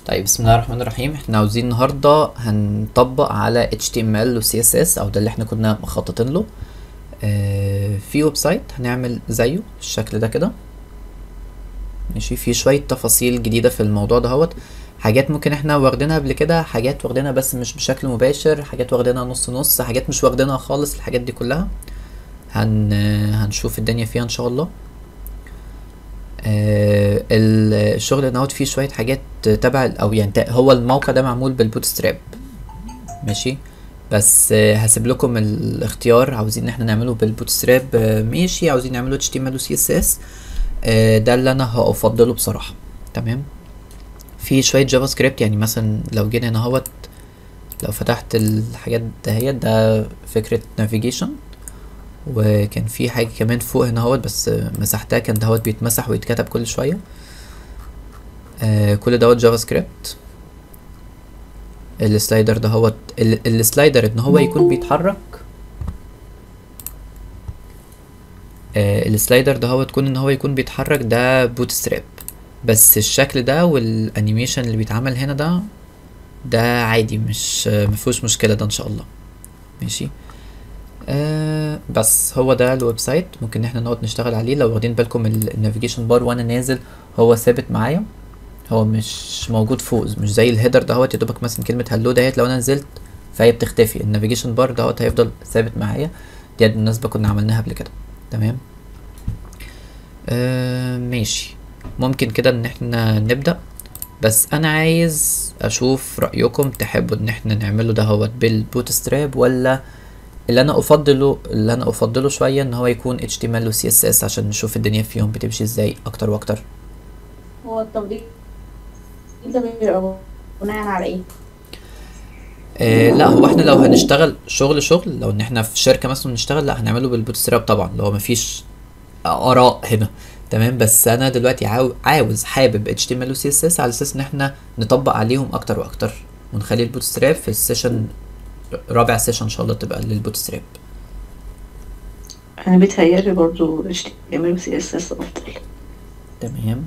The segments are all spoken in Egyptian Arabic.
طيب بسم الله الرحمن الرحيم احنا عاوزين النهارده هنطبق على HTML و CSS او ده اللي احنا كنا مخططين له اه في ويب سايت هنعمل زيه بالشكل ده كده ماشي في شوية تفاصيل جديدة في الموضوع دهوت حاجات ممكن احنا واخدينها قبل كده حاجات واخدينها بس مش بشكل مباشر حاجات واخدينها نص نص حاجات مش واخدينها خالص الحاجات دي كلها هن هنشوف الدنيا فيها ان شاء الله آه الشغل دوت فيه شويه حاجات تبع او يعني هو الموقع ده معمول بالبوت ستراب ماشي بس آه هسيب لكم الاختيار عاوزين ان احنا نعمله بالبوت ستراب آه ماشي عاوزين نعمله HTML و CSS آه ده اللي انا هفضله بصراحه تمام في شويه جافا سكريبت يعني مثلا لو جينا هنا اهوت لو فتحت الحاجات دهيت ده فكره نافيجيشن وكان في حاجة كمان فوق هنا اهوت بس مسحتها كان دهوت بيتمسح ويتكتب كل شوية آه كل دوت جافا سكريبت السلايدر دهوت السلايدر ان هو يكون بيتحرك آه السلايدر دهوت كون ان هو يكون بيتحرك ده بوت ستراب بس الشكل ده والانيميشن اللي بيتعمل هنا ده ده عادي مش مفيهوش مشكلة ده ان شاء الله ماشي آه بس هو ده الويب سايت ممكن ان احنا نقعد نشتغل عليه لو واخدين بالكم النافيجيشن بار وانا نازل هو ثابت معايا هو مش موجود فوق مش زي الهيدر دهوت يا دوبك مثلا كلمه هلو دهيت لو انا نزلت فهي بتختفي النافيجيشن بار دهوت هيفضل ثابت معايا دي بالمناسبه كنا عملناها قبل كده تمام آه ماشي ممكن كده ان احنا نبدا بس انا عايز اشوف رايكم تحبوا ان احنا نعمله دهوت بالبوت ستراب ولا اللي انا افضله اللي انا افضله شويه ان هو يكون HTML و CSS عشان نشوف الدنيا فيهم بتمشي ازاي اكتر واكتر هو التفضيل ده بيبقى بناء على ايه؟ آه لا هو احنا لو هنشتغل شغل شغل لو ان احنا في شركه مثلا نشتغل لا هنعمله بالبوت ستراب طبعا لو مفيش اراء هنا تمام بس انا دلوقتي عاو... عاوز حابب HTML و CSS على اساس ان احنا نطبق عليهم اكتر واكتر ونخلي البوت ستراب في السيشن رابع سيشن ان شاء الله تبقى للبوت ستراب انا بيتهيألي برضو HTML و CSS افضل تمام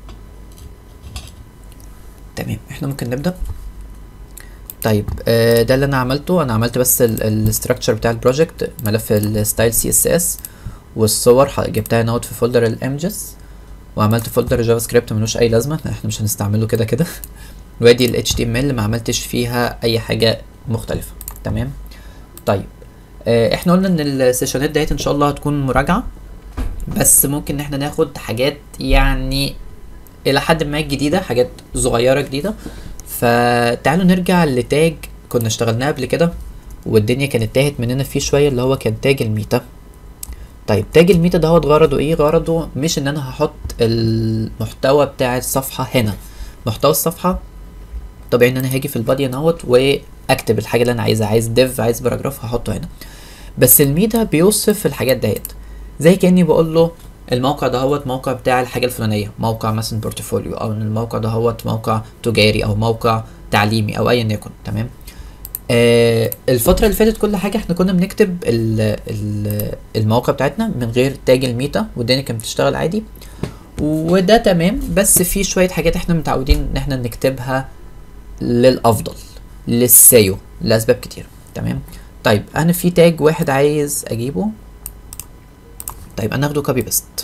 تمام احنا ممكن نبدأ طيب آه ده اللي انا عملته انا عملت بس الاستراكشر بتاع البروجكت ملف الستايل سي اس اس والصور جبتها هنا في فولدر الايمجز وعملت فولدر جافا سكريبت ملوش اي لازمه احنا مش هنستعمله كده كده وادي ال HTML ما عملتش فيها اي حاجه مختلفه تمام طيب آه احنا قلنا ان السيشنات ديت ان شاء الله هتكون مراجعه بس ممكن ان احنا ناخد حاجات يعني الى حد ما جديده حاجات صغيره جديده فتعالوا نرجع لتاج كنا اشتغلناه قبل كده والدنيا كانت تاهت مننا فيه شويه اللي هو كان تاج الميتا طيب تاج الميتا دوت غرضه ايه غرضه مش ان انا هحط المحتوى بتاع الصفحه هنا محتوى الصفحه طبيعي ان انا هاجي في البادي اهوت واكتب الحاجه اللي انا عايزها عايز ديف عايز باراجراف هحطه هنا بس الميتا بيوصف الحاجات ديت زي كاني بقول له الموقع دهوت موقع بتاع الحاجه الفلانيه موقع مثلا بورتفوليو او ان الموقع دهوت موقع تجاري او موقع تعليمي او ايا يكن تمام آه الفتره اللي فاتت كل حاجه احنا كنا بنكتب ال ال المواقع بتاعتنا من غير تاج الميتا والدنيا كانت بتشتغل عادي وده تمام بس في شويه حاجات احنا متعودين ان احنا نكتبها للافضل للسيو لاسباب كتير تمام طيب انا في تاج واحد عايز اجيبه طيب انا اخده كوبي بيست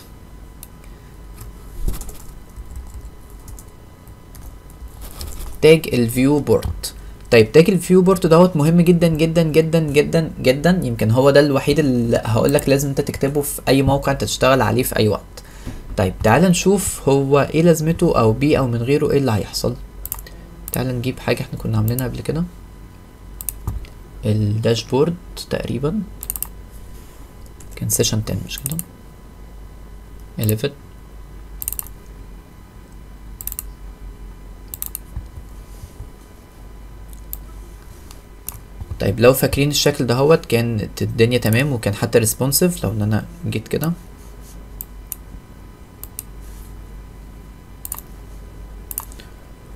تاج الفيو بورد طيب تاج الفيو بورد دوت مهم جدا جدا جدا جدا جدا يمكن هو ده الوحيد اللي هقول لك لازم انت تكتبه في اي موقع انت تشتغل عليه في اي وقت طيب تعال نشوف هو ايه لازمته او بيه او من غيره ايه اللي هيحصل تعال نجيب حاجه احنا كنا عاملينها قبل كده الداشبورد تقريبا كان سيشن 10 مش كده 11 طيب لو فاكرين الشكل دهوت كانت الدنيا تمام وكان حتى ريسبونسيف لو ان انا جيت كده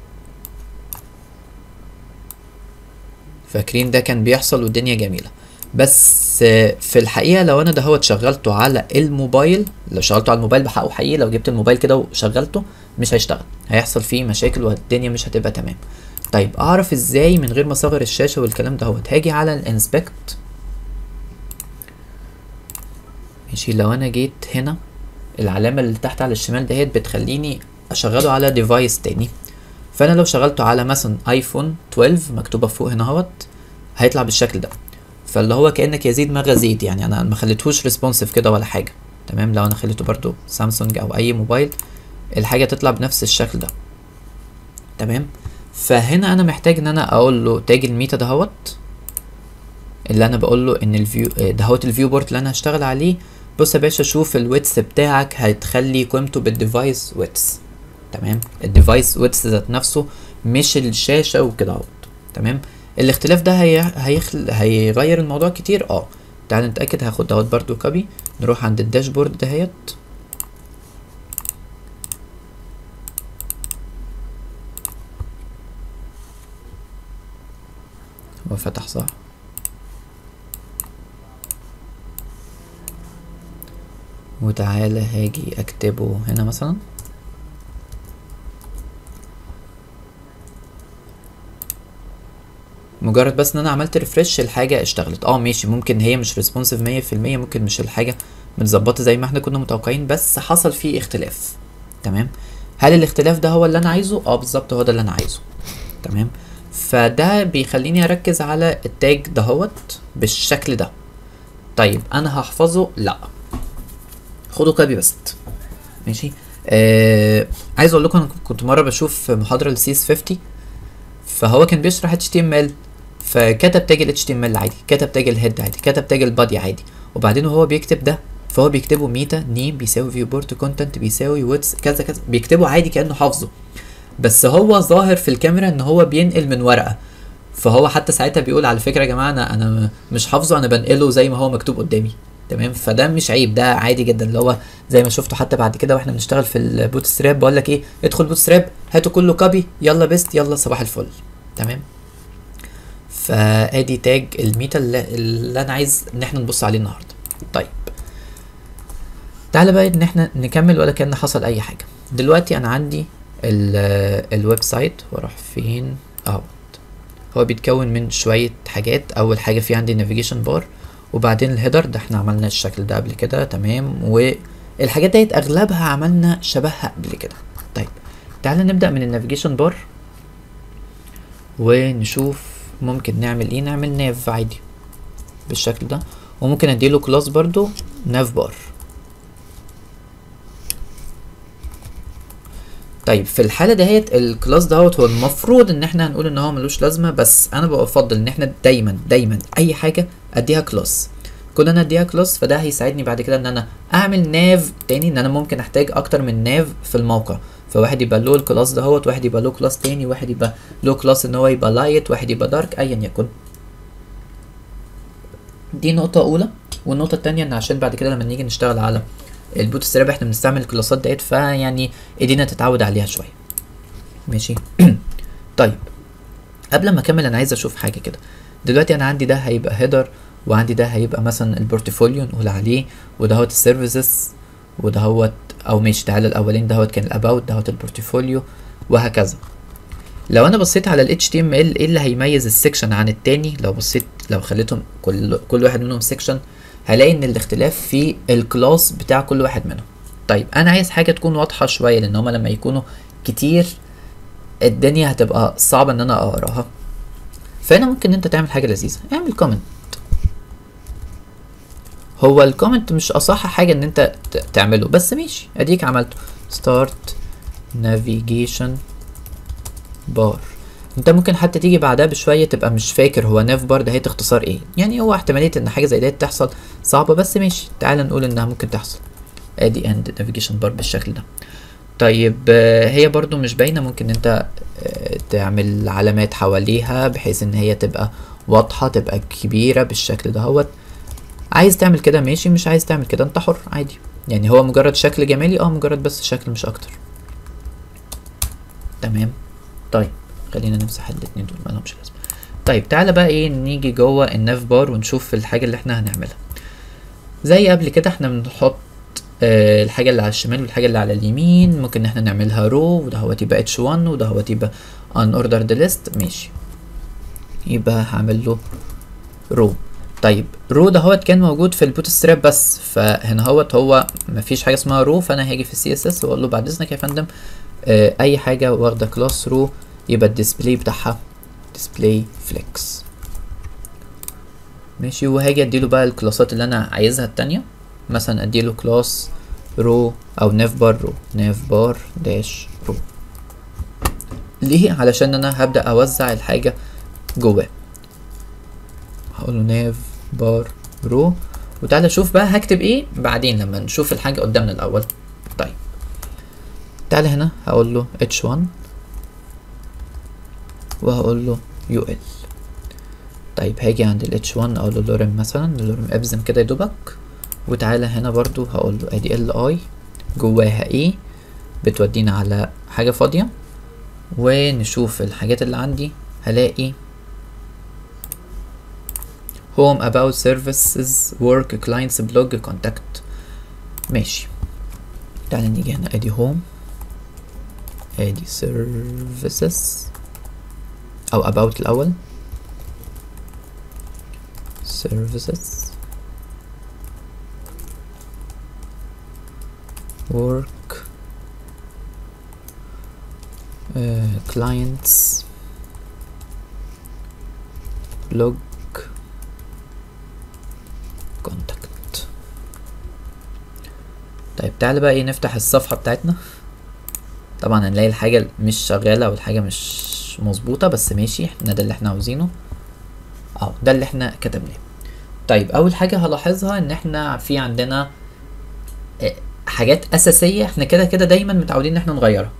فاكرين ده كان بيحصل والدنيا جميله بس آه، في الحقيقه لو انا دهوت شغلته على الموبايل لو شغلته على الموبايل بحقه حقيقي لو جبت الموبايل كده وشغلته مش هيشتغل هيحصل فيه مشاكل والدنيا مش هتبقى تمام طيب اعرف ازاي من غير ما اصغر الشاشه والكلام دهوت هاجي على الانسبكت ماشي لو انا جيت هنا العلامه اللي تحت على الشمال دهيت بتخليني اشغله على ديفايس تاني فانا لو شغلته على مثلا ايفون 12 مكتوبه فوق هنا اهوت هيطلع بالشكل ده فاللي هو كانك يزيد ما غزيد يعني انا ما خليتهوش ريسبونسيف كده ولا حاجه تمام لو انا خليته برضو سامسونج او اي موبايل الحاجه تطلع بنفس الشكل ده تمام فهنا انا محتاج ان انا اقول له تاج الميتا دهوت اللي انا بقول له ان الفيو دهوت الفيو بورت اللي انا هشتغل عليه بص يا باشا شوف الويتس بتاعك هتخلي قيمته بالديفايس ويتس تمام الديفايس ويتس ذات نفسه مش الشاشه وكده اهوت تمام الاختلاف ده هي... هيخل... هيغير الموضوع كتير اه تعال نتاكد هاخد دهوت برضو كوبي نروح عند الداشبورد دهيت هو فتح صح وتعالى هاجي اكتبه هنا مثلا مجرد بس ان انا عملت ريفرش الحاجه اشتغلت اه ماشي ممكن هي مش ريسبونسيف مية في المية ممكن مش الحاجه متظبطه زي ما احنا كنا متوقعين بس حصل فيه اختلاف تمام هل الاختلاف ده هو اللي انا عايزه اه بالظبط هو ده اللي انا عايزه تمام فده بيخليني اركز على التاج دهوت بالشكل ده طيب انا هحفظه لا خدوا كوبي بس ماشي آه عايز اقول لكم انا كنت مره بشوف محاضره لسيس 50 فهو كان بيشرح HTML فكتب تاج ال HTML عادي كتب تاج الهيد عادي كتب تاج البادي عادي وبعدين وهو بيكتب ده فهو بيكتبه ميتا نيم بيساوي فيو بورت كونتنت بيساوي ويتس كذا كذا بيكتبه عادي كانه حافظه بس هو ظاهر في الكاميرا ان هو بينقل من ورقه فهو حتى ساعتها بيقول على فكره يا جماعه انا انا مش حافظه انا بنقله زي ما هو مكتوب قدامي تمام فده مش عيب ده عادي جدا اللي هو زي ما شفتوا حتى بعد كده واحنا بنشتغل في البوت ستراب بقول لك ايه ادخل بوت ستراب هاتوا كله كوبي يلا بيست يلا صباح الفل تمام فادي تاج الميتا اللي, اللي انا عايز ان احنا نبص عليه النهارده طيب تعالى بقى ان احنا نكمل ولا كان حصل اي حاجه دلوقتي انا عندي الويب سايت واروح فين اهو هو بيتكون من شويه حاجات اول حاجه في عندي نافيجيشن بار وبعدين الهيدر ده احنا عملنا الشكل ده قبل كده تمام والحاجات ديت اغلبها عملنا شبهها قبل كده طيب تعالى نبدا من النافيجيشن بار ونشوف ممكن نعمل ايه نعمل ناف عادي بالشكل ده وممكن اديله كلاس برضو ناف بار طيب في الحاله دهيت الكلاس دهوت هو المفروض ان احنا هنقول ان هو ملوش لازمه بس انا بفضل ان احنا دايما دايما اي حاجه اديها كلاس كل انا اديها كلاس فده هيساعدني بعد كده ان انا اعمل ناف تاني ان انا ممكن احتاج اكتر من ناف في الموقع فواحد يبقى له الكلاس دهوت واحد يبقى له كلاس تاني واحد يبقى له كلاس ان هو يبقى لايت واحد يبقى دارك ايا يكن دي نقطة أولى والنقطة التانية إن عشان بعد كده لما نيجي نشتغل على البوت ستراب احنا بنستعمل الكلاسات ديت فيعني ايدينا تتعود عليها شوية ماشي طيب قبل ما اكمل انا عايز اشوف حاجة كده دلوقتي انا عندي ده هيبقى هيدر وعندي ده هيبقى مثلا البورتفوليو نقول عليه ودهوت السيرفيسز ودهوت او ماشي تعالى الاولين دهوت كان الاباوت دهوت البورتفوليو وهكذا لو انا بصيت على ال HTML ايه اللي هيميز السكشن عن التاني لو بصيت لو خليتهم كل كل واحد منهم سكشن هلاقي ان الاختلاف في الكلاس بتاع كل واحد منهم طيب انا عايز حاجه تكون واضحه شويه لان هما لما يكونوا كتير الدنيا هتبقى صعبه ان انا اقراها فهنا ممكن انت تعمل حاجه لذيذه اعمل كومنت هو الكومنت مش اصح حاجه ان انت تعمله بس ماشي اديك عملته start navigation bar انت ممكن حتى تيجي بعدها بشويه تبقى مش فاكر هو ناف بار ده هي اختصار ايه يعني هو احتماليه ان حاجه زي دي تحصل صعبه بس ماشي تعال نقول انها ممكن تحصل ادي اند نافيجيشن بار بالشكل ده طيب هي برضو مش باينه ممكن انت تعمل علامات حواليها بحيث ان هي تبقى واضحه تبقى كبيره بالشكل دهوت عايز تعمل كده ماشي مش عايز تعمل كده انت حر عادي يعني هو مجرد شكل جمالي اه مجرد بس شكل مش اكتر تمام طيب خلينا نمسح الاتنين دول مالهمش لازمه طيب تعالى بقى ايه نيجي جوه الناف بار ونشوف الحاجه اللي احنا هنعملها زي قبل كده احنا بنحط آه الحاجه اللي على الشمال والحاجه اللي على اليمين ممكن ان احنا نعملها رو وده هو يبقى اتش 1 وده هو يبقى ان اوردرد ليست ماشي يبقى هعمل له رو طيب رو ده هو كان موجود في البوت ستراب بس فهنا هوت هو مفيش حاجه اسمها رو فانا هاجي في السي اس اس واقول له بعد اذنك يا فندم آه اي حاجه واخده كلاس رو يبقى الديسبلاي بتاعها ديسبلاي فليكس ماشي وهاجي اديله بقى الكلاسات اللي انا عايزها التانية مثلا اديله كلاس رو او ناف بار رو ناف بار داش رو ليه علشان انا هبدا اوزع الحاجه جواه هقول له ناف بار رو وتعالى شوف بقى هكتب ايه بعدين لما نشوف الحاجه قدامنا الاول طيب تعالى هنا هقول له h1 وهقول له ul طيب هاجي عند ال h1 اقول له لورم مثلا لورم ابزم كده يدوبك وتعالى هنا برضو هقول له ادي ال اي جواها ايه بتودينا على حاجه فاضيه ونشوف الحاجات اللي عندي هلاقي home about services work clients blog contact ماشي تعالى نيجي هنا ادي home ادي services او about الاول services work uh, clients blog contact طيب تعالى بقى ايه نفتح الصفحة بتاعتنا طبعا هنلاقي الحاجة مش شغالة او الحاجة مش مظبوطة بس ماشي احنا ده اللي احنا عاوزينه اهو ده اللي احنا كتبناه طيب اول حاجة هلاحظها ان احنا في عندنا اه حاجات اساسية احنا كده كده دايما متعودين ان احنا نغيرها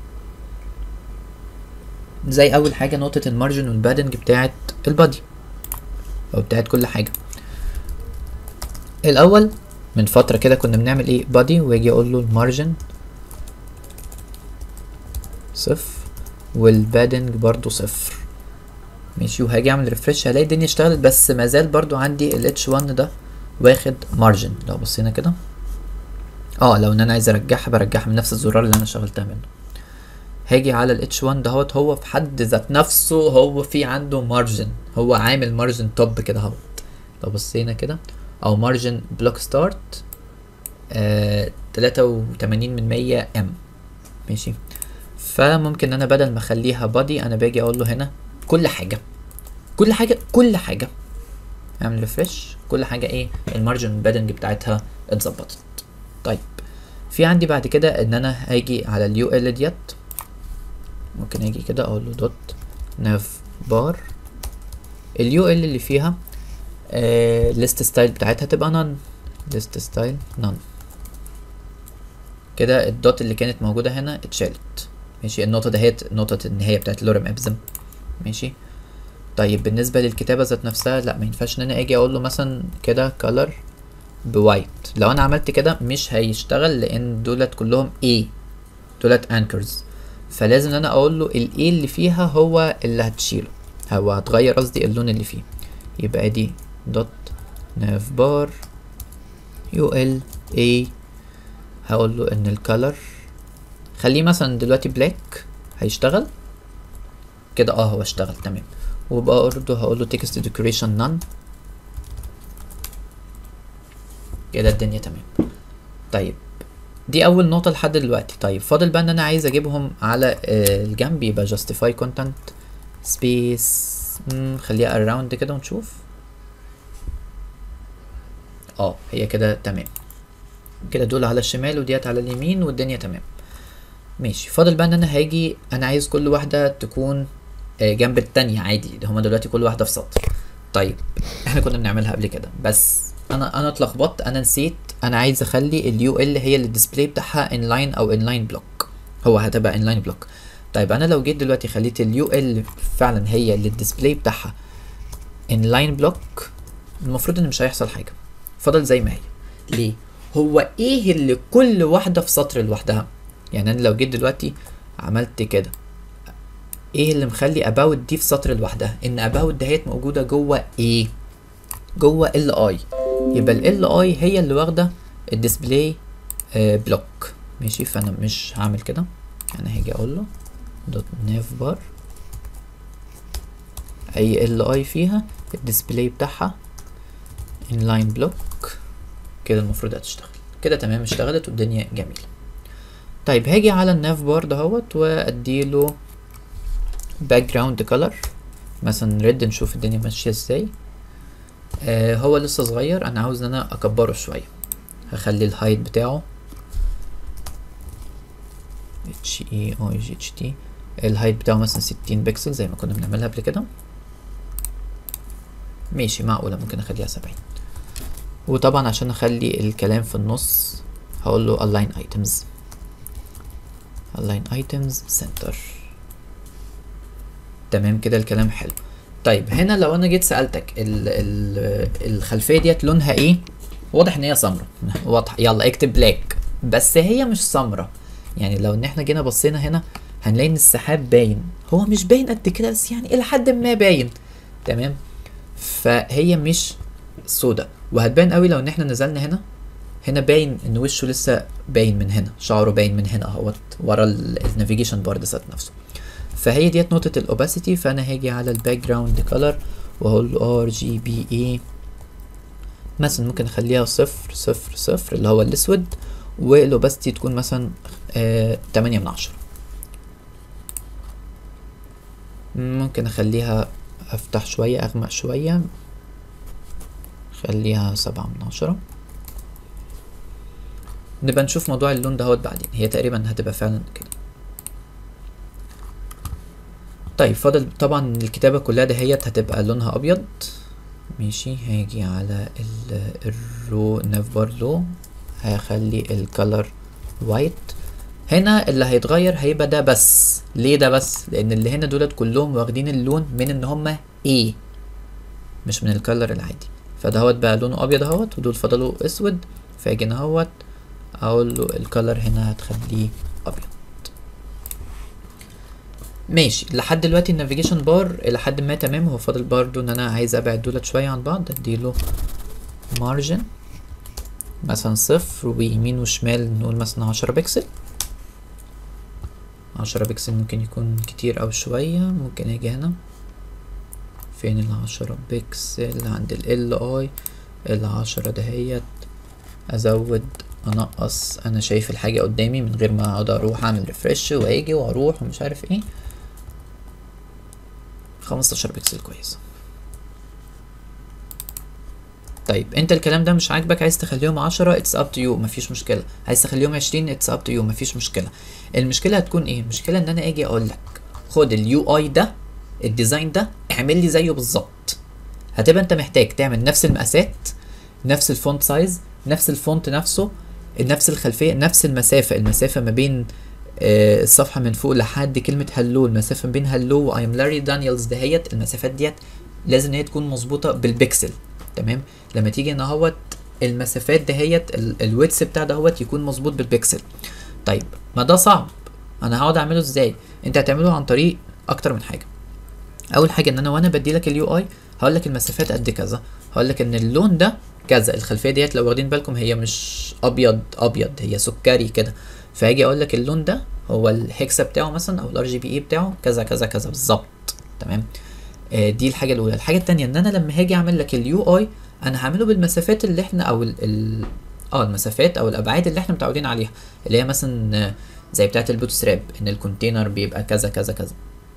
زي اول حاجة نقطة المارجن والبادنج بتاعت البادي او بتاعت كل حاجة الاول من فترة كده كنا بنعمل ايه بادي واجي اقول له المارجن صفر والبادنج برضو صفر ماشي وهاجي اعمل ريفرش هلاقي الدنيا اشتغلت بس مازال برضو عندي ال H1 ده واخد مارجن لو بصينا كده اه لو ان انا عايز ارجعها برجعها من نفس الزرار اللي انا شغلتها منه هاجي على ال H1 دهوت هو في حد ذات نفسه هو في عنده مارجن هو عامل مارجن توب كده اهوت لو بصينا كده او مارجن بلوك ستارت تلاتة وتمانين من مية ام ماشي فممكن انا بدل ما اخليها بادي انا باجي اقول له هنا كل حاجه كل حاجه كل حاجه اعمل ريفرش كل حاجه ايه المارجن بادنج بتاعتها اتظبطت طيب في عندي بعد كده ان انا هاجي على اليو ال ديت ممكن اجي كده اقول له دوت ناف بار اليو ال اللي فيها ليست ستايل بتاعتها تبقى نون ليست ستايل نون كده الدوت اللي كانت موجودة هنا اتشالت ماشي النقطة دهيت نقطة النهاية بتاعت اللورم ابزم ماشي طيب بالنسبة للكتابة ذات نفسها لا ما ينفعش ان انا اجي اقول له مثلا كده color بوايت لو انا عملت كده مش هيشتغل لان دولت كلهم A دولت انكرز فلازم ان انا اقول له ال A اللي فيها هو اللي هتشيله هو هتغير قصدي اللون اللي فيه يبقى دي دوت ناف بار يو ال اي هقول له ان الكالر خليه مثلا دلوقتي بلاك هيشتغل كده اه هو اشتغل تمام وبقى برضه هقول له تكست ديكوريشن نون كده الدنيا تمام طيب دي اول نقطة لحد دلوقتي طيب فاضل بقى ان انا عايز اجيبهم على آه الجنب يبقى justify content space خليها around كده ونشوف اه هي كده تمام كده دول على الشمال وديت على اليمين والدنيا تمام ماشي فاضل بقى ان انا هاجي انا عايز كل واحده تكون جنب التانية عادي هما دلوقتي كل واحده في سطر طيب احنا كنا بنعملها قبل كده بس انا انا اتلخبطت انا نسيت انا عايز اخلي اليو ال هي اللي الديسبلاي بتاعها انلاين او انلاين بلوك هو هتبقى انلاين بلوك طيب انا لو جيت دلوقتي خليت اليو ال فعلا هي اللي الديسبلاي بتاعها انلاين بلوك المفروض ان مش هيحصل حاجه فضل زي ما هي ليه هو ايه اللي كل واحده في سطر لوحدها يعني انا لو جيت دلوقتي عملت كده ايه اللي مخلي about دي في سطر لوحدها ان about دهيت موجوده جوه ايه جوه ال اي يبقى ال اي هي اللي واخده الديسبلاي بلوك ماشي فانا مش هعمل كده انا هاجي اقول له دوت ناف بار اي ال اي فيها الديسبلاي بتاعها انلاين بلوك كده المفروض هتشتغل كده تمام اشتغلت والدنيا جميله طيب هاجي على الناف بار دهوت واديله باك جراوند كلر مثلا ريد نشوف الدنيا ماشيه ازاي آه هو لسه صغير انا عاوز ان انا اكبره شويه هخلي الهايت بتاعه اتش اي اي جي اتش تي الهايت بتاعه مثلا ستين بكسل زي ما كنا بنعملها قبل كده ماشي معقولة ممكن اخليها سبعين وطبعا عشان اخلي الكلام في النص هقول له align items align items center تمام كده الكلام حلو طيب هنا لو انا جيت سألتك ال ال الخلفية ديت لونها ايه واضح ان هي سمرة واضح يلا اكتب بلاك بس هي مش سمرة يعني لو ان احنا جينا بصينا هنا هنلاقي ان السحاب باين هو مش باين قد كده بس يعني الى حد ما باين تمام فهي مش سودا وهتبان قوي لو ان احنا نزلنا هنا هنا باين ان وشه لسه باين من هنا شعره باين من هنا اهوت ورا النافيجيشن بارد ذات نفسه فهي ديت نقطة الاوباسيتي فانا هاجي على الباك جراوند كلر واقول له ار جي بي اي مثلا ممكن اخليها صفر صفر صفر اللي هو الاسود والاوباسيتي تكون مثلا آه تمانية من عشرة ممكن اخليها افتح شوية اغمق شوية خليها سبعة من عشرة نبقى نشوف موضوع اللون دهوت بعدين هي تقريبا هتبقى فعلا كده طيب فاضل طبعا الكتابة كلها دهيت هتبقى لونها ابيض ماشي هاجي على الرو ناف بار لو هخلي الكالر وايت هنا اللي هيتغير هيبقى ده بس ليه ده بس لان اللي هنا دولت كلهم واخدين اللون من ان هما ايه مش من الكالر العادي فدهوت بقى لونه ابيض اهوت ودول فضلوا اسود فاجي هنا اهوت اقول له الكالر هنا هتخليه ابيض ماشي لحد دلوقتي النافيجيشن بار الى حد ما تمام هو فاضل برضو ان انا عايز ابعد دولت شويه عن بعض اديله مارجن مثلا صفر ويمين وشمال نقول مثلا عشرة بكسل عشرة بكسل ممكن يكون كتير او شوية ممكن اجي هنا فين العشرة بكسل عند ال اي العشرة دهيت ازود انقص انا شايف الحاجة قدامي من غير ما اقعد اروح اعمل ريفرش واجي واروح ومش عارف ايه خمستاشر بكسل كويس طيب انت الكلام ده مش عاجبك عايز تخليهم عشرة اتس اب تو يو مفيش مشكلة عايز تخليهم عشرين اتس اب تو يو مفيش مشكلة المشكلة هتكون ايه المشكلة ان انا اجي اقول لك خد اليو اي ده الديزاين ده اعمل لي زيه بالظبط هتبقى انت محتاج تعمل نفس المقاسات نفس الفونت سايز نفس الفونت نفسه نفس الخلفية نفس المسافة المسافة ما بين آه الصفحة من فوق لحد كلمة هلو المسافة ما بين هلو وايم لاري دانيالز دهيت المسافات ديت لازم هي تكون مظبوطة بالبكسل تمام لما تيجي هنا اهوت المسافات دهيت الويتس بتاع دهوت يكون مظبوط بالبكسل طيب ما ده صعب انا هقعد اعمله ازاي انت هتعمله عن طريق اكتر من حاجه اول حاجه ان انا وانا بدي لك اليو اي هقول لك المسافات قد كذا هقول لك ان اللون ده كذا الخلفيه ديت لو واخدين بالكم هي مش ابيض ابيض هي سكري كده فهاجي اقول لك اللون ده هو الهكسا بتاعه مثلا او الار جي بي اي بتاعه كذا كذا كذا بالظبط تمام آه دي الحاجه الاولى الحاجه الثانيه ان انا لما هاجي اعمل لك اليو اي انا هعمله بالمسافات اللي احنا او ال ال اه المسافات او الابعاد اللي احنا متعودين عليها اللي هي مثلا زي بتاعه البوت ستراب ان الكونتينر بيبقى كذا كذا كذا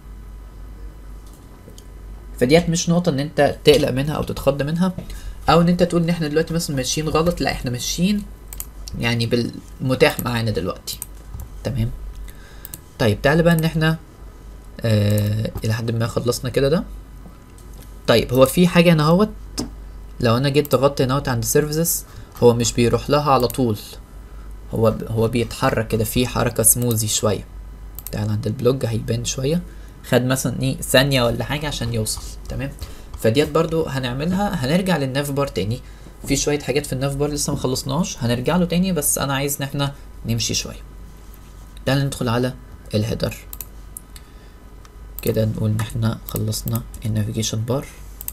فديت مش نقطه ان انت تقلق منها او تتخض منها او ان انت تقول ان احنا دلوقتي مثلا ماشيين غلط لا احنا ماشيين يعني بالمتاح معانا دلوقتي تمام طيب تعالى بقى ان احنا آه الى حد ما خلصنا كده ده طيب هو في حاجه هنا اهوت لو انا جيت ضغطت هنا عند سيرفيسز هو مش بيروح لها على طول هو ب... هو بيتحرك كده في حركه سموزي شويه تعال عند البلوج هيبان شويه خد مثلا ايه ثانيه ولا حاجه عشان يوصل تمام فديت برضو هنعملها هنرجع للناف بار تاني في شويه حاجات في الناف بار لسه ما خلصناش هنرجع له تاني بس انا عايز ان احنا نمشي شويه تعال ندخل على الهيدر كده نقول ان احنا خلصنا النافيجيشن بار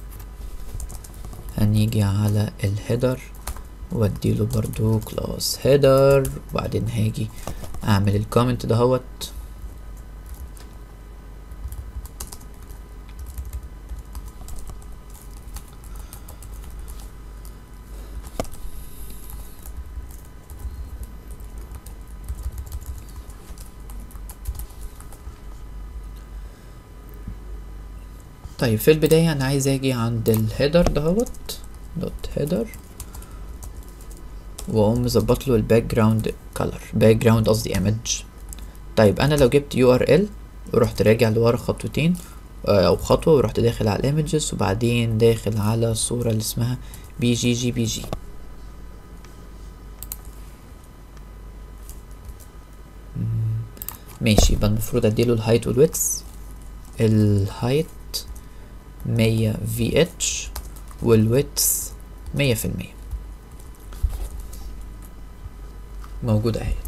هنيجي على الهيدر واديله برضو كلاس هيدر وبعدين هاجي اعمل الكومنت دهوت طيب في البداية أنا عايز أجي عند الهيدر دهوت دوت هيدر وأقوم مظبط له الباك جراوند كلر باك جراوند قصدي ايمج طيب أنا لو جبت يو ار ال ورحت راجع لورا خطوتين آه، أو خطوة ورحت داخل على الايمجز وبعدين داخل على الصورة اللي اسمها بي جي جي بي جي ماشي يبقى المفروض اديله الهايت والويدث الهايت مية في اتش والويدث مية في المية موجودة اهيت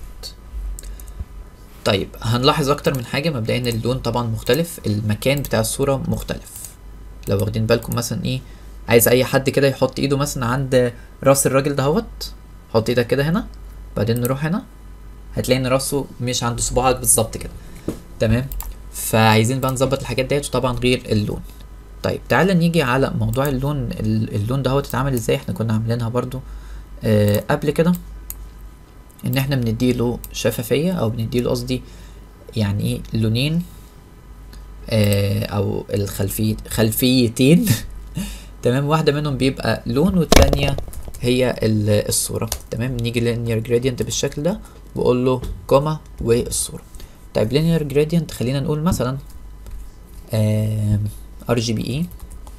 طيب هنلاحظ اكتر من حاجة مبدئيا اللون طبعا مختلف المكان بتاع الصورة مختلف لو واخدين بالكم مثلا ايه عايز اي حد كده يحط ايده مثلا عند راس الراجل دهوت حط ايدك كده هنا بعدين نروح هنا هتلاقي ان راسه مش عند صباعك بالظبط كده تمام فعايزين بقى نظبط الحاجات ديت وطبعا غير اللون طيب تعالى نيجي على موضوع اللون ال- اللون دهوت اتعمل ازاي احنا كنا عاملينها برضو آه قبل كده ان احنا بنديله شفافية او بنديله قصدي يعني ايه لونين آه او الخلفية خلفيتين تمام واحدة منهم بيبقى لون والتانية هي ال- الصورة تمام نيجي linear gradient بالشكل ده واقول له كوما والصورة طيب linear gradient خلينا نقول مثلا ار جي بي اي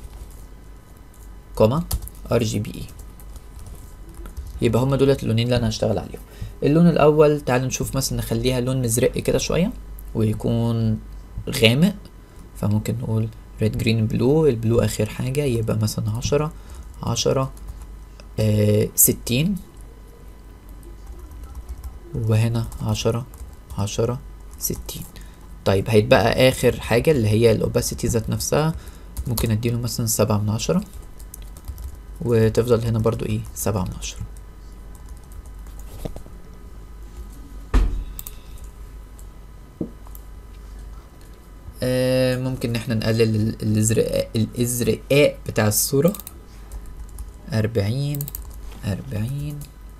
كوما ار جي بي اي يبقى هما دولت اللونين اللي انا هشتغل عليهم اللون الاول تعالوا نشوف مثلا نخليها لون مزرق كده شويه ويكون غامق فممكن نقول ريد جرين بلو البلو اخر حاجه يبقى مثلا عشرة عشرة آه ستين وهنا عشرة عشرة ستين طيب هيتبقى اخر حاجة اللي هي الاوباسيتي ذات نفسها ممكن اديله مثلا سبعة من عشرة وتفضل هنا برضو ايه سبعة من عشرة آه ممكن ان احنا نقلل ال- الازرقاء الازرقاء بتاع الصورة اربعين اربعين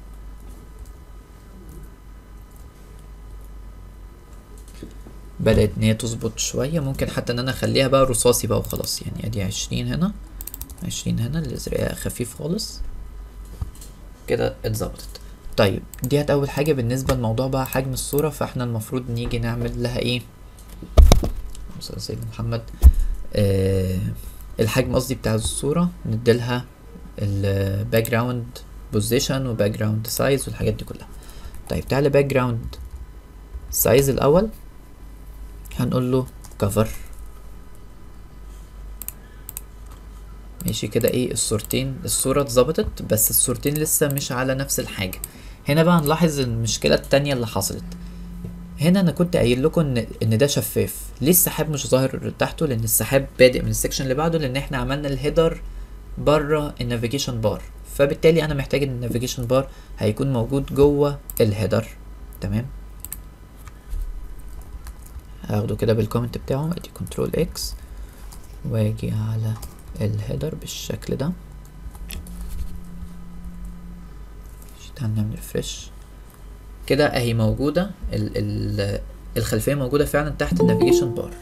بدأت ان هي تظبط شوية ممكن حتى ان انا اخليها بقى رصاصي بقى وخلاص يعني ادي عشرين هنا عشرين هنا الازرقاء خفيف خالص كده اتظبطت طيب ديت اول حاجة بالنسبة لموضوع بقى حجم الصورة فاحنا المفروض نيجي نعمل لها ايه مثلا سيدنا محمد آه الحجم قصدي بتاع الصورة نديلها الباك جراوند بوزيشن وباك جراوند سايز والحاجات دي كلها طيب تعالى باك جراوند سايز الاول هنقول له كفر ماشي كده ايه الصورتين الصورة اتظبطت بس الصورتين لسه مش على نفس الحاجة هنا بقى نلاحظ المشكلة التانية اللي حصلت هنا انا كنت قايل لكم ان ان ده شفاف ليه السحاب مش ظاهر تحته لان السحاب بادئ من السكشن اللي بعده لان احنا عملنا الهيدر بره النافيجيشن بار فبالتالي انا محتاج ان النافيجيشن بار هيكون موجود جوه الهيدر تمام هاخده كده بالكومنت بتاعه ادي كنترول اكس واجي على الهيدر بالشكل ده تعال نعمل ريفرش كده اهي موجودة ال ال الخلفية موجودة فعلا تحت النافيجيشن بار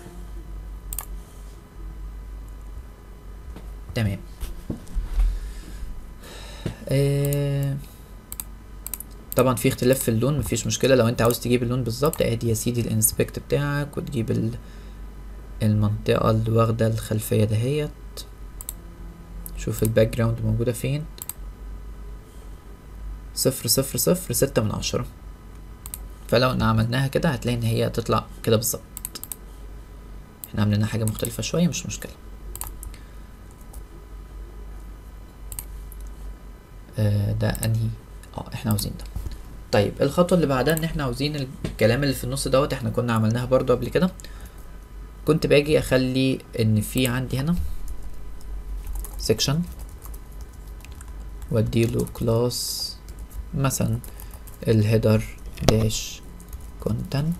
تمام آه طبعا في اختلاف في اللون مفيش مشكلة لو انت عاوز تجيب اللون بالظبط ادي يا سيدي الانسبكت بتاعك وتجيب ال المنطقة اللي واخدة الخلفية دهيت شوف الباك جراوند موجودة فين صفر صفر صفر ستة من عشرة فلو ان عملناها كده هتلاقي ان هي تطلع كده بالظبط احنا عاملينها حاجة مختلفة شوية مش مشكلة آه ده انهي اه احنا عاوزين ده طيب الخطوة اللي بعدها ان احنا عاوزين الكلام اللي في النص دوت احنا كنا عملناها برضو قبل كده كنت باجي اخلي ان في عندي هنا سيكشن واديله كلاس مثلا الهيدر داش كونتنت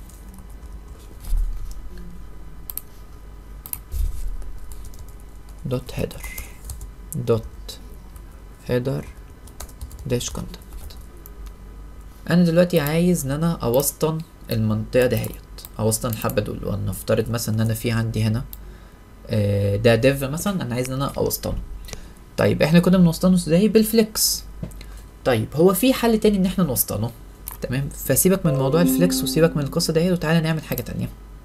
دوت هيدر دوت هيدر داش كونتنت انا دلوقتي عايز ان انا اوسطن المنطقه دهيت اوسطن الحبه دول ولنفترض مثلا ان انا في عندي هنا آه، ده ديف مثلا انا عايز ان انا اوسطنه طيب احنا كنا بنوسطنه ازاي بالفليكس طيب هو في حل تاني ان احنا نوسطنه تمام فسيبك من موضوع الفليكس وسيبك من القصه دهيت وتعالى نعمل حاجه تانية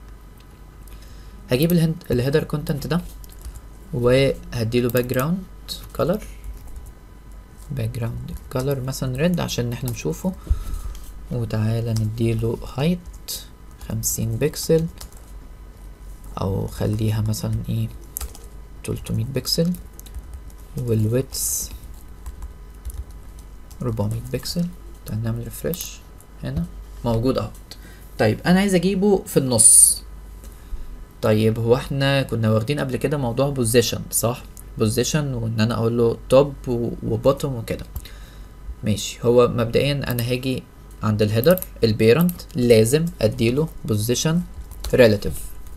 هجيب الهند الهيدر كونتنت ده وهديله باك جراوند كولر باك جراوند كولر مثلا ريد عشان احنا نشوفه وتعالى نديله هايت خمسين بكسل او خليها مثلا ايه تلتمية بكسل والويتس ربعمية بكسل تعال نعمل ريفرش هنا موجود اهو طيب انا عايز اجيبه في النص طيب هو احنا كنا واخدين قبل كده موضوع بوزيشن صح بوزيشن وان انا اقول له توب وبوتوم وكده ماشي هو مبدئيا انا هاجي عند الهيدر البيرنت لازم اديله بوزيشن ريلاتيف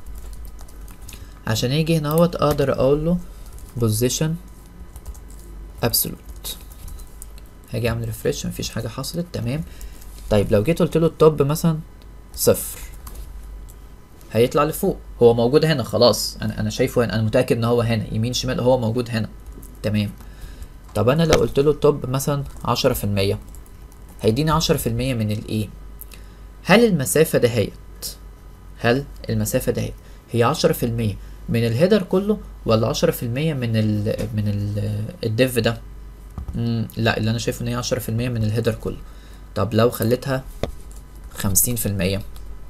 عشان يجي هنا اهوت اقدر اقول له بوزيشن ابسولوت هاجي اعمل ريفرش مفيش حاجه حصلت تمام طيب لو جيت قلت له التوب مثلا صفر هيطلع لفوق هو موجود هنا خلاص انا انا شايفه هنا انا متاكد ان هو هنا يمين شمال هو موجود هنا تمام طب انا لو قلت له التوب مثلا عشرة في المية هيديني عشرة في المية من الايه هل المسافة دهيت هل المسافة دهيت هي عشرة في المية من الهيدر كله ولا عشرة في المية من ال من ال الديف ده مم لا اللي انا شايفه ان هي عشرة في المية من الهيدر كله طب لو خليتها خمسين في المية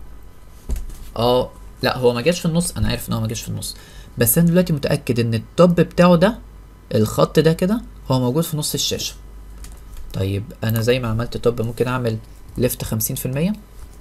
اه لا هو ما جاش في النص انا عارف ان هو ما جاش في النص بس انا دلوقتي متاكد ان التوب بتاعه ده الخط ده كده هو موجود في نص الشاشه طيب انا زي ما عملت توب ممكن اعمل ليفت خمسين في المية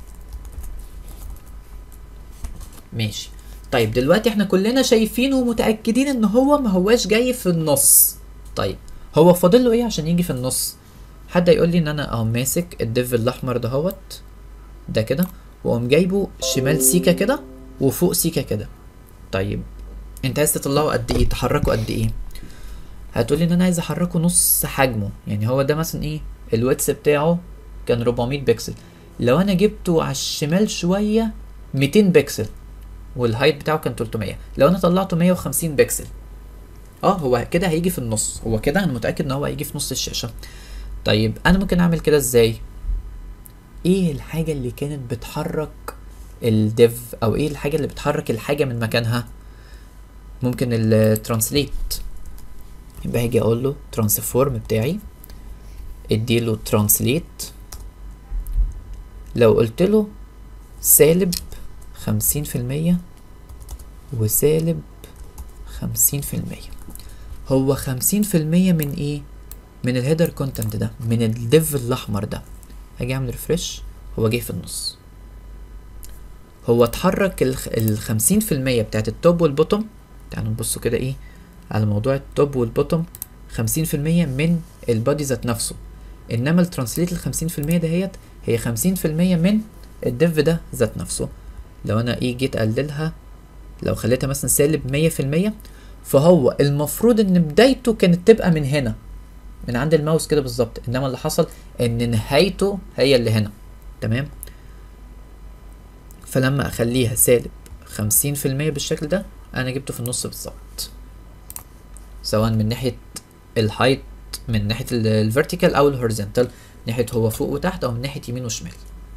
ماشي طيب دلوقتي احنا كلنا شايفين ومتاكدين ان هو ما هواش جاي في النص طيب هو فاضل له ايه عشان يجي في النص حد يقول لي ان انا اهو ماسك الديف الاحمر دهوت ده كده واقوم جايبه شمال سيكا كده وفوق سيكا كده طيب انت عايز تطلعه قد ايه تحركه قد ايه هتقولي ان انا عايز احركه نص حجمه يعني هو ده مثلا ايه الويتس بتاعه كان 400 بكسل لو انا جبته على الشمال شويه 200 بكسل والهايت بتاعه كان 300 لو انا طلعته 150 بكسل اه هو كده هيجي في النص هو كده انا متاكد ان هو هيجي في نص الشاشه طيب انا ممكن اعمل كده ازاي ايه الحاجه اللي كانت بتحرك الديف او ايه الحاجه اللي بتحرك الحاجه من مكانها ممكن الترانسليت يبقى هاجي اقول له ترانسفورم بتاعي اديله ترانسليت لو قلت له سالب خمسين في المية وسالب خمسين في المية هو خمسين في المية من ايه من الهيدر كونتنت ده من الديف الاحمر ده هاجي اعمل ريفرش هو جه في النص هو اتحرك الخمسين في المية بتاعت التوب والبوتوم تعالوا نبصوا كده ايه على موضوع التوب والبوتوم خمسين في المية من البادي ذات نفسه انما الترانسليت الخمسين في المية دهيت هي خمسين في المية من الديف ده ذات نفسه لو انا ايه جيت اقللها لو خليتها مثلا سالب مية في المية فهو المفروض ان بدايته كانت تبقى من هنا من عند الماوس كده بالظبط انما اللي حصل ان نهايته هي اللي هنا تمام فلما اخليها سالب خمسين في المية بالشكل ده انا جبته في النص بالظبط سواء من ناحية الهايت من ناحية الفيرتيكال او الهوريزونتال ناحية هو فوق وتحت او من ناحية يمين وشمال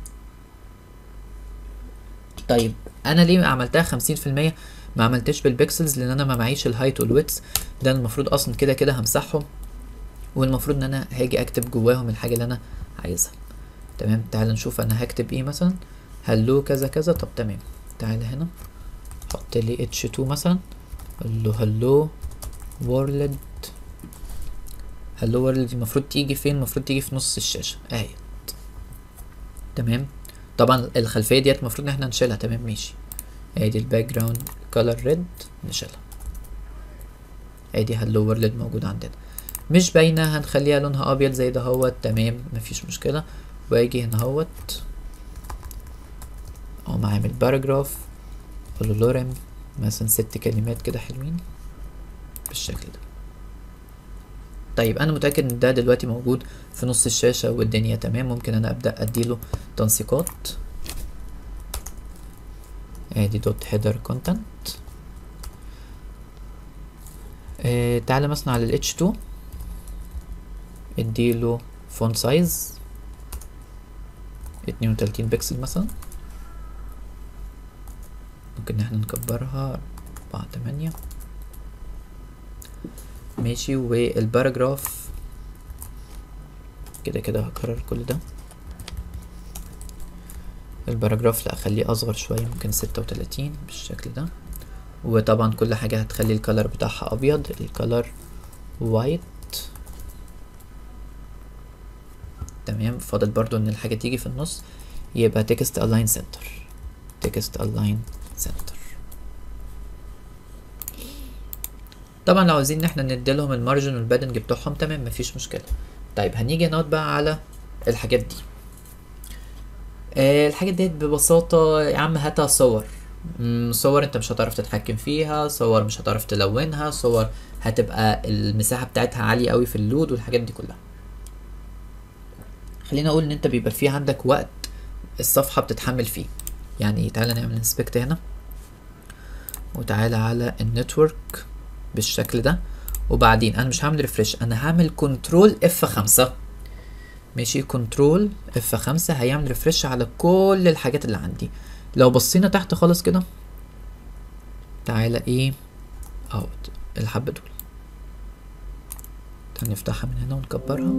طيب انا ليه عملتها خمسين في المية ما عملتش بالبكسلز لان انا ما معيش الهايت والويتس ده المفروض اصلا كده كده همسحهم والمفروض ان انا هاجي اكتب جواهم الحاجه اللي انا عايزها تمام تعال نشوف انا هكتب ايه مثلا هلو كذا كذا طب تمام تعال هنا حط لي اتش 2 مثلا اقول له هلو وورلد هلو وورلد المفروض تيجي فين المفروض تيجي في نص الشاشه اهي تمام طبعا الخلفيه ديت المفروض ان احنا نشيلها تمام ماشي ادي الباك جراوند كولر ريد نشيلها ادي هاللو وورلد موجود عندنا مش باينة هنخليها لونها ابيض زي ده هوت تمام مفيش مشكلة واجي هنا هوت اقوم عامل باراجراف اقوله لورم مثلا ست كلمات كده حلوين بالشكل ده طيب انا متاكد ان ده دلوقتي موجود في نص الشاشه والدنيا تمام ممكن انا ابدا اديله تنسيقات ادي دوت هيدر كونتنت آه تعالى مثلا على ال H2 اديله فونت سايز اتنين وتلاتين بكسل مثلا ممكن ان احنا نكبرها اربعة تمانية ماشي والباراجراف كده كده هكرر كل ده الباراجراف لا اخليه اصغر شوية ممكن ستة وتلاتين بالشكل ده وطبعا كل حاجة هتخلي الكلر بتاعها ابيض الكلر وايت تمام فاضل برضو ان الحاجة تيجي في النص يبقى تكست الاين سنتر تكست الاين سنتر طبعا لو عايزين ان احنا نديلهم المارجن والبادنج بتوعهم تمام مفيش مشكله طيب هنيجي نقعد بقى على الحاجات دي آه الحاجات ديت ببساطه يا عم هاتها صور مم، صور انت مش هتعرف تتحكم فيها صور مش هتعرف تلونها صور هتبقى المساحه بتاعتها عاليه قوي في اللود والحاجات دي كلها خلينا اقول ان انت بيبقى في عندك وقت الصفحه بتتحمل فيه يعني تعالى نعمل انسبكت هنا وتعالى على النتورك بالشكل ده وبعدين انا مش هعمل ريفرش انا هعمل كنترول اف خمسة ماشي كنترول اف خمسة هيعمل ريفرش على كل الحاجات اللي عندي لو بصينا تحت خالص كده تعالى ايه اهو الحبة دول تعالى نفتحها من هنا ونكبرها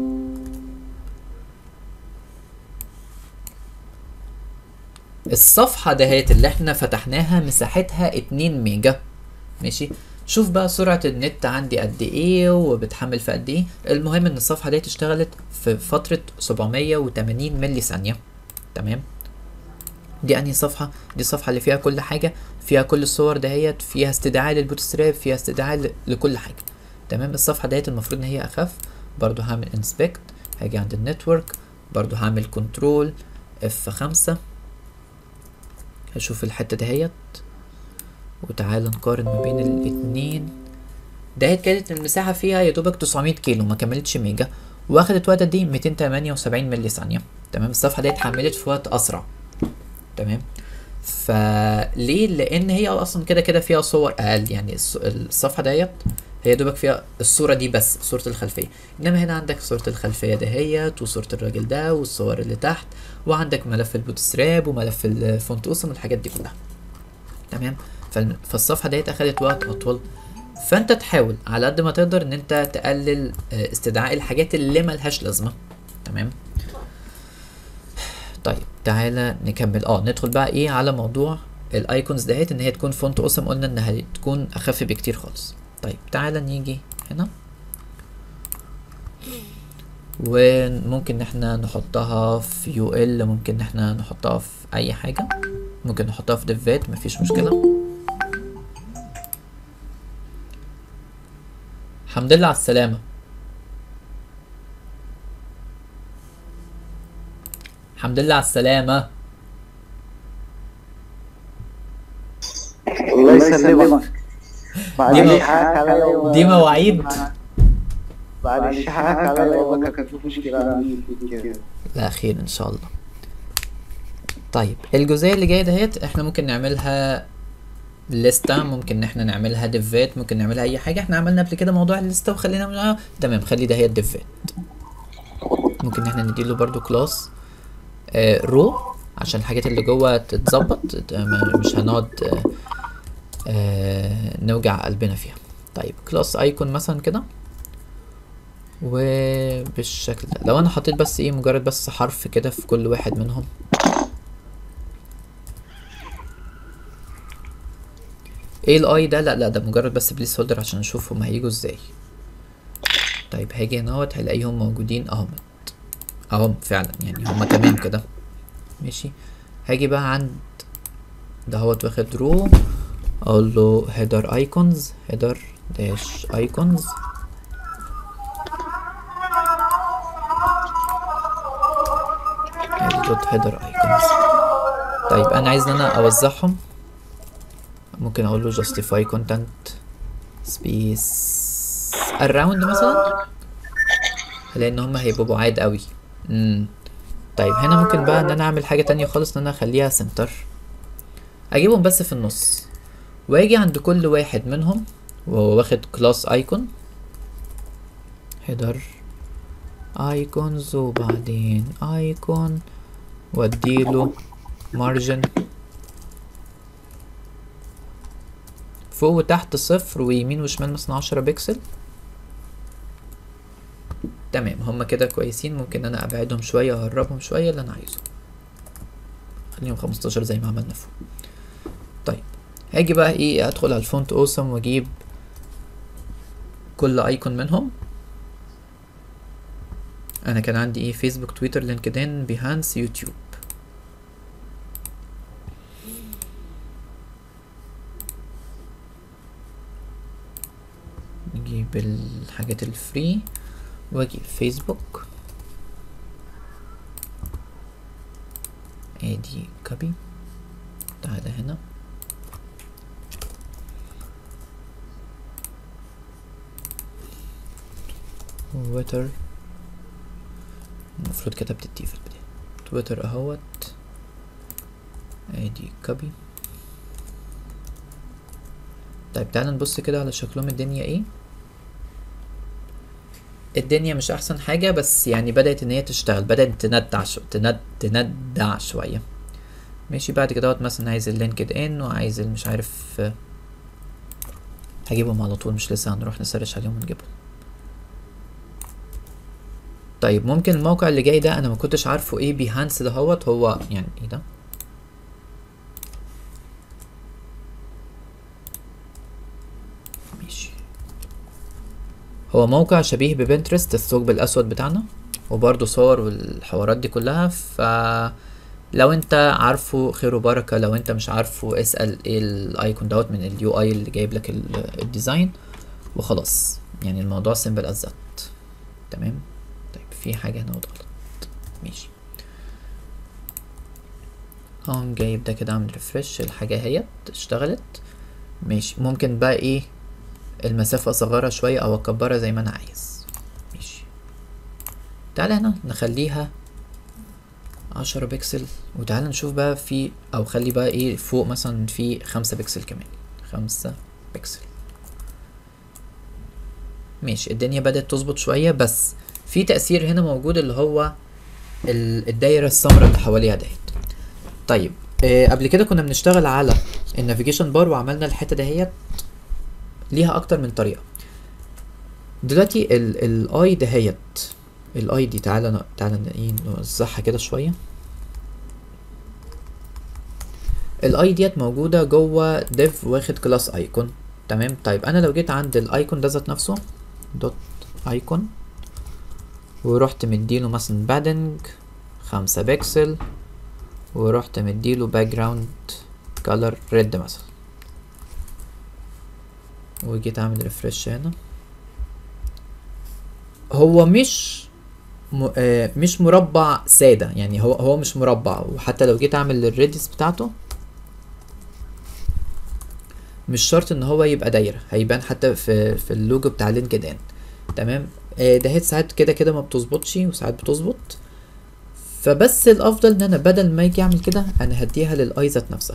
الصفحة دهيت اللي احنا فتحناها مساحتها اتنين ميجا ماشي شوف بقى سرعة النت عندي قد ايه وبتحمل في قد ايه المهم ان الصفحة ديت اشتغلت في فترة 780 ملي ثانية تمام دي انهي صفحة دي الصفحة اللي فيها كل حاجة فيها كل الصور دهيت فيها استدعاء للبوتستراب فيها استدعاء ل- لكل حاجة تمام الصفحة ديت المفروض ان هي اخف برضو هعمل انسبكت هاجي عند النتورك برضو هعمل كنترول اف خمسة هشوف الحتة دهيت وتعالى نقارن ما بين الاتنين دهيت كانت المساحة فيها يا دوبك 900 كيلو ما كملتش ميجا واخدت وقت قد ايه 278 ملي ثانية تمام الصفحة ديت اتحملت في وقت أسرع تمام فليه لأن هي أصلا كده كده فيها صور أقل يعني الص- الصفحة ديت هي دوبك فيها الصورة دي بس صورة الخلفية انما هنا عندك صورة الخلفية دهيت وصورة الراجل ده والصور اللي تحت وعندك ملف البوتستراب وملف الفونت اوسم والحاجات دي كلها تمام فالم- فالصفحة ديت اخدت وقت اطول فانت تحاول على قد ما تقدر ان انت تقلل آه، استدعاء الحاجات اللي ملهاش لازمة تمام طيب تعالى نكمل اه ندخل بقى ايه على موضوع الايكونز دهيت ان هي تكون فونت اوسم قلنا انها تكون اخف بكتير خالص طيب تعالى نيجي هنا وممكن ان احنا نحطها في يو ال ممكن ان احنا نحطها في اي حاجة ممكن نحطها في ديفات مفيش مشكلة الحمد لله على السلامة الحمد لله على السلامة الله يسلمك معلش دي حقك عليا و- دي مواعيد معلش حقك عليا والله كانت في مشكلة عندي كده لا خير ان شاء الله طيب الجزئيه اللي جايه دهيت احنا ممكن نعملها لستة ممكن ان احنا نعملها ديفات ممكن نعملها اي حاجه احنا عملنا قبل كده موضوع الليسته وخلينا منها تمام خلي ده هي الديفات ممكن ان احنا نديله برضو كلاس آه رو عشان الحاجات اللي جوه تتظبط ت- ما- مش هنقعد آه آه نوجع قلبنا فيها طيب كلاس ايكون مثلا كده وبالشكل ده لو انا حطيت بس ايه مجرد بس حرف كده في كل واحد منهم ايه الاي ده لا لا ده مجرد بس بليس هولدر عشان نشوف هما هيجوا ازاي طيب هاجي هنا اهوت هلاقيهم موجودين اهم اهم فعلا يعني هما تمام كده ماشي هاجي بقى عند دهوت واخد رو اقول له header icons header dash icons ادي دوت header icons طيب انا عايز ان انا اوزعهم ممكن اقول له justify content space around مثلا لان هم هيبقوا بعاد قوي امم طيب هنا ممكن بقى ان انا اعمل حاجه تانية خالص ان انا اخليها سنتر اجيبهم بس في النص واجي عند كل واحد منهم وهو واخد كلاس ايكون هيدر ايكونز وبعدين ايكون واديله مارجن فوق وتحت صفر ويمين وشمال مثلا عشرة بكسل تمام هما كده كويسين ممكن انا ابعدهم شوية واقربهم شوية اللي انا عايزه خليهم خمستاشر زي ما عملنا فوق طيب هاجي بقى ايه ادخل على الفونت اوسم واجيب كل ايكون منهم انا كان عندي ايه فيسبوك تويتر لينكدين بيهانس يوتيوب نجيب الحاجات الفري واجيب فيسبوك ادي كوبي تعالى هنا تويتر المفروض كتبت التي في البداية تويتر اهوت ادي كوبي طيب تعالى نبص كده على شكلهم الدنيا ايه الدنيا مش احسن حاجة بس يعني بدأت ان هي تشتغل بدأت تندع شو تند تندع شوية ماشي بعد كده مثلا عايز اللينكد ان وعايز مش عارف هجيبهم على طول مش لسه هنروح نسرش عليهم ونجيبهم طيب ممكن الموقع اللي جاي ده انا ما كنتش عارفه ايه بيهانس دهوت هو يعني ايه ده ماشي هو موقع شبيه ببنترست الثقب الاسود بتاعنا وبرضه صور والحوارات دي كلها ف لو انت عارفه خير وبركة لو انت مش عارفه اسأل ايه الايكون دوت من اليو اي اللي جايب لك الديزاين وخلاص يعني الموضوع سيمبل از ذات تمام طيب في حاجة هنا غلط ماشي هون جايب ده كده اعمل ريفرش الحاجة اهيت اشتغلت ماشي ممكن بقى ايه المسافة اصغرها شوية او اكبرها زي ما انا عايز ماشي تعالى هنا نخليها عشرة بكسل وتعالى نشوف بقى في او خلي بقى ايه فوق مثلا في خمسة بكسل كمان خمسة بكسل ماشي الدنيا بدأت تظبط شوية بس في تأثير هنا موجود اللي هو الدايرة السمراء اللي حواليها ديت طيب آه قبل كده كنا بنشتغل على النافيجيشن بار وعملنا الحتة دهيت ليها اكتر من طريقة دلوقتي الاي دهيت الاي دي تعالى تعالى ايه نوزعها كده شوية الاي ديت موجودة جوه ديف واخد كلاس ايكون تمام طيب انا لو جيت عند الايكون ده ذات نفسه دوت ايكون ورحت مديله مثلا بادنج خمسة بكسل ورحت مديله باك جراوند كولر ريد مثلا وجيت اعمل ريفرش هنا هو مش م... آه مش مربع ساده يعني هو هو مش مربع وحتى لو جيت اعمل الريديس بتاعته مش شرط ان هو يبقى دايره هيبان حتى في في اللوجو بتاع لينكد ان تمام آه ده هيت ساعات كده كده ما بتظبطش وساعات بتظبط فبس الافضل ان انا بدل ما اجي اعمل كده انا هديها للاي ذات نفسها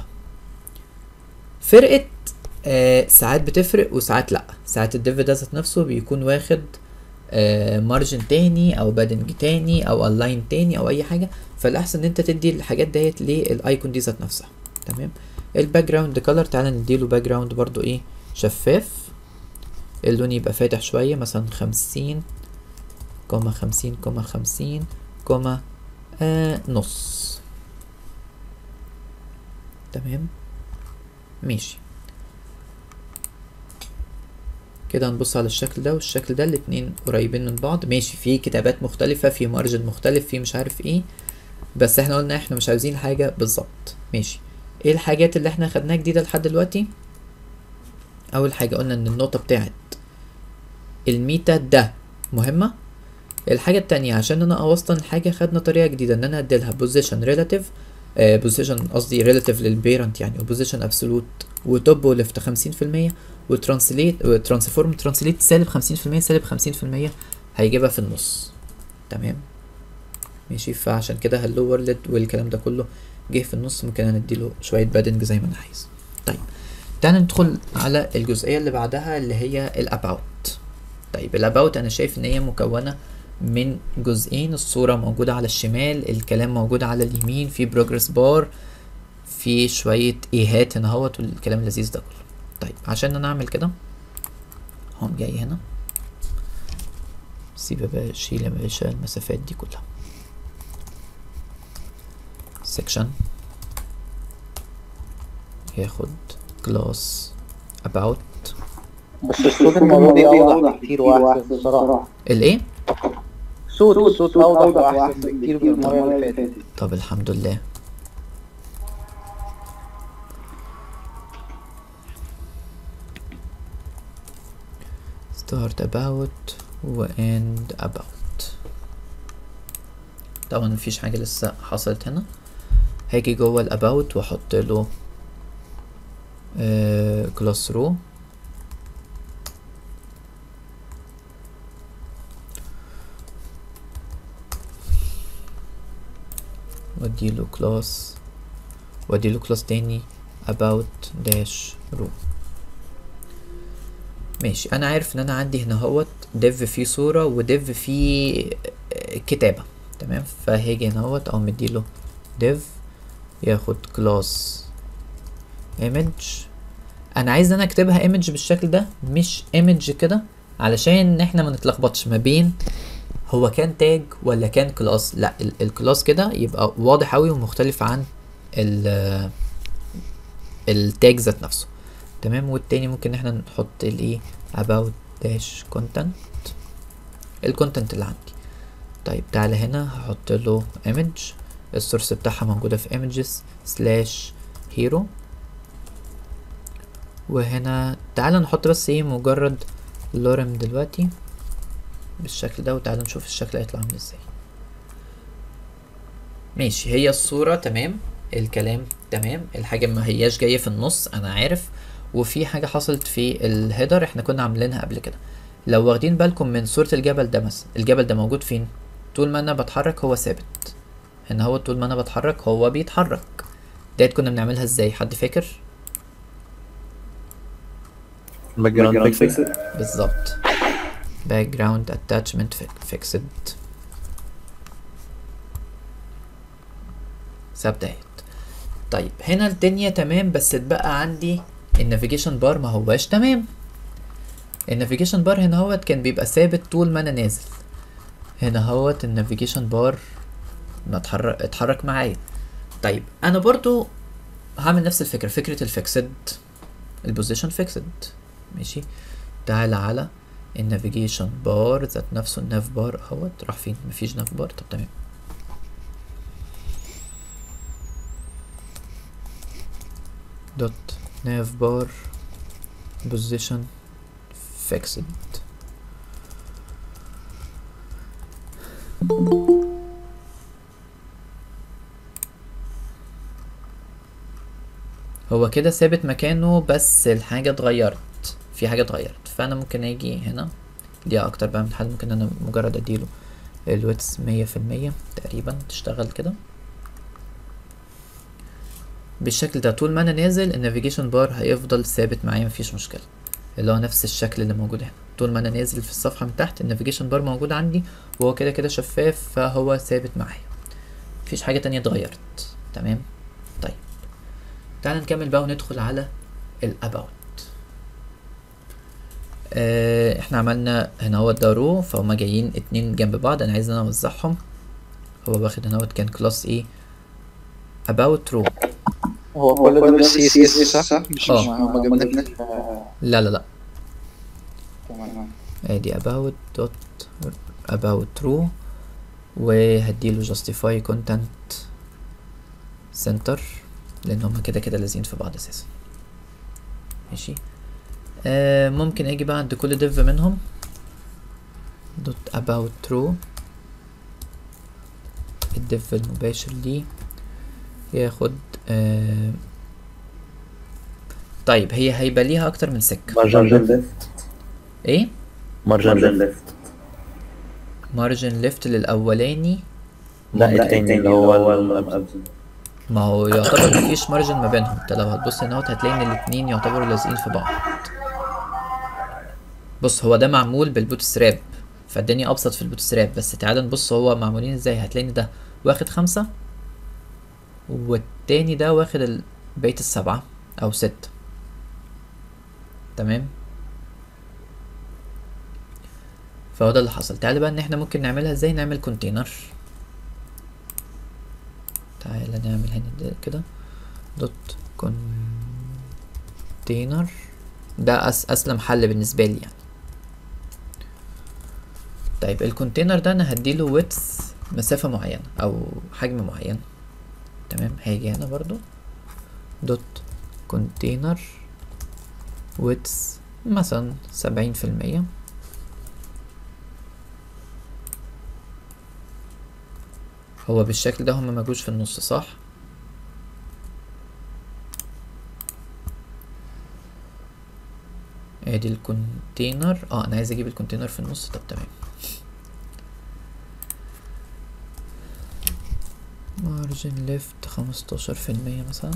فرقت آه ساعات بتفرق وساعات لا ساعات الديف ده ذات نفسه بيكون واخد آه مارجن تاني او بادنج تاني او الاين تاني او اي حاجه فالاحسن ان انت تدي الحاجات ديت للايكون دي ذات نفسها تمام الباك جراوند كلر تعالى نديله باك جراوند برضو ايه شفاف اللون يبقى فاتح شويه مثلا خمسين كوما خمسين كوما خمسين كوما آه نص تمام ماشي كده هنبص على الشكل ده والشكل ده الاتنين قريبين من بعض ماشي في كتابات مختلفة في مارجن مختلف في مش عارف ايه بس احنا قلنا احنا مش عايزين حاجة بالظبط ماشي ايه الحاجات اللي احنا خدناها جديدة لحد دلوقتي اول حاجة قلنا ان النقطة بتاعت الميتا ده مهمة الحاجة التانية عشان انا اوصل الحاجة خدنا طريقة جديدة ان انا اديلها position relative آه position قصدي relative للبيرنت يعني و position absolute وتوب وليفت خمسين في المية وترانسليت وترانسفورم ترانسليت سالب خمسين في المية سالب خمسين في المية هيجيبها في النص تمام ماشي فعشان كده هلو وورلد والكلام ده كله جه في النص ممكن انا اديله شوية بادنج زي ما انا عايز طيب تعالى ندخل على الجزئية اللي بعدها اللي هي الاباوت طيب الاباوت انا شايف ان هي مكونة من جزئين الصورة موجودة على الشمال الكلام موجود على اليمين في بروجرس بار في شوية ايهات هنا اهوت والكلام اللذيذ ده كله طيب عشان انا اعمل كده هقوم جاي هنا سيب يا باشا شيل يا باشا المسافات دي كلها section ياخد class about بس الصوت المرة دي أوضح بكتير وأحسن بصراحة الايه صوت الصوت أوضح وأحسن بكتير من المرة اللي فاتت طب الحمد لله start about و end about طبعا مفيش حاجة لسه حصلت هنا هاجي جوه الاباوت واحط له آه class row واديله كلاس واديله كلاس تاني about dash row ماشي انا عارف ان انا عندي هنا اهوت div فيه صورة و div فيه آه، كتابة تمام فهاجي هنا اهوت او مديله div ياخد كلاس image انا عايز ان انا اكتبها image بالشكل ده مش image كده علشان احنا ما نتلخبطش ما بين هو كان تاج ولا كان كلاس لا ال- الكلاس كده يبقى واضح قوي ومختلف عن ال التاج ذات نفسه تمام والتاني ممكن احنا نحط الايه about dash content الكونتنت اللي عندي طيب تعالى هنا هحط له image السورس بتاعها موجودة في images slash hero وهنا تعالى نحط بس ايه مجرد لورم دلوقتي بالشكل ده وتعالى نشوف الشكل هيطلع عامل ازاي ماشي هي الصورة تمام الكلام تمام الحاجة ما هياش جاية في النص انا عارف وفي حاجة حصلت في الهيدر احنا كنا عاملينها قبل كده لو واخدين بالكم من صورة الجبل ده مثلا الجبل ده موجود فين طول ما انا بتحرك هو ثابت هنا هو طول ما انا بتحرك هو بيتحرك ديت كنا بنعملها ازاي حد فاكر باك جراوند فيكسد بالظبط background attachment fi- fixed ثابتة اهيت طيب هنا الدنيا تمام بس اتبقى عندي النافيجيشن بار ما هواش تمام النافيجيشن بار هنا هوت كان بيبقى ثابت طول ما انا نازل هنا هوت النافيجيشن بار ما اتحرك اتحرك معايا طيب انا برضو هعمل نفس الفكرة فكرة الفيكسد البوزيشن فيكسد ماشي تعال على النافيجيشن بار ذات نفسه الناف بار اهوت راح فين مفيش ناف بار طب تمام دوت ناف بار بوزيشن فيكسد هو كده ثابت مكانه بس الحاجة اتغيرت في حاجة اتغيرت فأنا ممكن أجي هنا دي أكتر بقى من حل ممكن أنا مجرد أديله الويتس مية في المية تقريبا تشتغل كده بالشكل ده طول ما أنا نازل النافيجيشن بار هيفضل ثابت معايا مفيش مشكلة اللي هو نفس الشكل اللي موجود هنا طول ما أنا نازل في الصفحة من تحت النافيجيشن بار موجود عندي وهو كده كده شفاف فهو ثابت معايا مفيش حاجة تانية اتغيرت تمام طيب تعال نكمل بقى وندخل على الاباوت آه احنا عملنا هنا هو ده رو فهم جايين اتنين جنب بعض انا عايز ان انا اوزعهم هو واخد هنا هو كان كلاس ايه about رو هو كل ده بالسي سي اس صح؟ مش اه. ما ما جبناش لا لا لا تمام ادي about dot about رو وهديله justify content center لان هما كده كده لازقين في بعض اساسا ماشي آه ممكن اجي بقى عند كل div منهم دوت about row الديف المباشر ليه ياخد آه طيب هي هيبقى ليها اكتر من سكة margin left ايه margin left مارجن ليفت للاولاني لا التاني اللي هو ال- ما هو يعتبر مفيش مارجن ما بينهم انت لو هتبص هنا اهوت هتلاقي ان الاتنين يعتبروا لازقين في بعض بص هو ده معمول بالبوت ستراب فالدنيا ابسط في البوت ستراب بس تعال نبص هو معمولين ازاي هتلاقي ان ده واخد خمسة والتاني ده واخد ال- بقية السبعة او ستة تمام فهو ده اللي حصل تعالى بقى ان احنا ممكن نعملها ازاي نعمل كونتينر تعالى نعمل هنا ده كده دوت كونتينر ده أس اسلم حل بالنسبه لي يعني طيب الكونتينر ده انا هديله ويدث مسافه معينه او حجم معين تمام هاجي هنا برضو دوت كونتينر ويدث مثلا سبعين في المية هو بالشكل ده هما مجوش في النص صح ادي الكونتينر اه انا عايز اجيب الكونتينر في النص طب تمام مارجن ليفت خمستاشر في المية مثلا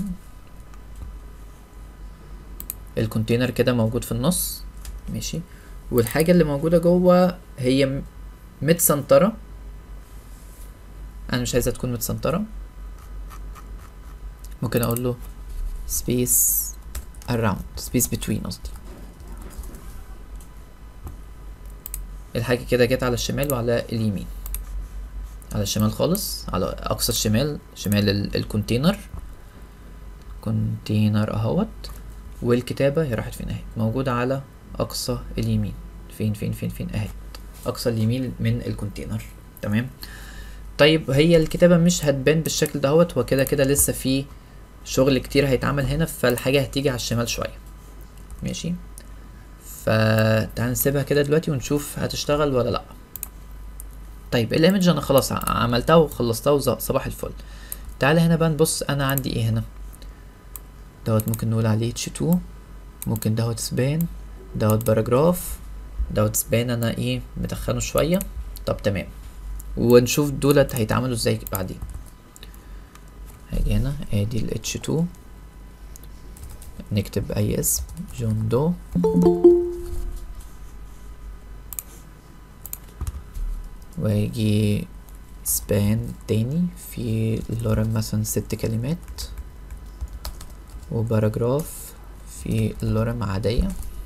الكونتينر كده موجود في النص ماشي والحاجة اللي موجودة جوه هي م- متسنترة انا مش عايزها تكون متسنترة ممكن اقول له space around space between قصدي الحاجة كده جت على الشمال وعلى اليمين على الشمال خالص على اقصى الشمال شمال ال- الكونتينر كونتينر اهوت والكتابة هي راحت فين اهي موجودة على اقصى اليمين فين فين فين فين اهي اقصى اليمين من الكونتينر تمام طيب هي الكتابة مش هتبان بالشكل دهوت هو كده كده لسه في شغل كتير هيتعمل هنا فالحاجة هتيجي على الشمال شوية ماشي فتعال نسيبها كده دلوقتي ونشوف هتشتغل ولا لا طيب الايمج انا خلاص ع- عملتها وخلصتها وصباح الفل تعالى هنا بقى نبص انا عندي ايه هنا دوت ممكن نقول عليه اتش 2 ممكن دوت سبان دوت باراجراف دوت سبان انا ايه مدخنه شوية طب تمام ونشوف دولت هيتعملوا ازاي بعدين هاجي هنا ادي ال H2 نكتب اي اسم جون دو واجي سبان تاني في اللورم مثلا ست كلمات وباراجراف في اللورم عادية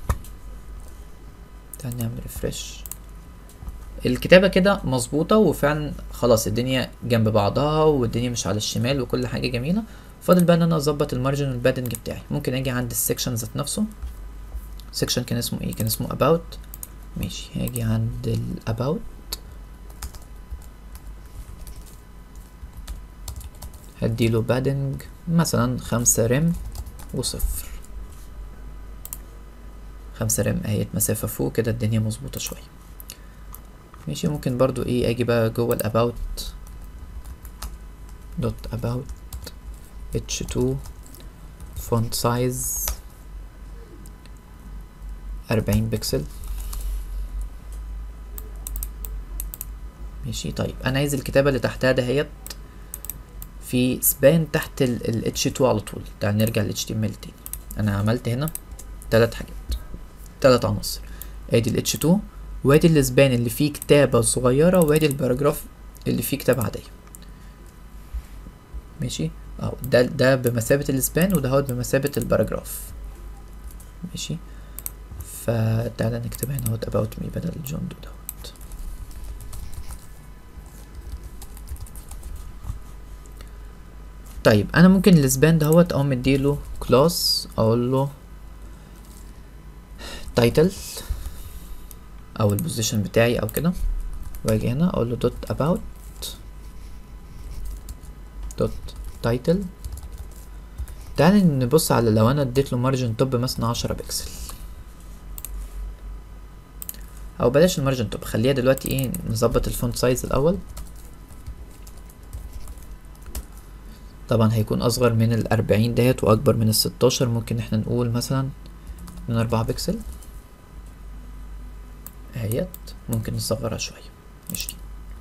تعال نعمل ريفرش الكتابة كده مظبوطة وفعلا خلاص الدنيا جنب بعضها والدنيا مش على الشمال وكل حاجة جميلة فاضل بقى ان انا اظبط المارجن والبادنج بتاعي ممكن اجي عند السكشن ذات نفسه سكشن كان اسمه ايه كان اسمه about ماشي هاجي عند ال about هديله بادنج مثلا خمسة رم وصفر خمسة رم اهيت مسافة فوق كده الدنيا مظبوطة شوية ماشي ممكن برضو ايه اجي بقى جوه الاباوت دوت about h2 font size أربعين بكسل ماشي طيب انا عايز الكتابة اللي تحتها دهيت في سبان تحت ال ال H2 على طول تعال نرجع ل HTML تاني انا عملت هنا تلات حاجات تلات عناصر ادي ال H2 وادي السبان اللي فيه كتابة صغيرة وادي الباراجراف اللي فيه كتابة عادية ماشي اهو ده ده بمثابة السبان وده هو بمثابة الباراجراف ماشي فتعالى نكتب هنا اهوت about me بدل جون دو دوت طيب انا ممكن السبان دهوت اقوم مديله كلاس اقول له تايتل او البوزيشن بتاعي او كده واجي هنا اقول له دوت about دوت تايتل تعالى نبص على لو انا اديت له مارجن توب مثلا عشرة بكسل او بلاش المارجن توب خليها دلوقتي ايه نظبط الفونت سايز الاول طبعا هيكون اصغر من الاربعين ديت واكبر من الستاشر ممكن احنا نقول مثلا من اربعة بكسل اهيت ممكن نصغرها شوية ماشي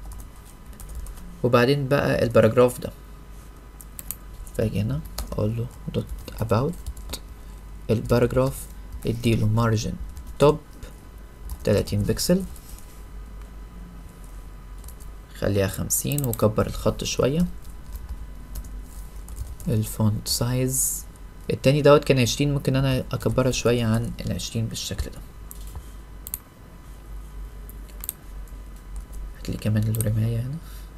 وبعدين بقى الباراجراف ده باجي هنا اقول له دوت about الباراجراف اديله مارجن توب تلاتين بكسل خليها خمسين وكبر الخط شوية الفونت سايز التاني دوت كان عشرين ممكن انا اكبرها شوية عن العشرين بالشكل ده هتلاقي كمان الرماية هنا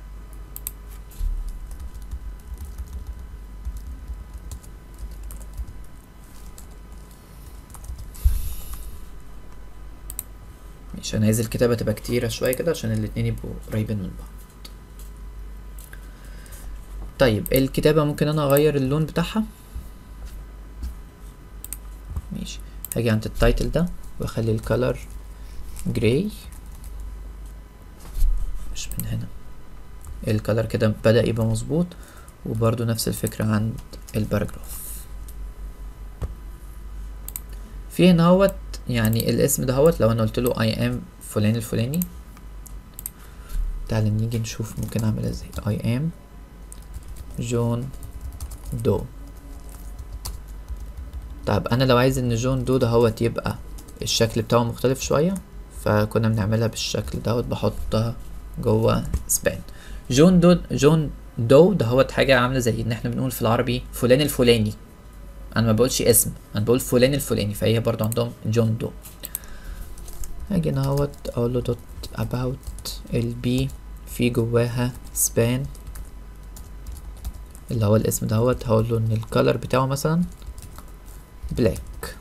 مش انا عايز الكتابة تبقى كتيرة شوية كده عشان الاتنين يبقوا قريبين من بعض طيب الكتابة ممكن انا اغير اللون بتاعها ماشي هاجي عند التايتل ده واخلي الكالر جراي مش من هنا الكالر كده بدأ يبقى مظبوط وبرضو نفس الفكرة عند الباراجراف في هنا هوت يعني الاسم ده هوت لو انا قلت له I am فلان الفلاني تعالى نيجي نشوف ممكن اعمل ازاي I am جون دو طيب انا لو عايز ان جون دو ده هوت يبقى الشكل بتاعه مختلف شوية فكنا بنعملها بالشكل دوت بحطها جوه سبان جون دو جون دو ده هوت حاجة عاملة زي ان احنا بنقول في العربي فلان الفلاني انا ما بقولش اسم انا بقول فلان الفلاني فهي برضو عندهم جون دو هاجي هنا اهوت اقول له دوت about البي في جواها سبان اللي هو الاسم دهوت هقول له ان الكالر بتاعه مثلا بلاك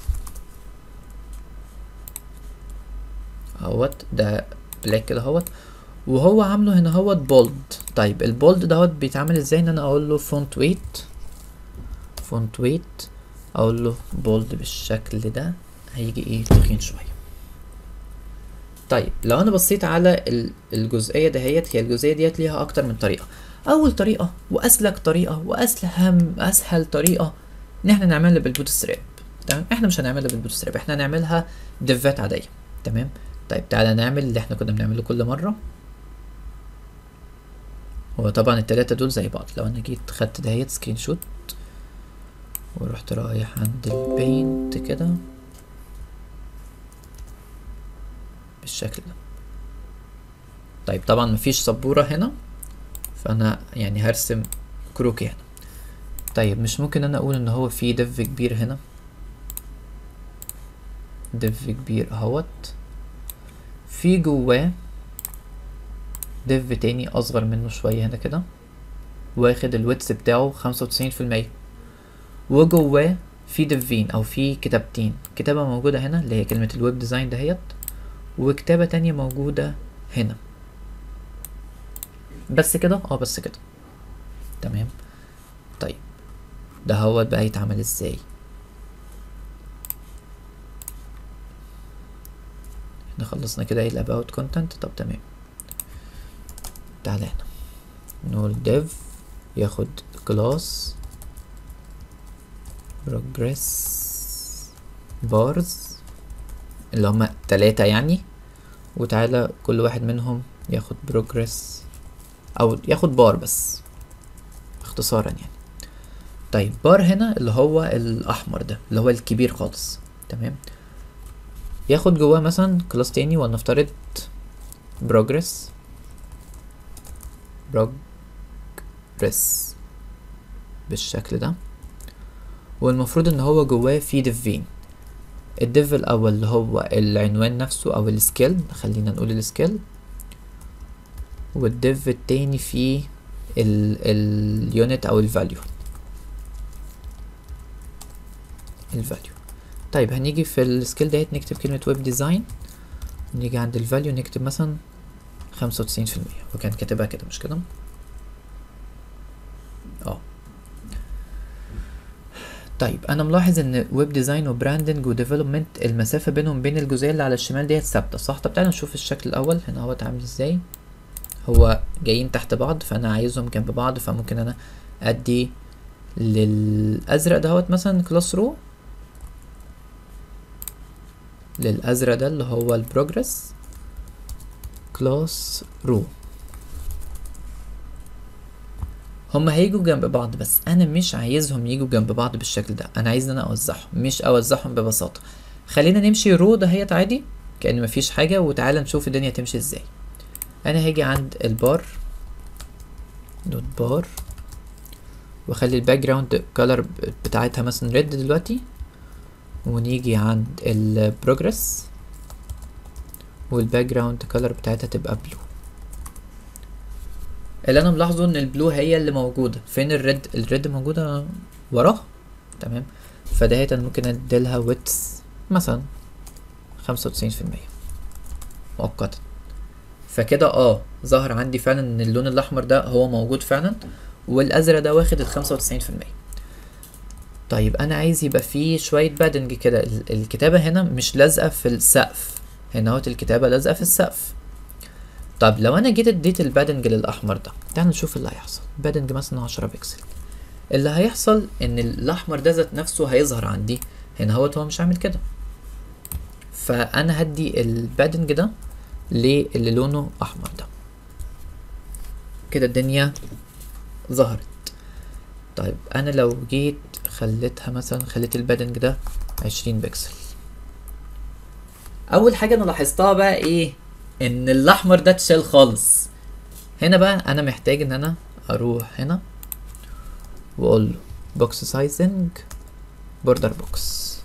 اهوت ده بلاك كده اهوت وهو عامله هنا اهوت بولد طيب البولد دهوت بيتعمل ازاي ان انا اقول له فونت ويت فونت ويت اقول له بولد بالشكل ده هيجي ايه تخين شويه طيب لو انا بصيت على ال- الجزئيه دهيت هي الجزئيه ديت ليها اكتر من طريقه اول طريقه واسلك طريقه واسلم اسهل طريقه ان احنا نعملها بالبوت ستراب تمام احنا مش هنعملها بالبوت ستراب احنا هنعملها ديفات عاديه تمام طيب تعالى نعمل اللي احنا كنا بنعمله كل مره هو طبعا التلاتة دول زي بعض لو انا جيت خدت دهيت سكرين شوت ورحت رايح عند البينت كده بالشكل ده طيب طبعا مفيش سبورة هنا فانا يعني هرسم كروكي هنا طيب مش ممكن انا اقول ان هو في دف كبير هنا دف كبير اهوت في جواه دف تاني اصغر منه شوية هنا كده واخد الويتس بتاعه خمسة وتسعين في المية وجواه في دفين او في كتابتين كتابة موجودة هنا اللي هي كلمة الويب ديزاين دهيت وكتابة تانية موجودة هنا بس كده اه بس كده تمام طيب ده هو بقى يتعمل ازاي احنا خلصنا كده ايه الاباوت كونتنت طب تمام تعالى هنا نقول div ياخد كلاس progress bars اللي هما تلاتة يعني وتعالى كل واحد منهم ياخد progress او ياخد بار بس اختصارا يعني طيب بار هنا اللي هو الاحمر ده اللي هو الكبير خالص تمام ياخد جواه مثلا كلاس تاني ولنفترض progress progress بالشكل ده والمفروض ان هو جواه في ديفين الديف الاول اللي هو العنوان نفسه او السكيل خلينا نقول السكيل والديف التاني فيه اليونت او الفاليو الفاليو طيب هنيجي في السكيل ديت نكتب كلمة ويب ديزاين نيجي عند الفاليو نكتب مثلا خمسة وتسعين في المية وكان كاتبها كده مش كده اه طيب انا ملاحظ ان ويب ديزاين وبراندنج وديفلوبمنت المسافه بينهم بين الجزئيه اللي على الشمال ديت ثابته صح طب تعالى نشوف الشكل الاول هنا هو عامل ازاي هو جايين تحت بعض فانا عايزهم جنب بعض فممكن انا ادي للازرق دهوت مثلا كلاس رو للازرق ده اللي هو البروجرس كلاس رو هما هيجوا جنب بعض بس انا مش عايزهم يجوا جنب بعض بالشكل ده انا عايز ان انا اوزعهم مش اوزعهم ببساطه خلينا نمشي رو دهيت عادي كأن مفيش حاجه وتعالى نشوف الدنيا تمشي ازاي انا هاجي عند البار دوت بار واخلي الباك جراوند كولر بتاعتها مثلا ريد دلوقتي ونيجي عند البروجرس والباك جراوند كولر بتاعتها تبقى بلو اللي انا ملاحظه ان البلو هي اللي موجوده فين الريد الريد موجوده وراها تمام فدهيت انا ممكن اديلها ويتس مثلا خمسة وتسعين في المية مؤقتا فكده اه ظهر عندي فعلا ان اللون الاحمر ده هو موجود فعلا والازرق ده واخد الخمسة وتسعين في المية طيب انا عايز يبقى فيه شوية بادنج كده ال- الكتابة هنا مش لازقة في السقف هنا اهوت الكتابة لازقة في السقف طب لو انا جيت اديت البادنج للاحمر ده تعال نشوف اللي هيحصل بادنج مثلا عشرة بكسل اللي هيحصل ان الاحمر ده ذات نفسه هيظهر عندي هنا اهوت هو مش عامل كده فانا هدي البادنج ده للي لونه احمر ده كده الدنيا ظهرت طيب انا لو جيت خليتها مثلا خليت البادنج ده عشرين بكسل اول حاجه انا لاحظتها بقى ايه ان الاحمر ده اتشال خالص هنا بقى انا محتاج ان انا اروح هنا واقول له بوكس سايزنج بوردر بوكس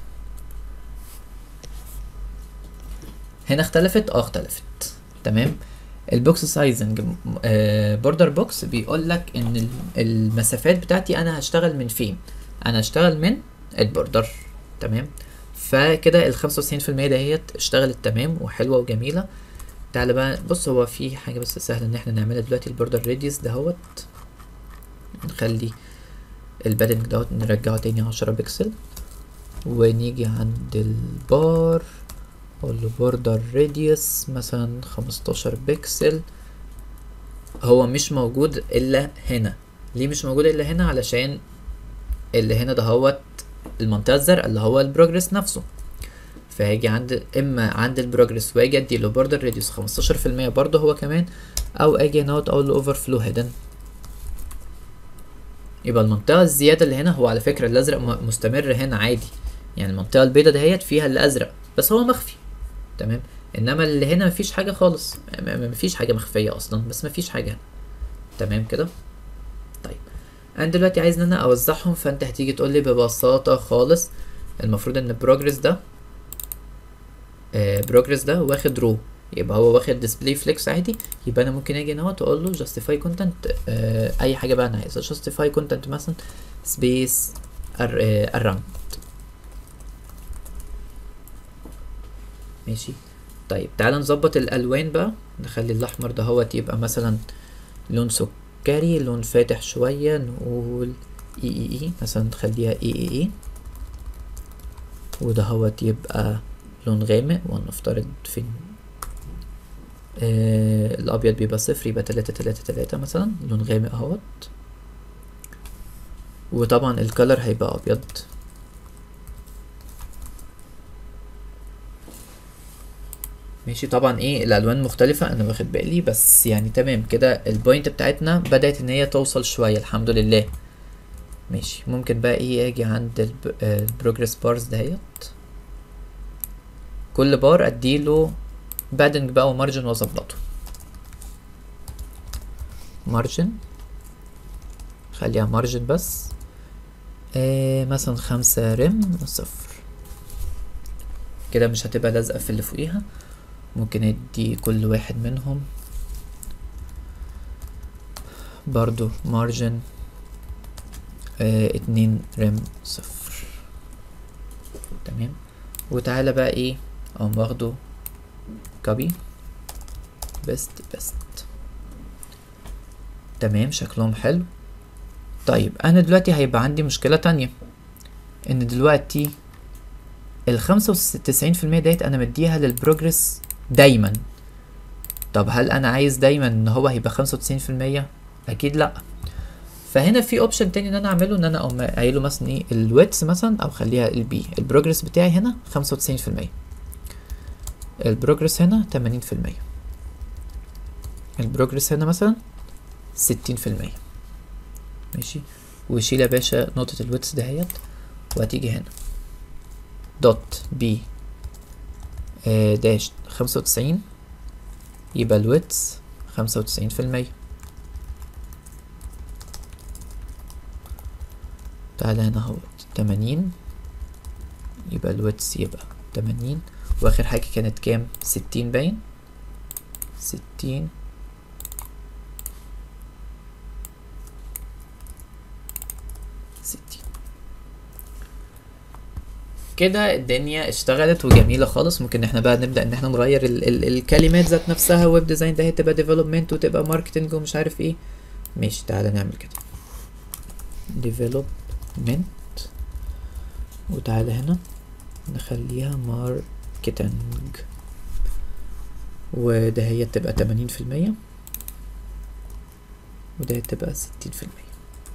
هنا اختلفت اه اختلفت تمام البوكس سايزنج بوردر بوكس بيقول لك ان ال- المسافات بتاعتي انا هشتغل من فين انا هشتغل من البوردر تمام فكده ال 95% دهيت اشتغلت تمام وحلوه وجميله تعالى بقى بص هو في حاجه بس سهله ان احنا نعملها دلوقتي البوردر راديوس دهوت نخلي البادنج دوت نرجعه تاني عشرة بكسل ونيجي عند البار اقول له بوردر راديوس مثلا خمستاشر بكسل هو مش موجود الا هنا ليه مش موجود الا هنا علشان اللي هنا دهوت المنطقه الزرقاء اللي هو البروجرس نفسه فهاجي عند اما عند البروجرس واجي ادي له بوردر راديوس 15% برضه هو كمان او اجي هنا اقول له اوفر فلو هيدن يبقى المنطقه الزياده اللي هنا هو على فكره الازرق م- مستمر هنا عادي يعني المنطقه البيضاء دهيت فيها الازرق بس هو مخفي تمام انما اللي هنا مفيش حاجه خالص م- م- مفيش حاجه مخفيه اصلا بس مفيش حاجه تمام كده طيب انا دلوقتي عايز ان انا اوزعهم فانت هتيجي تقول لي ببساطه خالص المفروض ان البروجرس ده بروجرس ده واخد رو يبقى هو واخد ديسبلاي فليكس عادي يبقى انا ممكن اجي هنا اهوت اقول له جاستيفاي كونتنت اي حاجه بقى انا عايزها جاستيفاي كونتنت مثلا سبيس اراوند ماشي طيب تعالى نظبط الالوان بقى نخلي الاحمر دهوت يبقى مثلا لون سكري لون فاتح شويه نقول اي اي اي مثلا نخليها اي اي اي ودهوت يبقى لون غامق ونفترض في آه الابيض بيبقى صفر يبقى تلاتة تلاتة تلاتة مثلا لون غامق اهوت وطبعا الكلر هيبقى ابيض ماشي طبعا ايه الالوان مختلفة انا واخد بالي بس يعني تمام كده البوينت بتاعتنا بدأت ان هي توصل شوية الحمد لله ماشي ممكن بقى ايه اجي عند البروجرس بارز دهيت كل بار اديله بادنج بقى ومارجن واظبطه مارجن خليها مارجن بس آه مثلا خمسة رم صفر كده مش هتبقى لازقة في اللي فوقيها ممكن ادي كل واحد منهم برضو مارجن آه اتنين رم صفر تمام وتعالى بقى ايه اقوم واخده كوبي بيست بيست تمام شكلهم حلو طيب انا دلوقتي هيبقى عندي مشكلة تانية ان دلوقتي الخمسة وتسعين في المية ديت انا مديها للبروجرس دايما طب هل انا عايز دايما ان هو هيبقى خمسة وتسعين في المية اكيد لا فهنا في اوبشن تاني ان انا اعمله ان انا اقوم قايله مثلا ايه الويتس مثلا او خليها البي البروجرس بتاعي هنا خمسة وتسعين في المية البروجرس هنا تمانين في المية البروجرس هنا مثلا ستين في المية ماشي ويشيل يا باشا نقطة الويتس دهيت وهتيجي هنا دوت بي آه داش خمسة وتسعين يبقى الويتس خمسة وتسعين في المية تعالى هنا اهوت تمانين يبقى الويتس يبقى تمانين واخر حاجة كانت كام ستين باين ستين ستين كده الدنيا اشتغلت وجميله خالص ممكن احنا بقى نبدا ان احنا نغير ال ال الكلمات ذات نفسها ويب ديزاين ده تبقى ديفلوبمنت وتبقى ماركتنج ومش عارف ايه ماشي تعالى نعمل كده ديفلوبمنت وتعالى هنا نخليها ماركتنج وده هي تبقى تمانين في المية وده تبقى ستين في المية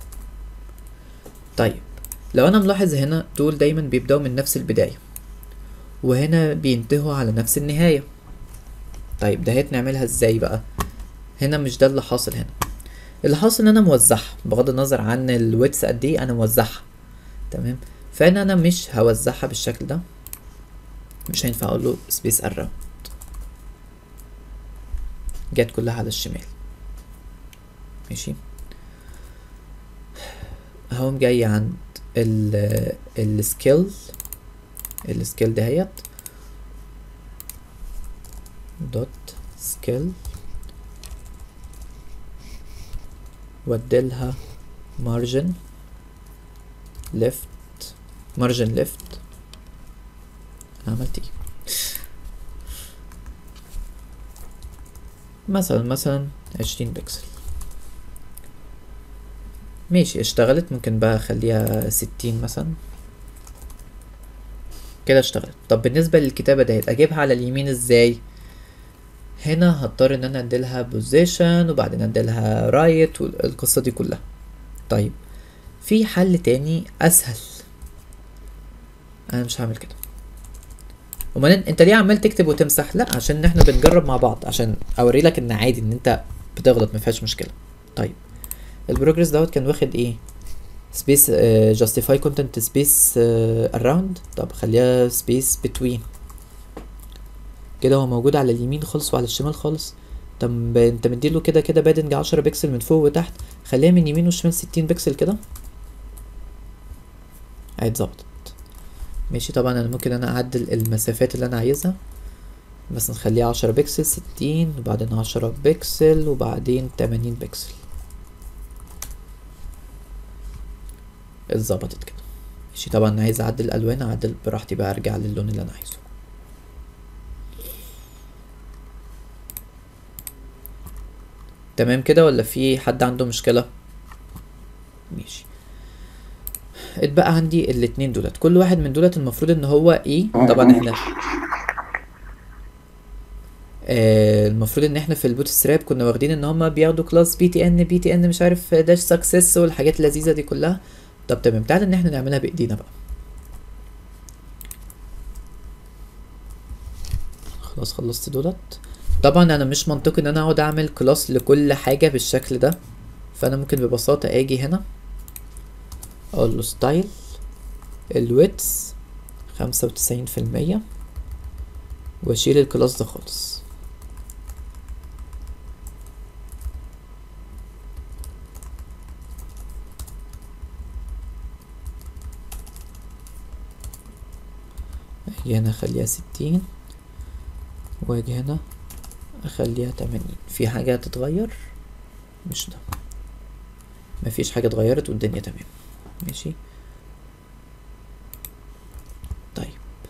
طيب لو انا ملاحظ هنا دول دايما بيبدأوا من نفس البداية وهنا بينتهوا على نفس النهاية طيب دهيت نعملها ازاي بقى هنا مش ده اللي حاصل هنا اللي حاصل ان انا موزعها بغض النظر عن الويتس قد ايه انا موزعها تمام فانا انا مش هوزعها بالشكل ده مش هينفع اقول له سبيس اراوند جت كلها على الشمال ماشي هقوم جاي عند ال السكيل السكيل دهيت دوت سكيل واديلها margin left margin left عملت ايه مثلا مثلا عشرين بكسل ماشي اشتغلت ممكن بقى اخليها ستين مثلا كده اشتغلت طب بالنسبة للكتابة ديت اجيبها على اليمين ازاي هنا هضطر ان انا اديلها بوزيشن وبعدين اديلها رايت والقصة دي كلها طيب في حل تاني اسهل انا مش هعمل كده امال انت ليه عمال تكتب وتمسح لا عشان احنا بنجرب مع بعض عشان اوري لك ان عادي ان انت بتغلط ما فيهاش مشكله طيب البروجرس دوت كان واخد ايه سبيس جاستيفاي كونتنت سبيس اراوند طب خليها سبيس بتوين كده هو موجود على اليمين خالص وعلى الشمال خالص طب انت مديله كده كده بادنج عشرة بكسل من فوق وتحت خليها من يمين وشمال ستين بكسل كده هيتظبط ماشي طبعا انا ممكن انا اعدل المسافات اللي انا عايزها بس نخليها عشرة بكسل ستين وبعدين عشرة بكسل وبعدين تمانين بكسل اتظبطت كده ماشي طبعا انا عايز اعدل الالوان اعدل براحتي بقى ارجع للون اللي انا عايزه تمام كده ولا في حد عنده مشكلة ماشي اتبقى عندي الاتنين دولت كل واحد من دولت المفروض ان هو ايه طبعا احنا آه المفروض ان احنا في البوت ستراب كنا واخدين ان هما بياخدوا كلاس بي تي ان بي تي ان مش عارف داش سكسس والحاجات اللذيذه دي كلها طب تمام تعالى ان احنا نعملها بايدينا بقى خلاص خلصت دولت طبعا انا مش منطقي ان انا اقعد اعمل كلاس لكل حاجه بالشكل ده فانا ممكن ببساطه اجي هنا اقول له ستايل الويتس خمسة وتسعين في المية واشيل الكلاس ده خالص اجي هنا اخليها ستين واجي هنا اخليها تمانين في حاجة هتتغير مش ده مفيش حاجة اتغيرت والدنيا تمام ماشي طيب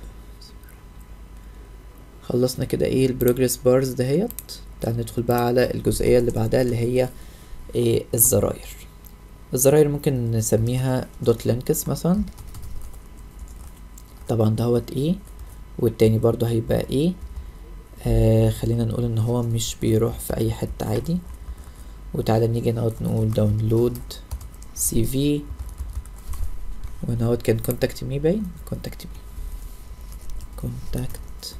خلصنا كده ايه البروجرس بارز دهيت تعال ندخل بقى على الجزئية اللي بعدها اللي هي ايه الزراير الزراير ممكن نسميها دوت لينكس مثلا طبعا دهوت ايه والتاني برضو هيبقى ايه آه خلينا نقول ان هو مش بيروح في اي حتة عادي وتعالى نيجي نقعد نقول داونلود سي في ونقعد كان كونتاكت مي باين كونتاكت مي كونتاكت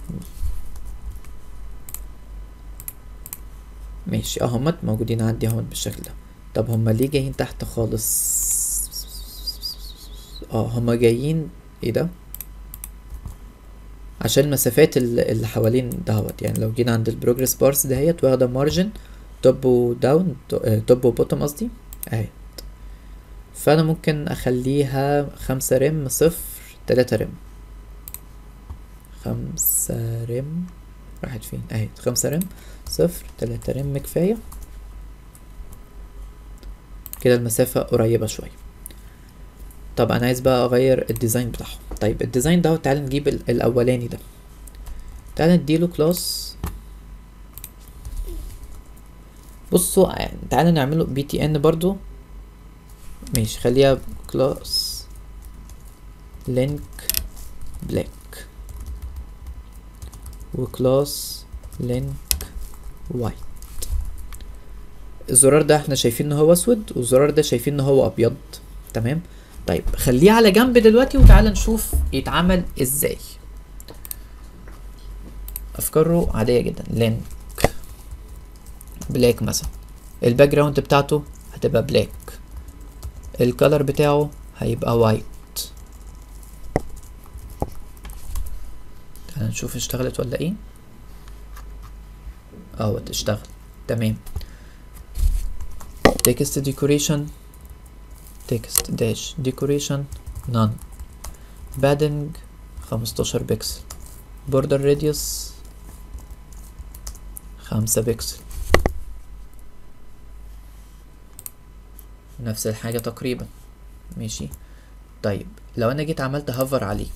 ماشي اه همت موجودين عندي همت بالشكل ده طب هما ليه جايين تحت خالص اه هما جايين ايه ده عشان المسافات ال- اللي حوالين دهوت يعني لو جينا عند البروجرس بارس دهيت واخدة مارجن توب وداون توب وبوتوم قصدي اهي فانا ممكن اخليها خمسة رم صفر تلاتة رم خمسة رم راحت فين اهي خمسة رم صفر تلاتة رم كفاية كده المسافة قريبة شوية طب انا عايز بقى اغير الديزاين بتاعهم طيب الديزاين ده تعال نجيب ال- الاولاني ده تعال نديله كلاس بصوا يعني تعال نعمله بي تي ان برضو ماشي خليها كلاس لينك بلاك وكلاس لينك وايت الزرار ده احنا شايفين ان هو اسود والزرار ده شايفين ان هو ابيض تمام طيب خليه على جنب دلوقتي وتعالى نشوف يتعمل ازاي افكاره عاديه جدا لينك بلاك مثلا الباك جراوند بتاعته هتبقى بلاك الكالر بتاعه هيبقى وايت تعالى نشوف اشتغلت ولا ايه اه تشتغل تمام text decoration text dash decoration none padding 15 بكسل border radius 5 بكسل نفس الحاجة تقريبا ماشي طيب لو انا جيت عملت هافر عليه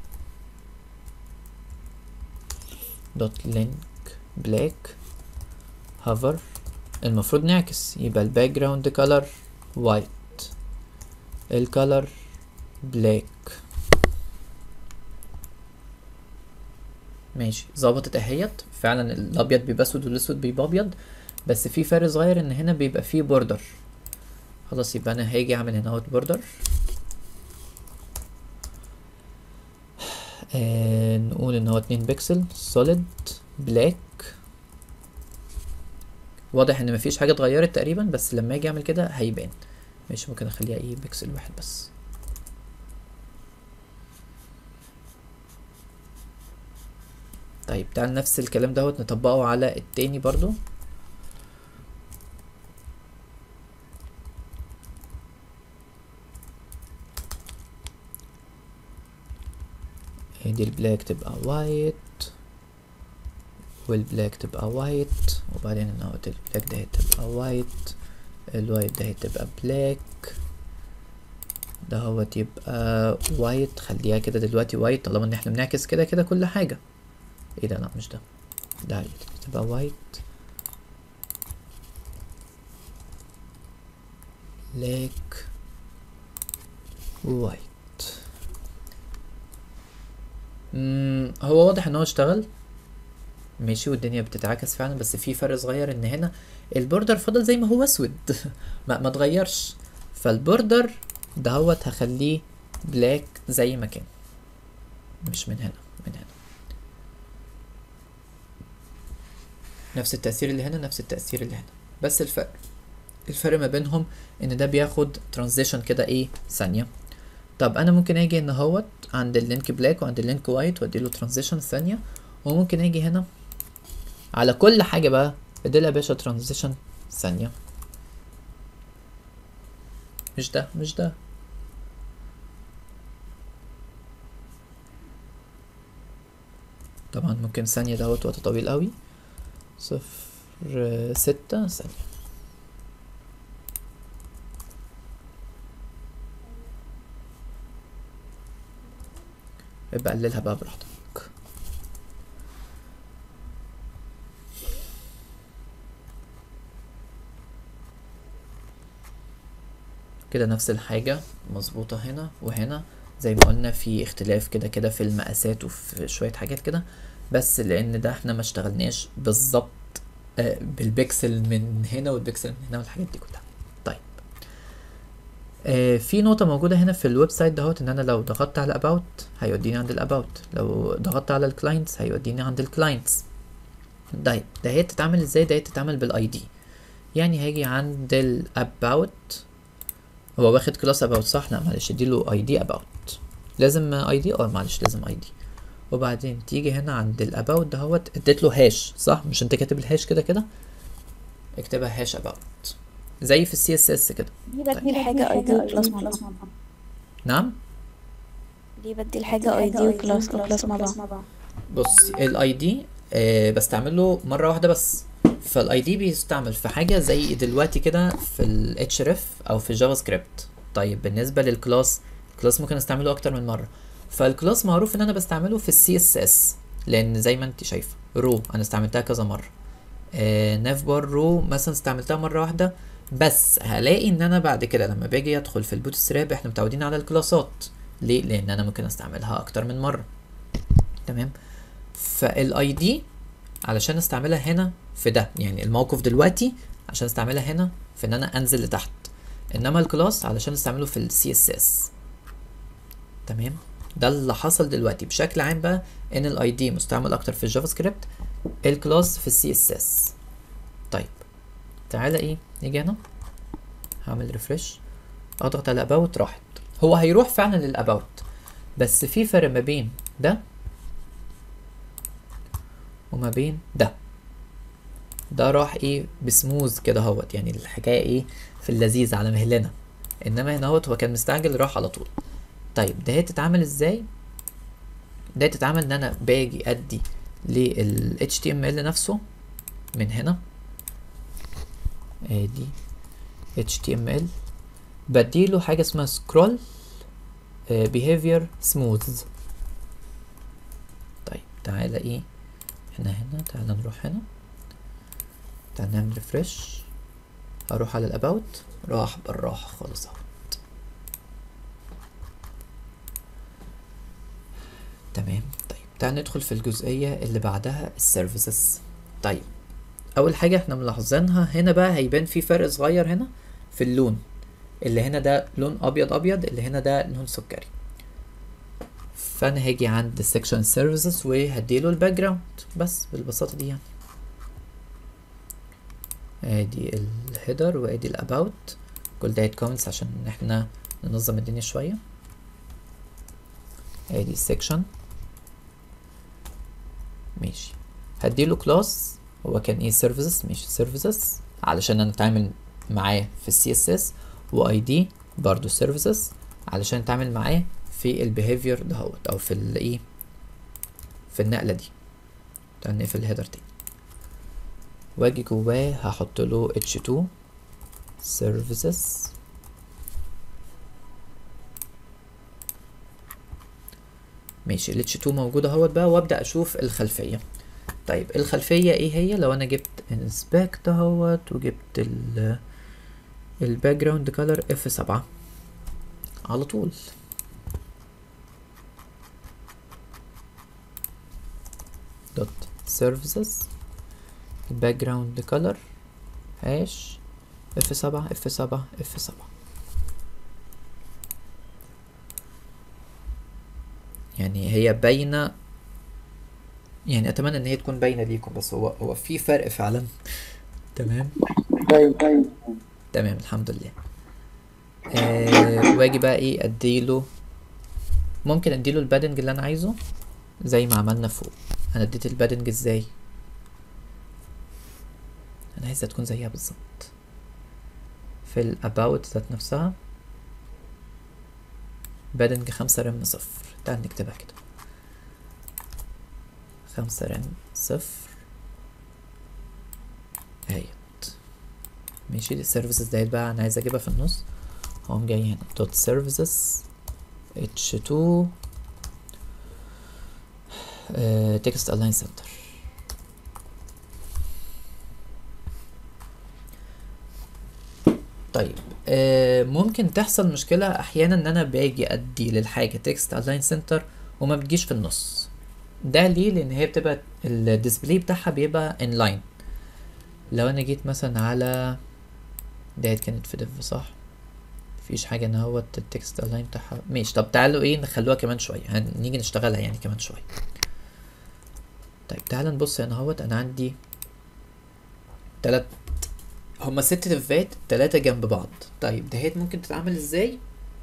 دوت لينك بلاك هافر المفروض نعكس يبقى الباك جراوند كولر وايت الكولر بلاك ماشي ظبطت اهيت فعلا الابيض بيبقى اسود والاسود بيبقى ابيض بس في فرق صغير ان هنا بيبقى فيه بوردر خلاص يبقى انا هاجي اعمل هنا اوت بوردر آه نقول ان هو اتنين بكسل سوليد بلاك واضح ان مفيش حاجه اتغيرت تقريبا بس لما اجي اعمل كده هيبان ماشي ممكن اخليها ايه بكسل واحد بس طيب تعال نفس الكلام دوت نطبقه على التاني برضو دي البلاك تبقى وايت والبلاك تبقى وايت وبعدين النوت البلاك ده تبقى وايت الوايت ده تبقى بلاك ده هو يبقى وايت خليها كده دلوقتي وايت طالما ان احنا بنعكس كده كده كل حاجة ايه ده لا مش ده ده تبقى وايت بلاك وايت مم، هو واضح ان هو اشتغل ماشي والدنيا بتتعكس فعلا بس في فرق صغير ان هنا البوردر فضل زي ما هو اسود ما ما اتغيرش فالبوردر دهوت هخليه بلاك زي ما كان مش من هنا من هنا نفس التأثير اللي هنا نفس التأثير اللي هنا بس الفرق الفرق ما بينهم ان ده بياخد ترانزيشن كده ايه ثانية طب انا ممكن اجي ان هوت عند اللينك بلاك وعند اللينك وايت واديله ترانزيشن ثانية وممكن اجي هنا على كل حاجة بقى اديلها يا باشا ترانزيشن ثانية مش ده مش ده طبعا ممكن ثانية دوت وقت طويل قوي صفر ستة ثانية يبقى قللها بقى براحتك كده نفس الحاجة مظبوطة هنا وهنا زي ما قلنا في اختلاف كده كده في المقاسات وفي شوية حاجات كده بس لان ده احنا ما اشتغلناش بالظبط آه، بالبكسل من هنا والبكسل من هنا والحاجات دي كلها طيب آه، في نقطة موجودة هنا في الويب سايت دهوت ان انا لو ضغطت على about هيوديني عند الاباوت لو ضغطت على الكلاينتس هيوديني عند الكلاينتس طيب ده هي تتعمل ازاي ده هي تتعمل بالاي دي يعني هاجي عند الاباوت هو واخد كلاس about صح لا معلش اديله اي دي about لازم اي دي اه معلش لازم اي دي وبعدين تيجي هنا عند الاباوت دهوت اديت له هاش صح مش انت كاتب الهاش كده كده اكتبها هاش about زي في السي اس اس كده ليه بدي الحاجة اي دي وكلاس مع بعض نعم ليه بدي الحاجة اي دي وكلاس وكلاس مع بعض بص الاي دي آه بستعمله مره واحده بس فالاي دي بيستعمل في حاجه زي دلوقتي كده في الاتش ريف او في الجافا سكريبت طيب بالنسبه للكلاس الكلاس ممكن استعمله اكتر من مره فالكلاس معروف ان انا بستعمله في السي اس اس لان زي ما انت شايفه رو انا استعملتها كذا مره آه ناف بار رو مثلا استعملتها مره واحده بس هلاقي ان انا بعد كده لما باجي ادخل في البوت ستراب احنا متعودين على الكلاسات ليه لان انا ممكن استعملها اكتر من مره تمام فالاي دي علشان استعملها هنا في ده يعني الموقف دلوقتي عشان استعملها هنا في ان انا انزل لتحت انما الكلاس علشان استعمله في السي اس اس تمام ده اللي حصل دلوقتي بشكل عام بقى ان الاي دي مستعمل اكتر في الجافا سكريبت الكلاس في السي اس اس طيب تعالى ايه نيجي هنا هعمل ريفرش اضغط على اباوت راحت هو هيروح فعلا للاباوت بس في فرق ما بين ده وما بين ده ده راح ايه بسموز كده اهوت يعني الحكايه ايه في اللذيذ على مهلنا انما هنا اهوت هو كان مستعجل راح على طول طيب ده هي تتعمل ازاي ده تتعمل ان انا باجي ادي لل HTML نفسه من هنا ادي HTML بديله حاجة اسمها scroll آه، behavior smooth طيب تعالى ايه احنا هنا تعالى نروح هنا تعالى نعمل ريفرش هروح على الاباوت راح بالراحة خالص اهو تمام طيب تعال ندخل في الجزئية اللي بعدها السيرفيسز طيب أول حاجة احنا ملاحظينها هنا بقى هيبان في فرق صغير هنا في اللون اللي هنا ده لون أبيض أبيض اللي هنا ده لون سكري فأنا هاجي عند section services وهديله الباك جراوند بس بالبساطة دي يعني ادي الهيدر وادي الاباوت كل ده كومنتس عشان احنا ننظم الدنيا شوية ادي section ماشي هديله كلاس هو كان ايه سيرفيسز ماشي سيرفيسز علشان انا اتعامل معاه في السي اس اس واي دي برضو سيرفيسز علشان اتعامل معاه في البيهيفير دهوت او في الايه في النقله دي تعال نقفل الهيدر تاني واجي جواه هحط له h2 services ماشي ال H2 موجودة اهوت بقى وابدأ اشوف الخلفية طيب الخلفية ايه هي لو انا جبت انسبكت دهوت وجبت ال الباك جراوند كولر اف سبعة على طول دوت سيرفيسز الباك جراوند كولر هاش اف سبعة اف سبعة اف سبعة يعني هي باينة يعني اتمنى ان هي تكون باينة ليكم بس هو هو في فرق فعلا تمام طيب طيب تمام الحمد لله آه واجي بقى ايه اديله ممكن اديله البادنج اللي انا عايزه زي ما عملنا فوق انا اديت البادنج ازاي انا عايزها تكون زيها بالظبط في الاباوت ذات نفسها بادنج خمسة رم صفر تعال نكتبها كده خمسة رم صفر اهيت ماشي السيرفيسز ديت بقى انا عايز اجيبها في النص هقوم جاي هنا دوت سيرفيسز اتش 2 تكست الاين سنتر طيب آه ممكن تحصل مشكلة احيانا ان انا باجي ادي للحاجة تكست الاين سنتر وما بتجيش في النص ده ليه لان هي بتبقى الديسبلاي بتاعها بيبقى انلاين لو انا جيت مثلا على ديت كانت في ديف صح مفيش حاجة ان هو التكست الاين بتاعها ماشي طب تعالوا ايه نخلوها كمان شوية هنيجي نشتغلها يعني كمان شوية طيب تعالى نبص هنا اهوت انا عندي تلات هما ست دفات تلاتة جنب بعض طيب دهيت ممكن تتعمل ازاي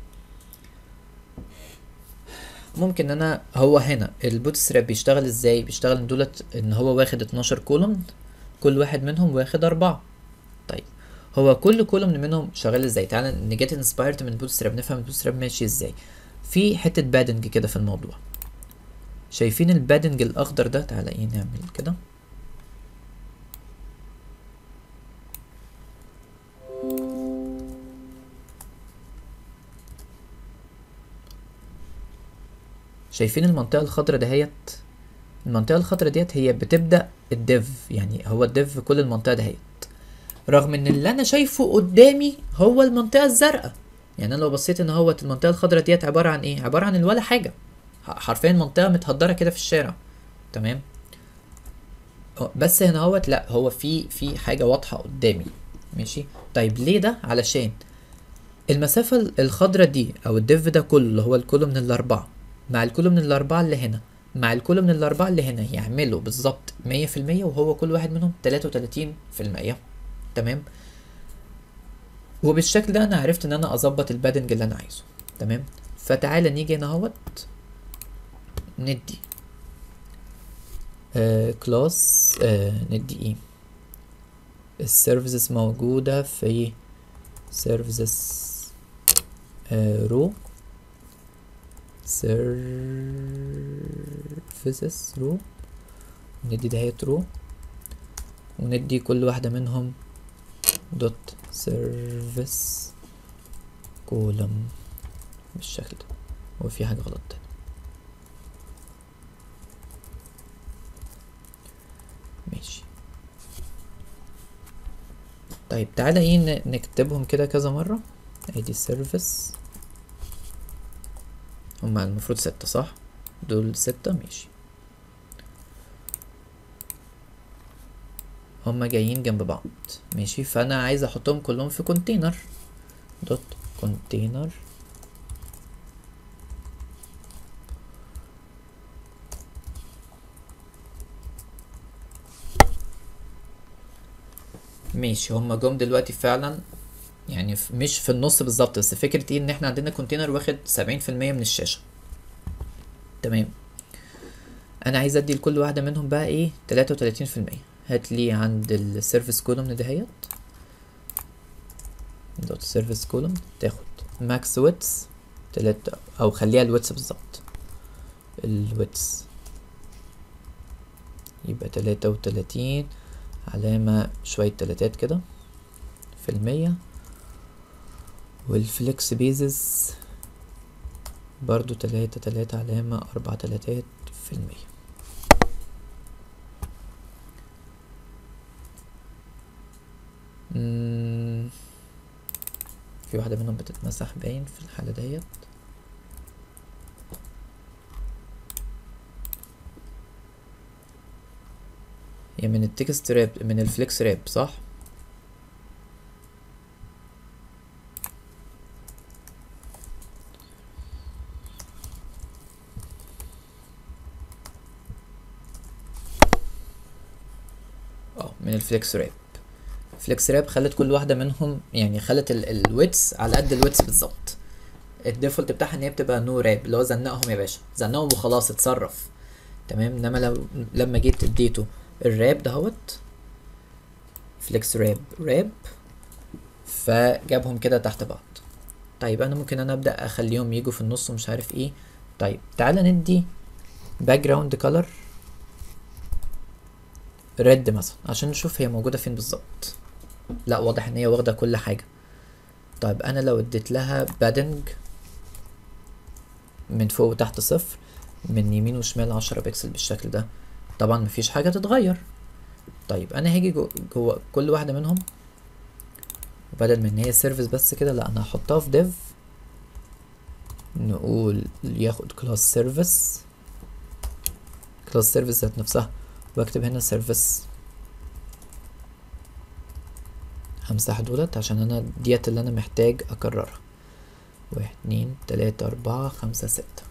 ممكن انا هو هنا البوت ستراب بيشتغل ازاي بيشتغل ان دولت ان هو واخد 12 كولوم كل واحد منهم واخد أربعة طيب هو كل كولوم منهم شغال ازاي تعالى نجيت انسبايرد من البوت ستراب نفهم البوت ستراب ماشي ازاي في حتة بادنج كده في الموضوع شايفين البادنج الاخضر ده تعالى ايه نعمل كده شايفين المنطقة الخضراء دهيت المنطقة الخضراء ديت هي بتبدأ الديف يعني هو الديف في كل المنطقة دهيت رغم ان اللي انا شايفه قدامي هو المنطقة الزرقاء يعني انا لو بصيت ان هو المنطقة الخضراء ديت عبارة عن ايه عبارة عن ولا حاجة ح- حرفيا منطقة متهدرة كده في الشارع تمام أه، بس هنا هوت لا هو في في حاجة واضحة قدامي ماشي طيب ليه ده علشان المسافة الخضراء دي او الديف ده كله اللي هو الكولوم من الاربعة مع الكولوم من الاربعة اللي هنا مع الكولوم من الاربعة اللي هنا يعملوا بالظبط مية في المية وهو كل واحد منهم تلاتة وتلاتين في المية تمام وبالشكل ده انا عرفت ان انا اظبط البادنج اللي انا عايزه تمام فتعالى نيجي هنا اهوت ندي آه كلاس آه ندي ايه السيرفيسز موجودة في سيرفيسز آه رو سيرفيسز رو ندي دهيت رو وندي كل واحدة منهم دوت سيرفيس كولم بالشكل ده هو في حاجة غلط تاني ماشي طيب تعالى ايه ن- نكتبهم كده كذا مرة ادي سيرفيس هما المفروض ستة صح دول ستة ماشي هما جايين جنب بعض ماشي فانا عايز احطهم كلهم في كونتينر دوت كونتينر ماشي هما جم دلوقتي فعلا يعني ف- مش في النص بالظبط بس فكرة ايه ان احنا عندنا كونتينر واخد سبعين في المية من الشاشة تمام انا عايز ادي لكل واحدة منهم بقى ايه تلاتة وتلاتين في المية هات لي عند السيرفيس كولوم دهيت دوت سيرفيس كولوم تاخد ماكس ويتس تلاتة او خليها الويتس بالظبط الويتس يبقى تلاتة وتلاتين علامة شوية تلاتات كده في المية والفليكس بيزز برضو تلاتة تلاتة علامة أربع تلاتات في المية مم، في واحدة منهم بتتمسح باين في الحالة ديت هي من التكست راب من الفليكس راب صح؟ اه من الفليكس راب فليكس راب خلت كل واحدة منهم يعني خلت الويتس على قد الويتس بالظبط الديفولت بتاعها ان هي بتبقى نو راب اللي هو زنقهم يا باشا زنقهم وخلاص اتصرف تمام انما لو لما جيت اديته الراب دهوت فليكس راب راب فجابهم كده تحت بعض طيب انا ممكن انا ابدا اخليهم يجوا في النص ومش عارف ايه طيب تعالى ندي باك جراوند كلر ريد مثلا عشان نشوف هي موجوده فين بالظبط لا واضح ان هي واخده كل حاجه طيب انا لو اديت لها بادنج من فوق وتحت صفر من يمين وشمال عشرة بكسل بالشكل ده طبعا مفيش حاجة تتغير طيب انا هاجي جو- جوه كل واحدة منهم وبدل من ان هي سيرفيس بس كده لا انا هحطها في ديف نقول ياخد كلاس سيرفيس كلاس سيرفيس ذات نفسها واكتب هنا سيرفيس همسح دولت عشان انا ديت اللي انا محتاج اكررها واحد اتنين تلاتة اربعة خمسة ستة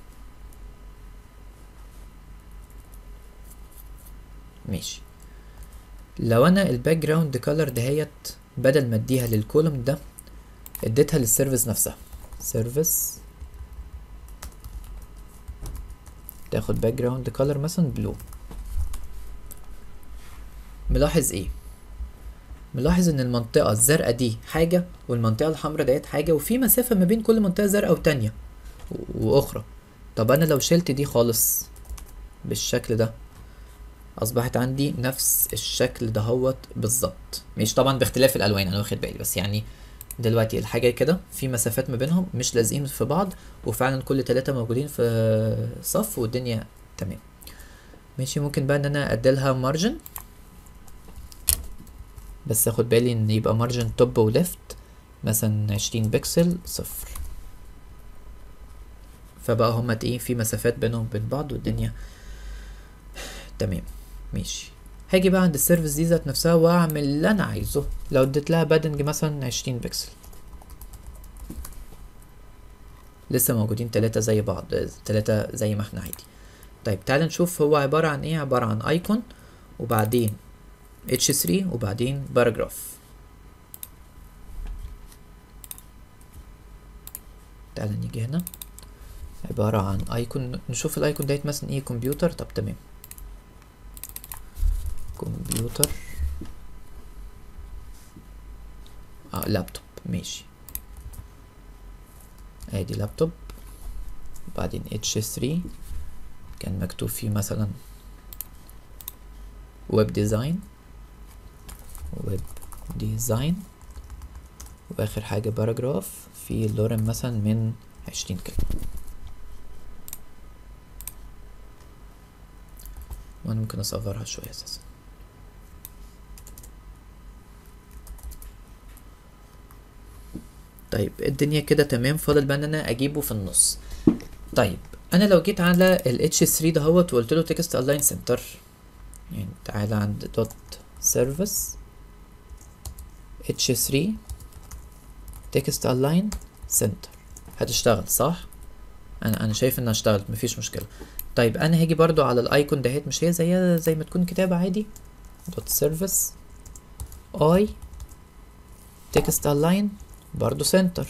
ماشي لو انا الباك جراوند كولر دهيت بدل ما اديها للكولوم ده اديتها للسيرفيس نفسها سيرفيس تاخد باك جراوند كولر مثلا بلو ملاحظ ايه ملاحظ ان المنطقة الزرقاء دي حاجة والمنطقة الحمراء ديت حاجة وفي مسافة ما بين كل منطقة زرقاء وتانية و- واخرى طب انا لو شلت دي خالص بالشكل ده اصبحت عندي نفس الشكل دهوت بالظبط مش طبعا باختلاف الالوان انا واخد بالي بس يعني دلوقتي الحاجة كده في مسافات ما بينهم مش لازقين في بعض وفعلا كل تلاتة موجودين في صف والدنيا تمام ماشي ممكن بقى ان انا اديلها مارجن بس اخد بالي ان يبقى مارجن توب وليفت مثلا عشرين بكسل صفر فبقى هما ايه في مسافات بينهم وبين بعض والدنيا تمام ماشي هاجي بقى عند السيرفيس دي ذات نفسها واعمل اللي انا عايزه لو اديت لها بادنج مثلا عشرين بكسل لسه موجودين تلاتة زي بعض تلاتة زي ما احنا عادي طيب تعال نشوف هو عبارة عن ايه عبارة عن ايكون وبعدين H3 وبعدين باراجراف تعال نيجي هنا عبارة عن ايكون نشوف الايكون ديت مثلا ايه كمبيوتر طب تمام كمبيوتر اه لابتوب ماشي ادي لابتوب وبعدين H3 كان مكتوب فيه مثلا ويب ديزاين ويب ديزاين واخر حاجة باراجراف في لورم مثلا من عشرين كلمة وانا ممكن اصغرها شوية اساسا طيب الدنيا كده تمام فاضل بقى ان انا اجيبه في النص طيب انا لو جيت على ال H3 دهوت وقلت له تكست الاين سنتر يعني تعالى عند دوت سيرفيس H3 تكست الاين سنتر هتشتغل صح انا انا شايف انها اشتغلت مفيش مشكله طيب انا هاجي برضو على الايكون دهيت مش هي زيها زي ما تكون كتابه عادي دوت سيرفيس اي تكست الاين برضو سنتر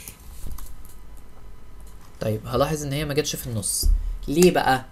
طيب هلاحظ ان هي ما جاتش في النص ليه بقى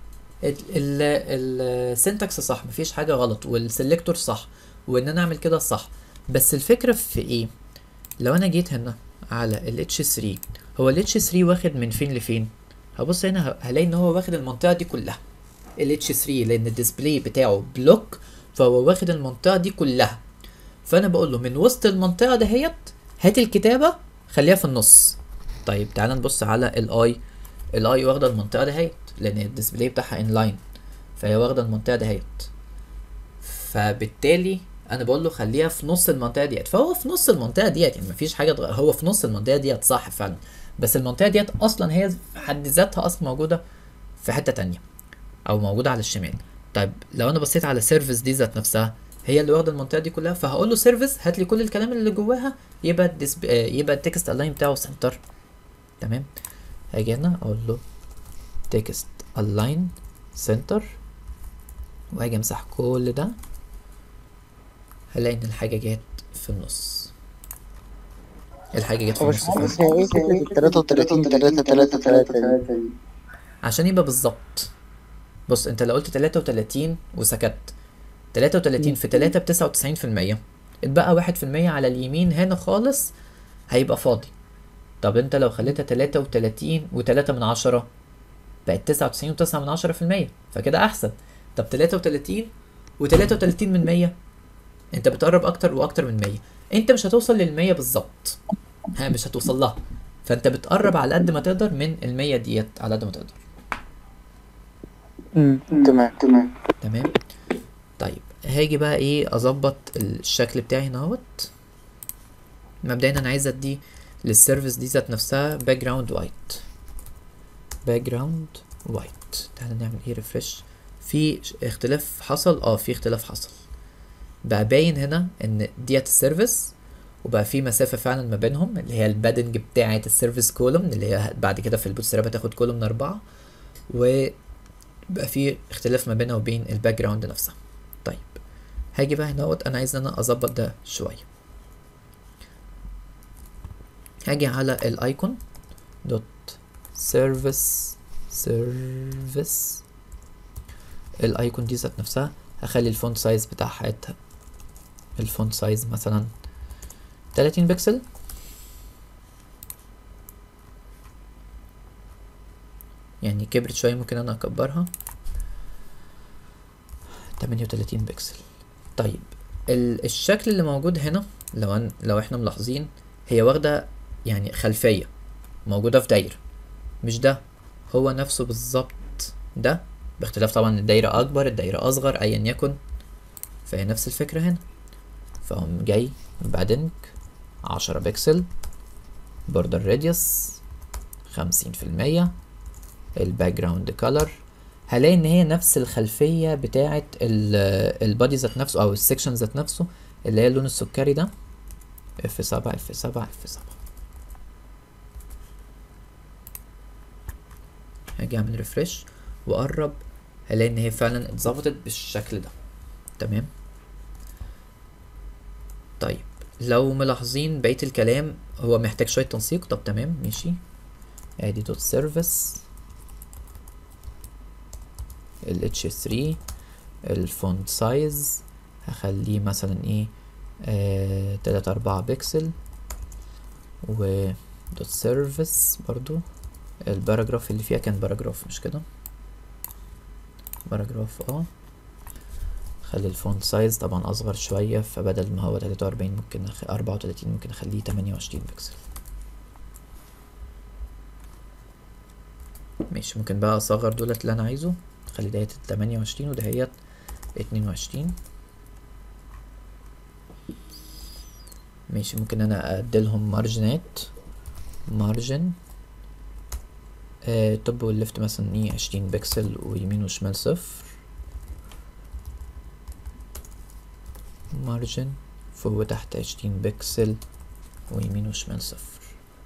السنتكس صح مفيش حاجه غلط والسلكتور صح وان انا اعمل كده صح بس الفكره في ايه لو انا جيت هنا على ال H3 هو ال H3 واخد من فين لفين هبص هنا ه- هلاقي ان هو واخد المنطقه دي كلها ال H3 لان الديسبلاي بتاعه بلوك فهو واخد المنطقه دي كلها فانا بقول له من وسط المنطقه دهيت هات الكتابه خليها في النص طيب تعال نبص على الاي الاي واخده المنطقه دهيت لان الديسبلاي بتاعها انلاين فهي واخده المنطقه دهيت فبالتالي انا بقول له خليها في نص المنطقه ديت فهو في نص المنطقه ديت يعني مفيش حاجه اتغير هو في نص المنطقه ديت صح فعلا بس المنطقه ديت اصلا هي في حد ذاتها اصلا موجوده في حته تانية او موجوده على الشمال طيب لو انا بصيت على سيرفيس دي ذات نفسها هي اللي واخده المنطقه دي كلها فهقول له سيرفيس هات لي كل الكلام اللي جواها يبقى الديسب... آه، يبقى التكست الاين بتاعه سنتر تمام هاجي هنا اقول له تكست الاين سنتر وهاجي امسح كل ده هلاقي ان الحاجه جت في النص الحاجه جت في هو النص فعلا. باشمهندس هي ايه فكرة ال 33 3 3 3 دي؟ عشان يبقى بالظبط بص انت لو قلت 33 وسكت 33 في 3 ب 99 في المية اتبقى واحد في المية على اليمين هنا خالص هيبقى فاضي طب انت لو خليتها 33 و3 من عشرة بقت 99 و9 من عشرة في المية فكده احسن طب 33 و33 من 100 انت بتقرب اكتر واكتر من 100 انت مش هتوصل للمية بالظبط ها مش هتوصل لها فانت بتقرب على قد ما تقدر من المية ديت على قد ما تقدر تمام تمام تمام طيب هاجي بقى ايه اظبط الشكل بتاعي هنا اهوت مبدئيا انا عايز ادي للسيرفيس دي ذات نفسها باك جراوند وايت باك جراوند وايت تعالى نعمل ايه ريفرش في ش- اختلاف حصل اه في اختلاف حصل بقى باين هنا ان ديت السيرفيس وبقى في مسافة فعلا ما بينهم اللي هي البادنج بتاعة السيرفيس كولوم اللي هي بعد كده في البوتستراب هتاخد كولوم من أربعة وبقى في اختلاف ما بينها وبين الباك جراوند نفسها طيب هاجي بقى هنا انا عايز ان انا اظبط ده شوية هاجي على الايكون دوت سيرفيس سيرفيس الايكون دي ذات نفسها هخلي الفونت سايز بتاعها الفونت سايز مثلا 30 بكسل يعني كبرت شوية ممكن انا اكبرها 38 بكسل طيب ال الشكل اللي موجود هنا لو أن لو احنا ملاحظين هي واخدة يعني خلفية موجودة في دايرة مش ده هو نفسه بالظبط ده باختلاف طبعا الدايرة أكبر الدايرة أصغر أيا يكن فهي نفس الفكرة هنا فهم جاي بعدين عشرة بكسل بوردر راديوس خمسين في المية الباك جراوند كولر هلاقي ان هي نفس الخلفية بتاعة البادي ذات نفسه او السكشن ذات نفسه اللي هي اللون السكري ده اف سبعة اف سبعة اف سبعة هاجي اعمل ريفرش واقرب هلاقي ان هي فعلا اتظبطت بالشكل ده تمام طيب لو ملاحظين بقية الكلام هو محتاج شوية تنسيق طب تمام ماشي ادي دوت سيرفيس ال H3 الفونت سايز هخليه مثلا ايه آه تلاتة أربعة بكسل و دوت سيرفيس برضو الباراجراف اللي فيها كان باراجراف مش كده باراجراف اه خلي الفونت سايز طبعا اصغر شوية فبدل ما هو تلاتة وأربعين ممكن أخ... أربعة وتلاتين ممكن اخليه تمانية وعشرين بكسل ماشي ممكن بقى اصغر دولت اللي انا عايزه خلي ديت تمانية وعشرين ودهيت اتنين وعشرين ماشي ممكن انا اديلهم مارجنات مارجن آه توب والليفت مثلا ايه عشرين بكسل ويمين وشمال صفر مارجن فوق وتحت عشرين بكسل ويمين وشمال صفر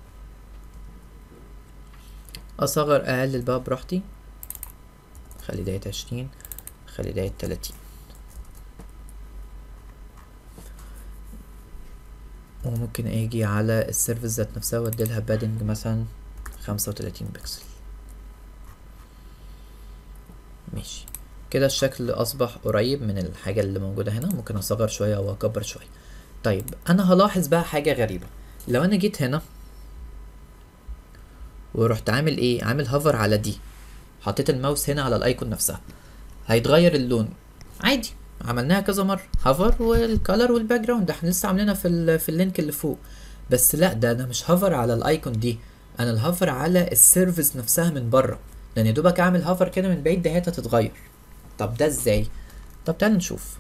اصغر اقلل بقى براحتي خلي ديت عشرين خلي ديت تلاتين وممكن اجي على السيرفيس ذات نفسها واديلها بادنج مثلا خمسة وتلاتين بكسل ماشي كده الشكل اصبح قريب من الحاجة اللي موجودة هنا ممكن اصغر شوية او اكبر شوية طيب انا هلاحظ بقى حاجة غريبة لو انا جيت هنا ورحت عامل ايه عامل هوفر على دي حطيت الماوس هنا على الايكون نفسها هيتغير اللون عادي عملناها كذا مرة هافر والكالر والباك جراوند احنا لسه عاملينها في ال في اللينك اللي فوق بس لا ده انا مش هافر على الايكون دي انا الهافر على السيرفيس نفسها من بره لان يا دوبك اعمل هافر كده من بعيد دهيت هتتغير طب ده ازاي طب تعال نشوف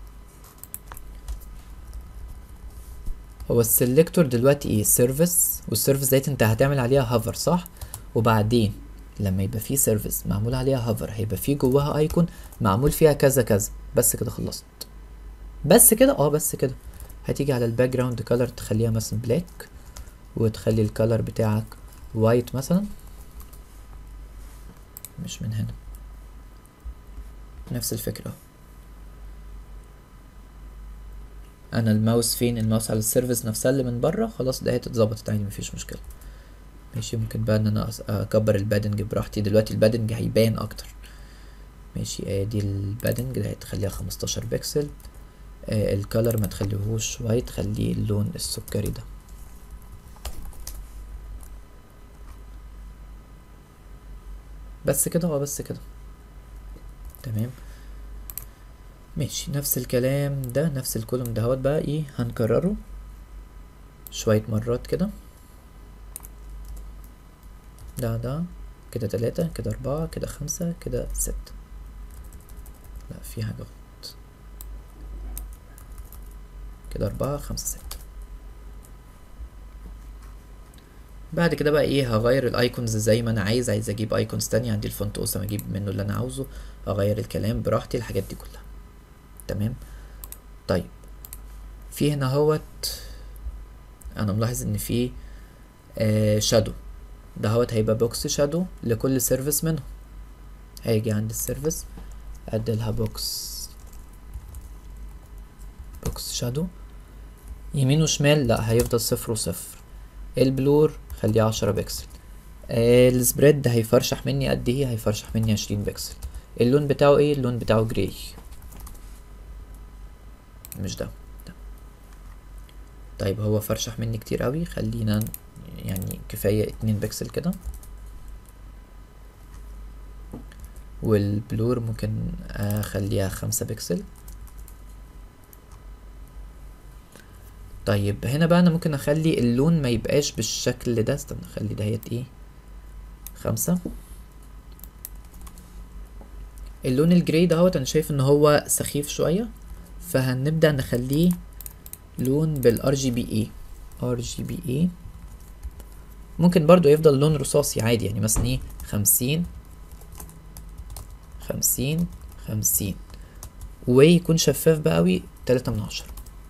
هو السلكتور دلوقتي ايه سيرفيس والسيرفيس ديت انت هتعمل عليها هافر صح وبعدين لما يبقى فيه سيرفيس معمول عليها هافر هيبقى فيه جواها ايكون معمول فيها كذا كذا بس كده خلصت بس كده اه بس كده هتيجي على الباك جراوند كولر تخليها مثلا بلاك وتخلي الكولر بتاعك وايت مثلا مش من هنا نفس الفكرة انا الماوس فين الماوس على السيرفيس نفسها اللي من بره خلاص ده اتظبطت عادي مفيش مشكلة ماشي ممكن بقى ان انا اكبر البادنج براحتي دلوقتي البادنج هيبان اكتر ماشي ادي البادنج ده هتخليها خمستاشر بكسل آه الكالر ما تخليهوش وايت خليه اللون السكري ده بس كده اه بس كده تمام ماشي نفس الكلام ده نفس الكولوم دهوت بقى ايه هنكرره شوية مرات كده ده ده كده تلاتة كده أربعة كده خمسة كده ستة لا في حاجة غلط كده أربعة خمسة ستة بعد كده بقى ايه هغير الايكونز زي ما انا عايز عايز اجيب ايكونز تانية عندي الفونت اوسم اجيب منه اللي انا عاوزه اغير الكلام براحتي الحاجات دي كلها تمام طيب في هنا هوت انا ملاحظ ان في آه شادو ده هوت هيبقى بوكس شادو لكل سيرفيس منهم هيجي عند السيرفيس اديلها بوكس بوكس شادو يمين وشمال لا هيفضل صفر وصفر البلور خليه عشرة بكسل آه السبريد هيفرشح مني قد ايه هيفرشح مني عشرين بكسل اللون بتاعه ايه اللون بتاعه جراي مش ده ده طيب هو فرشح مني كتير قوي خلينا يعني كفاية اتنين بكسل كده والبلور ممكن اخليها خمسة بكسل طيب هنا بقى انا ممكن اخلي اللون ما يبقاش بالشكل ده استنى اخلي دهيت ايه خمسة اللون الجراي دهوت انا شايف ان هو سخيف شوية فهنبدأ نخليه لون بالار جي بي اي ار جي بي اي ممكن برضو يفضل لون رصاصي عادي يعني مثلا ايه خمسين خمسين خمسين ويكون شفاف بقى اوي تلاتة من عشرة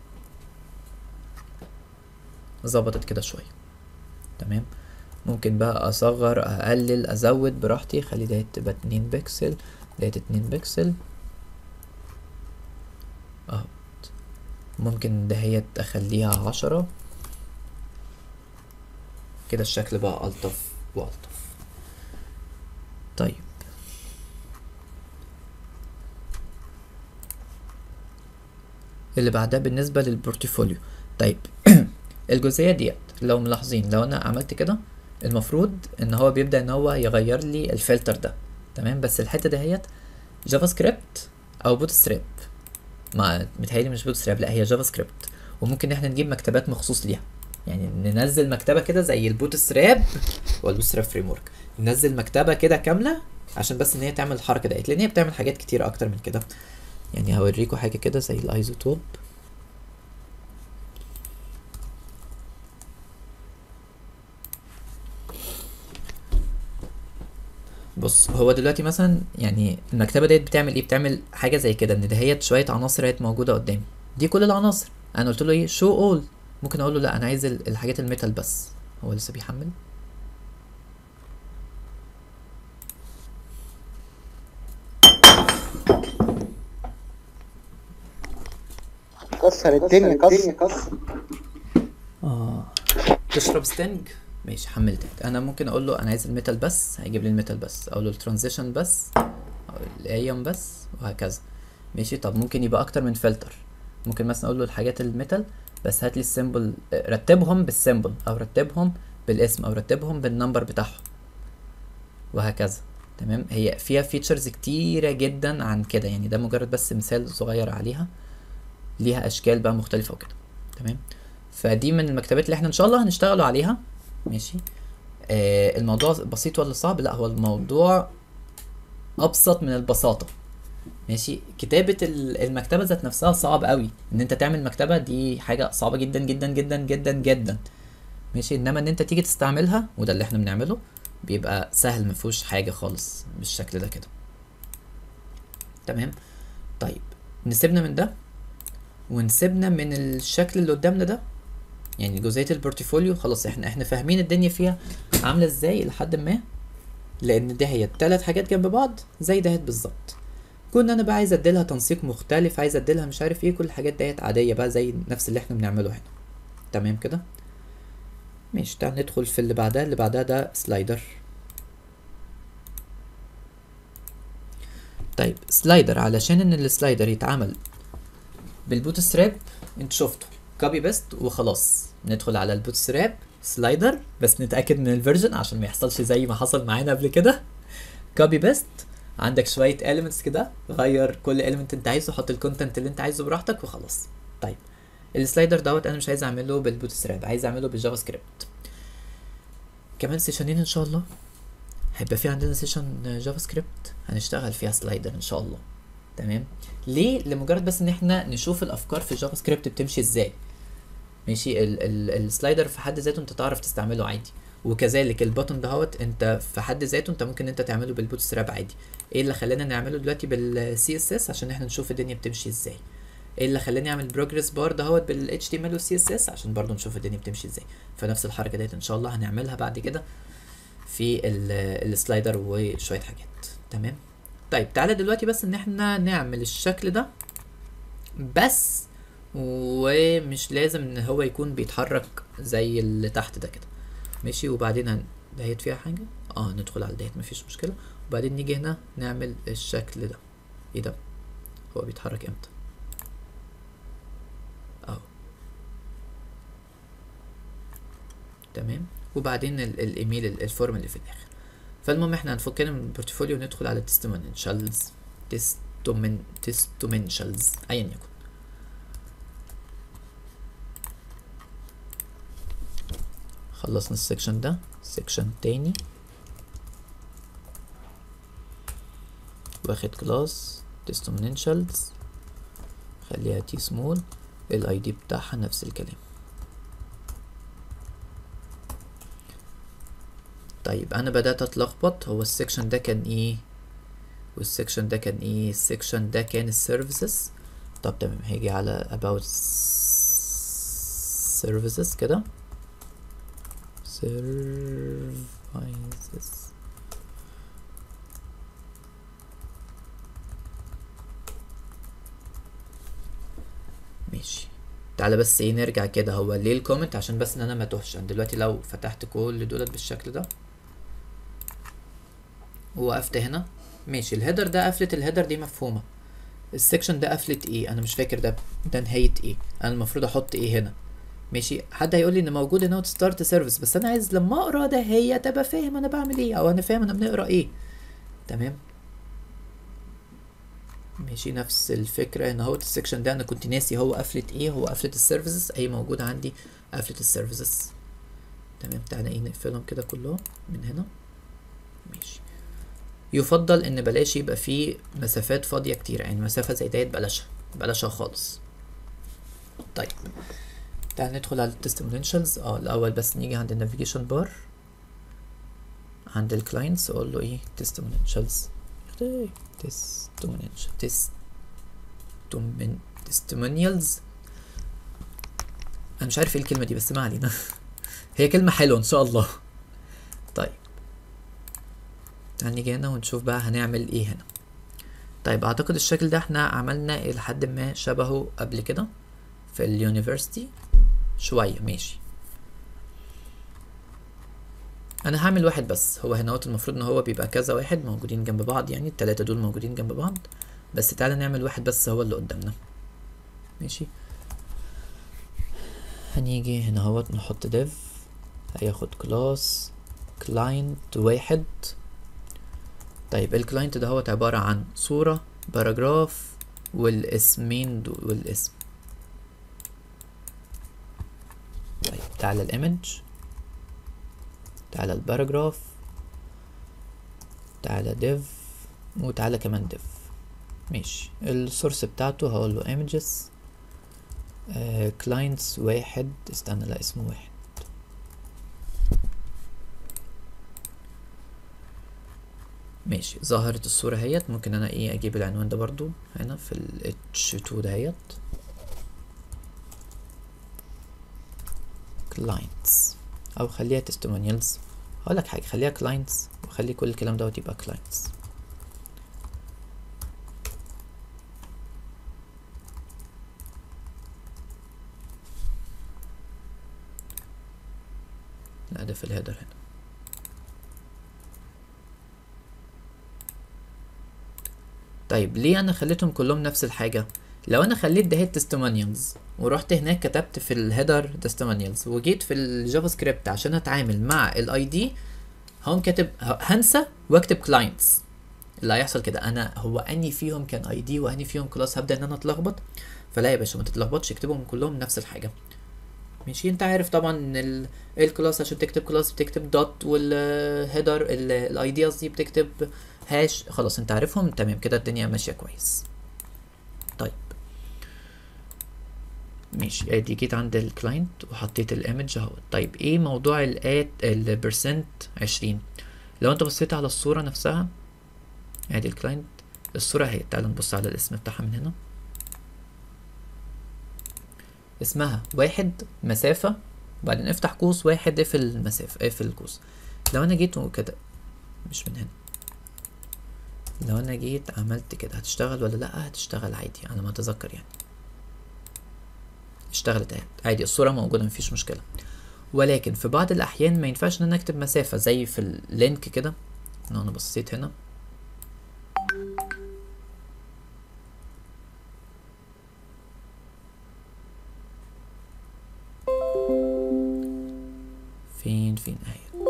ظبطت كده شوية تمام ممكن بقى اصغر اقلل ازود براحتي خلي ديت تبقى اتنين بكسل ديت اتنين بكسل اهو ممكن دهيت اخليها عشرة كده الشكل بقى الطف والطف طيب اللي بعدها بالنسبة للبورتفوليو طيب الجزئية ديت لو ملاحظين لو انا عملت كده المفروض ان هو بيبدأ ان هو يغير لي الفلتر ده تمام بس الحتة دهيت جافا سكريبت او بوت ستراب ما متهيألي مش بوت ستراب لا هي جافا سكريبت وممكن احنا نجيب مكتبات مخصوص ليها يعني ننزل مكتبة كده زي البوت ستراب هو البوت ستراب فريم ورك ننزل مكتبة كده كاملة عشان بس ان هي تعمل الحركة ديت لان هي بتعمل حاجات كتير اكتر من كده يعني هوريكم حاجة كده زي الايزوتوب بص هو دلوقتي مثلا يعني المكتبه ديت بتعمل ايه بتعمل حاجه زي كده ان دهيت شويه عناصر اهيت موجوده قدامي دي كل العناصر انا قلت له ايه شو اول ممكن اقول له لا انا عايز ال- الحاجات الميتال بس هو لسه بيحمل كسر الدنيا كسر اه تشرب ستنج ماشي حملتك انا ممكن اقول له انا عايز الميتال بس هيجيب لي الميتال بس اقول له الترانزيشن بس او الايام بس وهكذا ماشي طب ممكن يبقى اكتر من فلتر ممكن مثلا اقول له الحاجات الميتال بس هات لي السيمبل رتبهم بالسيمبل او رتبهم بالاسم او رتبهم بالنمبر بتاعهم وهكذا تمام هي فيها فيتشرز كتيرة جدا عن كده يعني ده مجرد بس مثال صغير عليها ليها اشكال بقى مختلفة وكده تمام فدي من المكتبات اللي احنا ان شاء الله هنشتغلوا عليها ماشي آه الموضوع بسيط ولا صعب لا هو الموضوع ابسط من البساطة ماشي كتابة ال- المكتبة ذات نفسها صعب قوي ان انت تعمل مكتبة دي حاجة صعبة جدا جدا جدا جدا جدا ماشي انما ان انت تيجي تستعملها وده اللي احنا بنعمله بيبقى سهل مفيهوش حاجة خالص بالشكل ده كده تمام طيب نسيبنا من ده ونسيبنا من الشكل اللي قدامنا ده يعني جزئية البورتفوليو خلاص احنا احنا فاهمين الدنيا فيها عاملة ازاي لحد ما لان ده هي التلات حاجات جنب بعض زي دهيت بالظبط كنا انا بقى عايز اديلها تنسيق مختلف عايز اديلها مش عارف ايه كل الحاجات ديت عادية بقى زي نفس اللي احنا بنعمله هنا تمام كده ماشي تعال ندخل في اللي بعدها اللي بعدها ده سلايدر طيب سلايدر علشان ان السلايدر يتعمل بالبوت ستراب انت شفته كوبي بيست وخلاص ندخل على البوت ستراب سلايدر بس نتاكد من الفيرجن عشان ما يحصلش زي ما حصل معانا قبل كده كوبي بيست عندك شويه elements كده غير كل element انت عايزه حط الكونتنت اللي انت عايزه براحتك وخلاص طيب السلايدر دوت انا مش عايز اعمله بالبوت ستراب عايز اعمله بالجافا سكريبت كمان سيشنين ان شاء الله هيبقى في عندنا سيشن جافا سكريبت هنشتغل فيها سلايدر ان شاء الله تمام ليه لمجرد بس ان احنا نشوف الافكار في الجافا سكريبت بتمشي ازاي ماشي ال ال السلايدر في حد ذاته انت تعرف تستعمله عادي وكذلك البutton دهوت انت في حد ذاته انت ممكن انت تعمله بالبوت ستراب عادي ايه اللي خلانا نعمله دلوقتي بالسي اس اس عشان احنا نشوف الدنيا بتمشي ازاي ايه اللي خلاني اعمل بروجرس بار دهوت بال HTML وال CSS عشان برضو نشوف الدنيا بتمشي ازاي فنفس الحركه ديت ان شاء الله هنعملها بعد كده في ال- السلايدر وشويه حاجات تمام طيب تعالى دلوقتي بس ان احنا نعمل الشكل ده بس ومش لازم ان هو يكون بيتحرك زي اللي تحت ده كده ماشي وبعدين هن... دهيت فيها حاجه اه ندخل على دهيت مفيش مشكله وبعدين نيجي هنا نعمل الشكل ده ايه ده هو بيتحرك امتى اهو تمام وبعدين ال- الايميل ال- الفورم اللي في الاخر فالمهم احنا هنفكنا من البورتفوليو وندخل على تستمنشالز تستومن تستومنشالز ايا يكن خلصنا السكشن ده سكشن تاني واخد كلاس تستومنشالز خليها تي سمول الاي دي بتاعها نفس الكلام طيب انا بدأت اتلخبط هو السكشن ده كان ايه والسكشن ده كان ايه السكشن ده كان السيرفيسز طب تمام هيجي على about services كده services ماشي تعالى بس ايه نرجع كده هو ليه الكومنت عشان بس ان انا ما توهش انا دلوقتي لو فتحت كل دولت بالشكل ده ووقفت هنا ماشي الهيدر ده قفلة الهيدر دي مفهومة السكشن ده قفلة ايه انا مش فاكر ده ده نهاية ايه انا المفروض احط ايه هنا ماشي حد هيقول لي ان موجود هنا ستارت سيرفيس بس انا عايز لما اقرا ده هي تبقى فاهم انا بعمل ايه او انا فاهم انا بنقرا ايه تمام ماشي نفس الفكرة ان هو السكشن ده انا كنت ناسي هو قفلة ايه هو قفلة السيرفيسز اي موجود عندي قفلة السيرفيسز تمام تعالى ايه نقفلهم كده كلهم من هنا ماشي يفضل ان بلاش يبقى فيه مسافات فاضية كتير يعني مسافة زي ديت بلاشها بلاشها خالص طيب تعال ندخل على التستمنشالز اه الاول بس نيجي عند النافيجيشن بار عند الكلاينتس اقول له ايه تستمنشالز تستمنشال تستمن تستمونيالز انا مش عارف ايه الكلمه دي بس ما علينا هي كلمه حلوه ان شاء الله طيب تعال نيجي هنا ونشوف بقى هنعمل ايه هنا طيب اعتقد الشكل ده احنا عملنا الى حد ما شبهه قبل كده في اليونيفرسيتي شويه ماشي انا هعمل واحد بس هو هنا المفروض ان هو بيبقى كذا واحد موجودين جنب بعض يعني التلاتة دول موجودين جنب بعض بس تعالى نعمل واحد بس هو اللي قدامنا ماشي هنيجي هنا اهوت نحط div هياخد كلاس client واحد طيب الكلاينت ده هوت عبارة عن صورة باراجراف والاسمين دول والاسم طيب تعالى الايمج تعالى الباراجراف تعالى div وتعالى كمان div ماشي السورس بتاعته هقول له images آه clients واحد استنى لا اسمه واحد ماشي ظهرت الصورة اهيت ممكن انا ايه اجيب العنوان ده برضو هنا في ال h2 دهيت clients او خليها testimonials هقول لك حاجة خليها clients وخلي كل الكلام دوت يبقى clients لا ده في الهيدر هنا طيب ليه انا خليتهم كلهم نفس الحاجة لو انا خليت ده تستمونيالز ورحت هناك كتبت في الهيدر تستمونيالز وجيت في الجافا سكريبت عشان اتعامل مع الاي دي هقوم كاتب هنسى واكتب كلاينتس اللي هيحصل كده انا هو اني فيهم كان اي دي واني فيهم كلاس هبدا ان انا اتلخبط فلا يا باشا ما تتلخبطش اكتبهم كلهم نفس الحاجه ماشي انت عارف طبعا ان ال- الكلاس عشان تكتب كلاس بتكتب دوت والهيدر الاي دي قصدي بتكتب هاش خلاص انت عارفهم تمام كده الدنيا ماشيه كويس طيب ماشي ادي جيت عند الكلاينت وحطيت الايمج اهو طيب ايه موضوع الات البرسنت عشرين لو انت بصيت على الصورة نفسها ادي الكلاينت الصورة اهي تعال نبص على الاسم بتاعها من هنا اسمها واحد مسافة وبعدين افتح قوس واحد اقفل المسافة اقفل القوس لو انا جيت وكده مش من هنا لو انا جيت عملت كده هتشتغل ولا لا هتشتغل عادي على ما اتذكر يعني اشتغلت اهي عادي الصورة موجودة مفيش مشكلة ولكن في بعض الأحيان ما ينفعش إن أنا أكتب مسافة زي في اللينك كده لو أنا بصيت هنا فين فين اهيت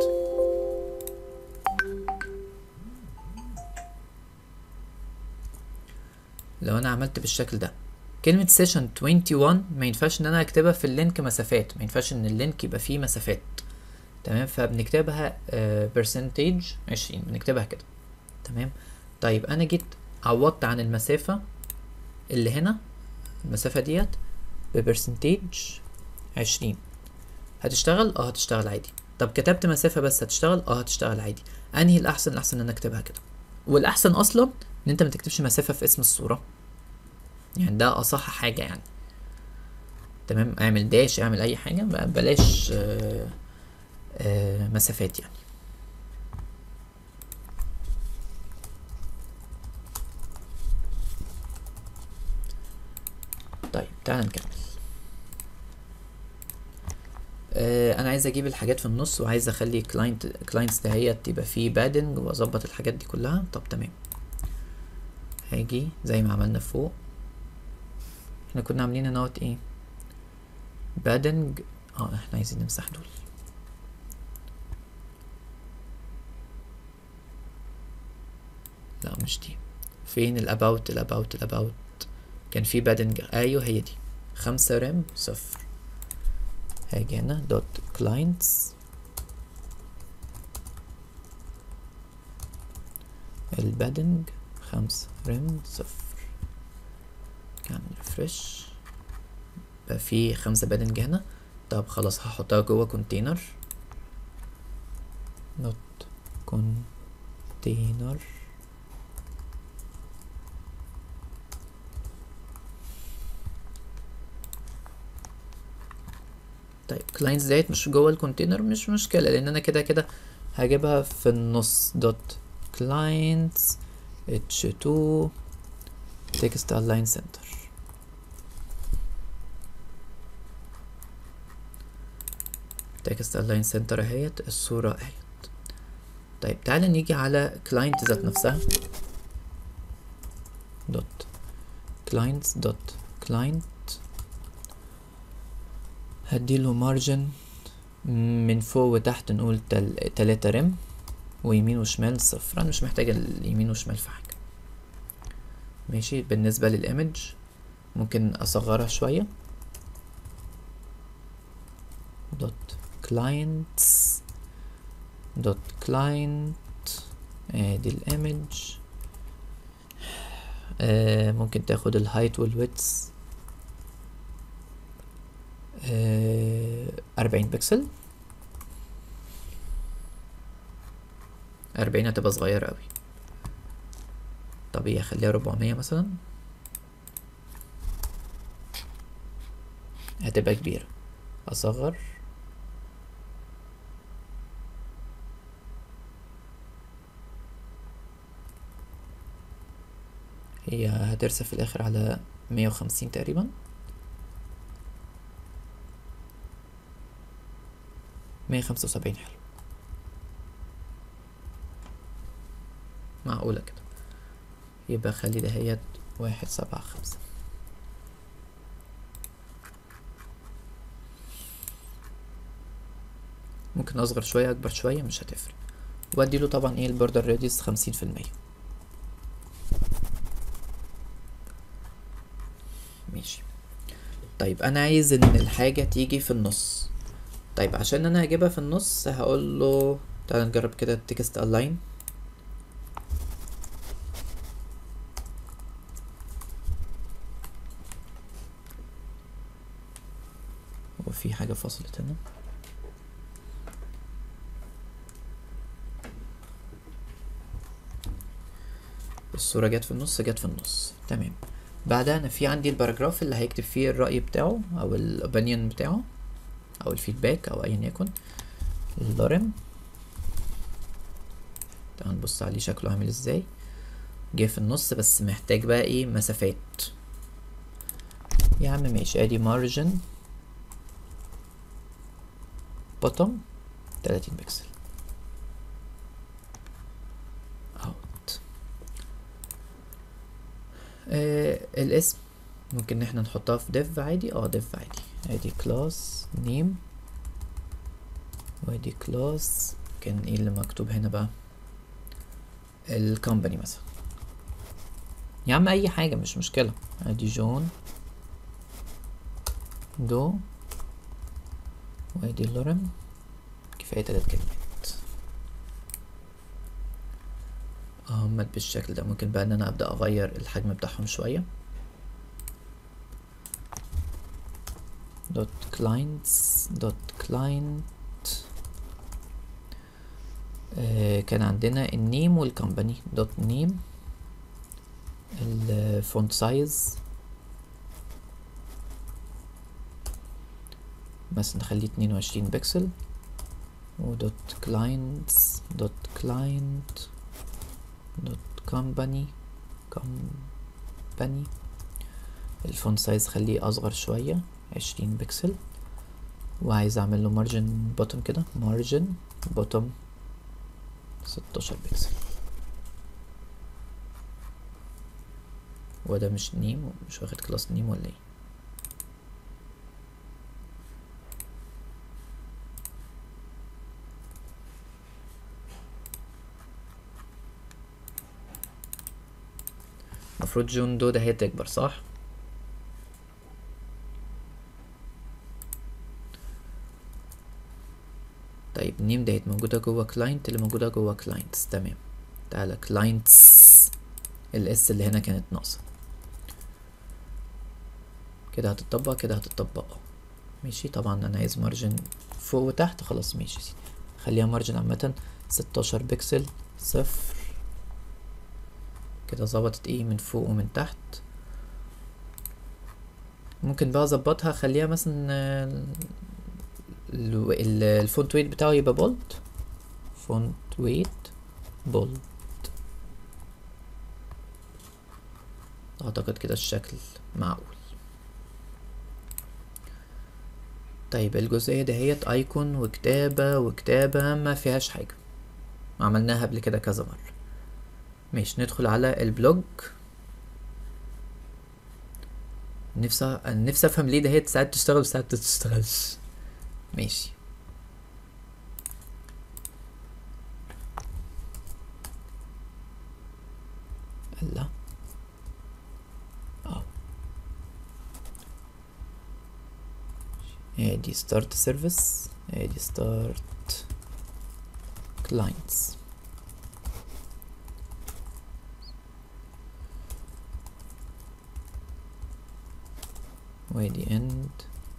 لو انا عملت بالشكل ده كلمة سيشن 21 ما ينفعش ان انا اكتبها في اللينك مسافات ما ينفعش ان اللينك يبقى فيه مسافات تمام فبنكتبها برسنتيج uh, 20 بنكتبها كده تمام طيب انا جيت عوضت عن المسافة اللي هنا المسافة ديت ببرسنتيج 20 هتشتغل اه هتشتغل عادي طب كتبت مسافة بس هتشتغل اه هتشتغل عادي انهي الاحسن الاحسن ان انا اكتبها كده والاحسن اصلا ان انت ما تكتبش مسافة في اسم الصورة يعني ده اصح حاجة يعني تمام اعمل داش اعمل اي حاجة بلاش آه آه مسافات يعني طيب تعال نكمل آه انا عايز اجيب الحاجات في النص وعايز اخلي كلاينت كلاينتس دهيت يبقى فيه بادنج واظبط الحاجات دي كلها طب تمام هاجي زي ما عملنا فوق احنا كنا عاملين نوت ايه بادنج اه احنا عايزين نمسح دول لا مش دي فين الاباوت الاباوت الاباوت كان في بادنج ايوه هي دي خمسة رام صفر هاجي هنا دوت كلاينتس البادنج خمسة رام صفر كامل ريفرش بقى في خمسة بادنج هنا طب خلاص هحطها جوه كونتينر نوت كونتينر طيب كلاينتس ديت مش جوه الكونتينر مش مشكلة لان انا كده كده هجيبها في النص دوت كلاينتس h2 text align center text align center اهيت الصورة اهيت طيب تعالى نيجي على client ذات نفسها دوت clients دوت client هديله مارجن من فوق وتحت نقول تل... تلاتة رم ويمين وشمال صفر انا مش محتاج اليمين وشمال في حاجة ماشي بالنسبة للإيمج ممكن أصغرها شوية دوت كلاينتس دوت كلاينت ادي الإيمج آه ممكن تاخد الهايت والويتس أربعين بكسل أربعين هتبقى صغيرة أوي طبيعي اخليها ربعمية مثلا هتبقى كبيرة اصغر هي هترسى في الاخر على مية وخمسين تقريبا مية خمسة وسبعين حلو معقولة كده يبقى خلي دهيت واحد سبعة خمسة ممكن اصغر شوية اكبر شوية مش هتفرق وادي له طبعا ايه البوردر راديوس خمسين في المية ماشي طيب انا عايز ان الحاجة تيجي في النص طيب عشان انا هجيبها في النص هقول له تعال نجرب كده التكست الاين هو في حاجة فصلت هنا الصورة جت في النص جت في النص تمام بعدها انا في عندي الباراجراف اللي هيكتب فيه الرأي بتاعه او الاوبينيون بتاعه او الفيدباك او ايا يكن اللارم تعال نبص عليه شكله عامل ازاي جه في النص بس محتاج بقى ايه مسافات يا عم ماشي ادي مارجن بوتوم 30 بكسل اوت آه الاسم ممكن ان احنا نحطها في div عادي اه div عادي ادي كلاس نيم وادي كلاس كان ايه اللي مكتوب هنا بقى الكومباني مثلا يا عم اي حاجة مش مشكلة ادي جون دو وادي لورم كفاية تلات كلمات اهمت بالشكل ده ممكن بقى ان انا ابدأ اغير الحجم بتاعهم شوية دوت كلاينتس دوت كلاينت كان عندنا النيم والكمباني دوت نيم الفونت سايز بس نخليه اتنين وعشرين بكسل ودوت كلاينتس دوت كلاينت دوت كومباني كومباني الفونت سايز خليه اصغر شوية عشرين بكسل وعايز اعمل له مارجن بوتوم كده مارجن بوتوم ستاشر بكسل وده مش نيم مش واخد كلاس نيم ولا ايه المفروض جون دو ده هي تكبر صح طيب نيم دهيت موجودة جوه كلاينت اللي موجودة جوه كلاينتس تمام تعالى كلاينتس الاس اللي هنا كانت ناقصة كده هتطبق كده هتطبق ماشي طبعا انا عايز مارجن فوق وتحت خلاص ماشي سيدي خليها مارجن عامة ستاشر بكسل صفر كده ظبطت ايه من فوق ومن تحت ممكن بقى اظبطها اخليها مثلا الفونت ويت بتاعه يبقى بولد فونت ويت بولد اعتقد كده الشكل معقول طيب الجزئية دهيت ايكون وكتابة وكتابة ما فيهاش حاجة عملناها قبل كده كذا مرة ماشي ندخل على البلوج نفسي نفسي افهم ليه دهيت ساعات تشتغل وساعات تشتغلش ماشي الله اه ادي ستارت سيرفيس ادي ستارت كلاينتس وادي اند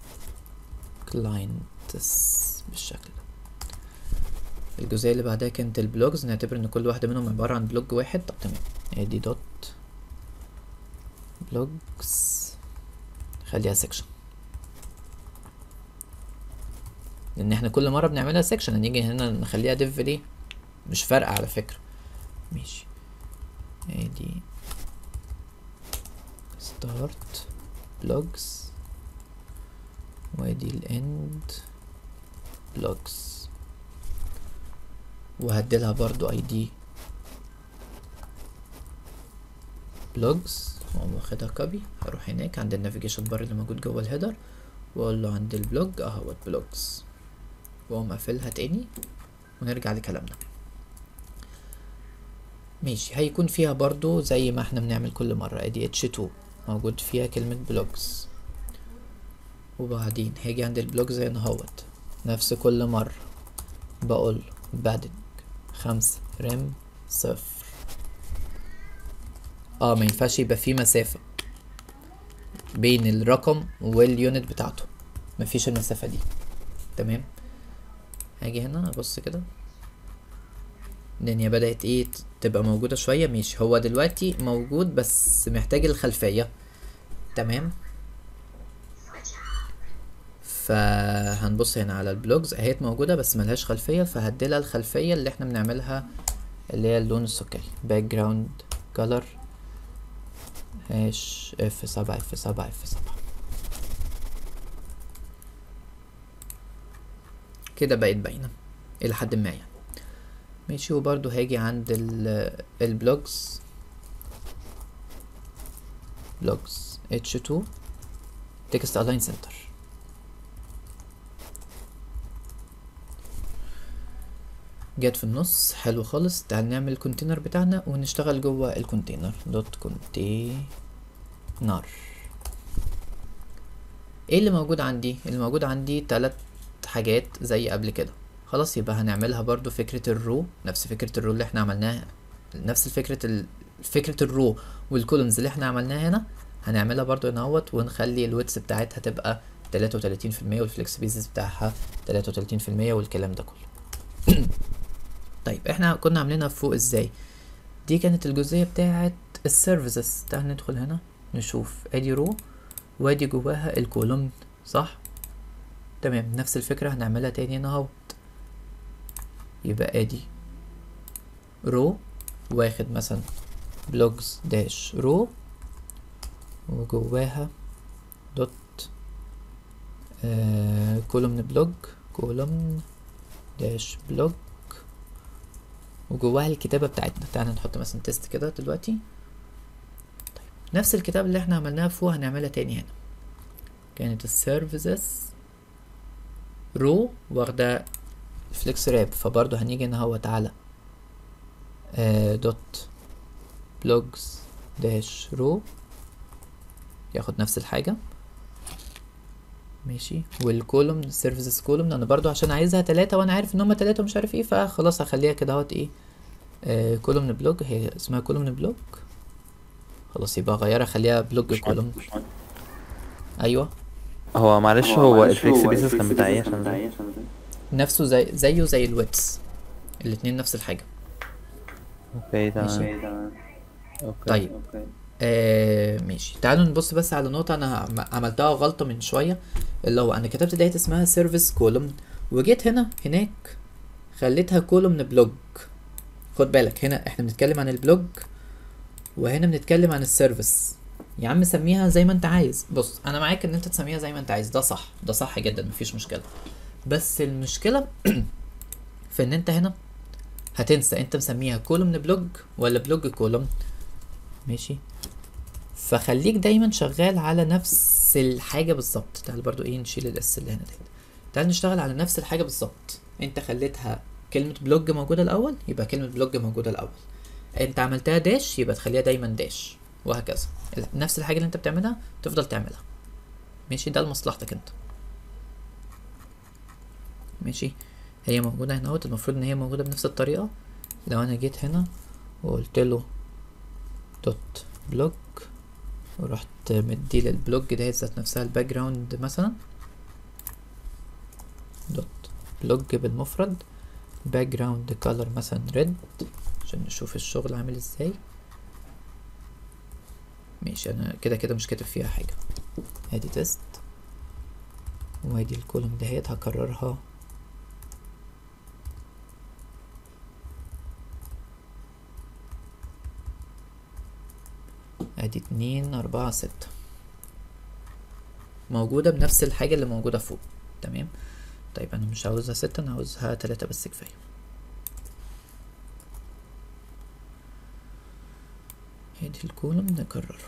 كلاينتس بالشكل ده الجزئية اللي بعدها كانت البلوجز نعتبر ان كل واحدة منهم عبارة عن بلوج واحد طب تمام ادي دوت بلوجز خليها سيكشن لان احنا كل مرة بنعملها سيكشن هنيجي هنا نخليها ديف ليه مش فارقة على فكرة ماشي ادي ستارت بلوجز وادي الاند بلوجز وهديلها برضو اي دي بلوجز واقوم واخدها كوبي هروح هناك عند النافيجيشن بار اللي موجود جوه الهيدر واقول له عند البلوج اهوت بلوجز واقوم قافلها تاني ونرجع لكلامنا ماشي هيكون فيها برضو زي ما احنا بنعمل كل مرة ادي اتش 2 موجود فيها كلمة بلوجز وبعدين هاجي عند البلوج زي ما هوت نفس كل مرة بقول بادنج خمسة رم صفر اه ما ينفعش يبقى في مسافة بين الرقم واليونت بتاعته مفيش المسافة دي تمام هاجي هنا ابص كده الدنيا بدأت ايه ت- تبقى موجودة شوية ماشي هو دلوقتي موجود بس محتاج الخلفية تمام فهنبص هنا على البلوجز اهيت موجودة بس ملهاش خلفية فهديلها الخلفية اللي احنا بنعملها اللي هي اللون السكري باك جراوند كولر هاش اف سبعة اف سبعة اف سبعة كده بقت باينة الى حد ما يعني ماشي وبرضو هاجي عند ال البلوجز بلوجز h2 تكست الاين سنتر جت في النص حلو خالص تعال نعمل الكونتينر بتاعنا ونشتغل جوه الكونتينر دوت كونتينر ايه اللي موجود عندي اللي موجود عندي تلات حاجات زي قبل كده خلاص يبقى هنعملها برضو فكرة الرو نفس فكرة الرو اللي احنا عملناها نفس فكرة ال... فكرة الرو والكولومز اللي احنا عملناها هنا هنعملها برضو هنا اهوت ونخلي الويتس بتاعتها تبقى تلاتة وتلاتين في المية والفلكس بيزز بتاعها تلاتة وتلاتين في المية والكلام ده كله طيب احنا كنا عاملينها فوق ازاي دي كانت الجزئية بتاعت السيرفيسز تعال ندخل هنا نشوف ادي رو وادي جواها الكولوم صح تمام نفس الفكرة هنعملها تاني هنا اهوت يبقى ادي رو واخد مثلا بلوجز داش رو وجواها دوت آه كولومن بلوج كولومن داش بلوج وجواها الكتابة بتاعتنا تعالى نحط مثلا تيست كده دلوقتي طيب نفس الكتابة اللي احنا عملناها فوق هنعملها تاني هنا كانت السيرفيسز رو واخدة فليكس راب فبرضه هنيجي هنا هو تعالى آه دوت بلوجز داش رو ياخد نفس الحاجة ماشي والكولوم سيرفيسز كولوم انا برضو عشان عايزها تلاتة وانا عارف ان هما تلاتة ومش عارف ايه فخلاص هخليها كده اهوت ايه آه كولومن بلوج هي اسمها كولومن بلوج خلاص يبقى اغيرها خليها بلوج كولوم ايوه هو معلش هو الفليكس بيسز كان بتاع ايه عشان نفسه زي زيه زي الويتس الاتنين نفس الحاجة اوكي ماشي. تمام اوكي طيب آه ماشي تعالوا نبص بس على نقطة أنا عم- عملتها غلطة من شوية اللي هو أنا كتبت ديت اسمها سيرفيس كولوم وجيت هنا هناك خليتها كولومن بلوج خد بالك هنا احنا بنتكلم عن البلوج وهنا بنتكلم عن السيرفيس يا عم سميها زي ما انت عايز بص انا معاك ان انت تسميها زي ما انت عايز ده صح ده صح جدا مفيش مشكلة بس المشكلة في ان انت هنا هتنسى انت مسميها كولومن بلوج ولا بلوج كولوم ماشي فخليك دايما شغال على نفس الحاجة بالظبط تعال برضو ايه نشيل الاس اللي هنا ديت تعال نشتغل على نفس الحاجة بالظبط انت خليتها كلمة بلوج موجودة الأول يبقى كلمة بلوج موجودة الأول انت عملتها داش يبقى تخليها دايما داش وهكذا ال- نفس الحاجة اللي انت بتعملها تفضل تعملها ماشي ده لمصلحتك انت ماشي هي موجودة هنا اهوت المفروض ان هي موجودة بنفس الطريقة لو انا جيت هنا وقلت له دوت بلوج ورحت مدي للبلوج ده ذات نفسها الباك جراوند مثلا دوت بلوج بالمفرد باك جراوند كولر مثلا ريد عشان نشوف الشغل عامل ازاي ماشي انا كده كده مش كاتب فيها حاجة ادي تيست وادي الكولوم دهيت هكررها ادي اتنين اربعة ستة موجودة بنفس الحاجة اللي موجودة فوق تمام طيب انا مش عاوزها ستة انا عاوزها تلاتة بس كفاية ادي الكولوم نكرره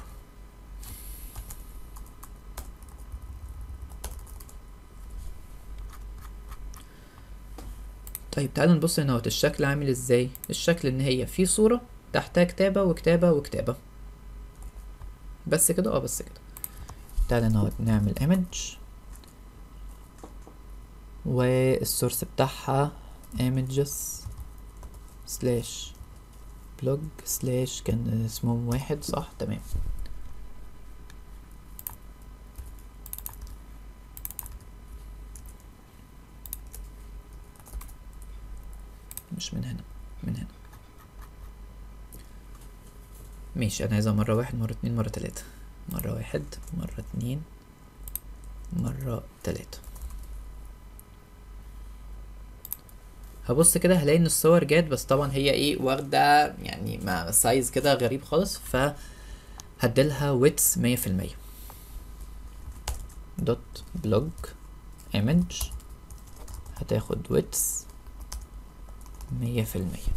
طيب تعالوا نبص هنا اهوت الشكل عامل ازاي الشكل ان هي في صورة تحتها كتابة وكتابة وكتابة بس كده اه بس كده تعالى نقعد نعمل ايمج والسورس بتاعها images سلاش بلوج سلاش كان اسمهم واحد صح تمام مش من هنا من هنا ماشي انا عايزها مرة واحد مرة اتنين مرة تلاتة مرة واحد مرة اتنين مرة تلاتة هبص كده هلاقي ان الصور جات بس طبعا هي ايه واخدة يعني مع سايز كده غريب خالص ف هديلها ويتس مية في المية دوت بلوج ايمج هتاخد ويتس مية في المية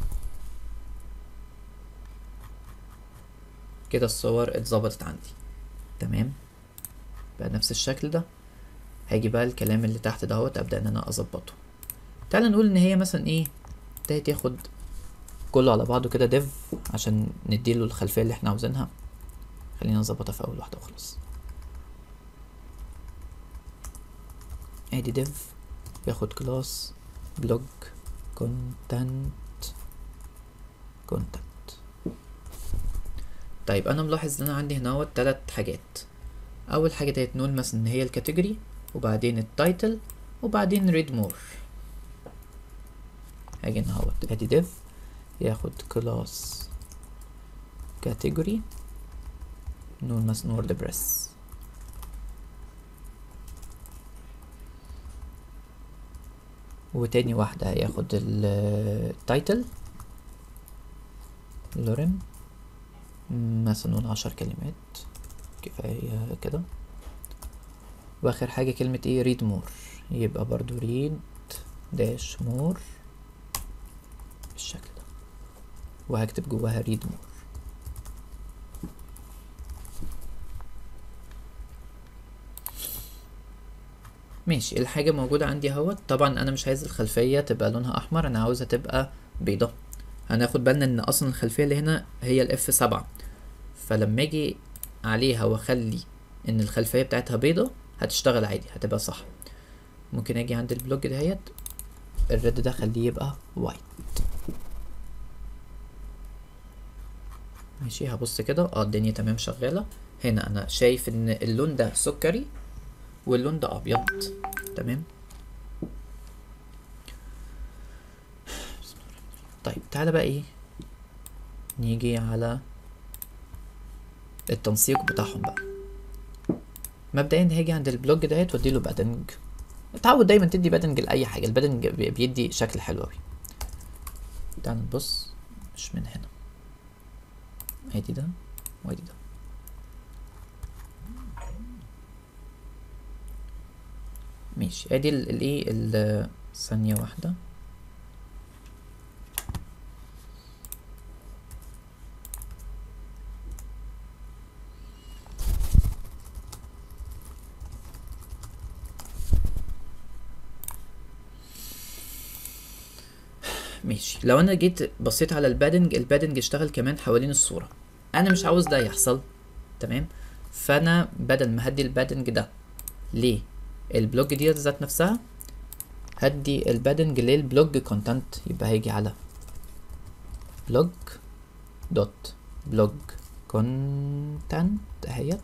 كده الصور اتظبطت عندي تمام بقى نفس الشكل ده هاجي بقى الكلام اللي تحت دهوت ابدا ان انا اظبطه تعال نقول ان هي مثلا ايه ابتدت ياخد كله على بعضه كده ديف عشان نديله الخلفيه اللي احنا عاوزينها خلينا نظبطها في اول واحده وخلاص ادي ديف ياخد كلاس بلوج كونتنت كونتنت طيب انا ملاحظ ان انا عندي هنا اهوت تلات حاجات اول حاجه ديت نقول مثلا ان هي الكاتيجوري وبعدين التايتل وبعدين ريد مور هاجي هنا اهوت ادي ديف ياخد كلاس كاتيجوري نقول مثلا ووردبريس وتاني واحدة هياخد التايتل لورين مثلا نقول عشر كلمات كفاية كده واخر حاجة كلمة ايه ريد مور يبقى برضو ريد داش مور بالشكل ده وهكتب جواها ريد مور ماشي الحاجة موجودة عندي اهوت طبعا انا مش عايز الخلفية تبقى لونها احمر انا عاوزها تبقى بيضة هناخد بالنا ان اصلا الخلفية اللي هنا هي الاف سبعة فلما اجي عليها واخلي ان الخلفية بتاعتها بيضة هتشتغل عادي هتبقى صح ممكن اجي عند البلوج دهيت الريد ده خليه يبقى وايت ماشي هبص كده اه الدنيا تمام شغالة هنا انا شايف ان اللون ده سكري واللون ده ابيض تمام طيب تعالى بقى ايه نيجي على التنسيق بتاعهم بقى مبدئيا هاجي عند البلوج دهيت واديله بادنج اتعود دايما تدي بادنج لاي حاجه البادنج بي- بيدي شكل حلو اوي تعال نبص مش من هنا ادي ده وادي ده ماشي ادي ال- الايه ال- ثانيه واحده ماشي لو انا جيت بصيت على البادنج البادنج اشتغل كمان حوالين الصورة انا مش عاوز ده يحصل تمام فانا بدل ما هدي البادنج ده ليه البلوج دي ذات نفسها هدي البادنج للبلوج كونتنت يبقى هيجي على بلوج دوت بلوج كونتنت اهيت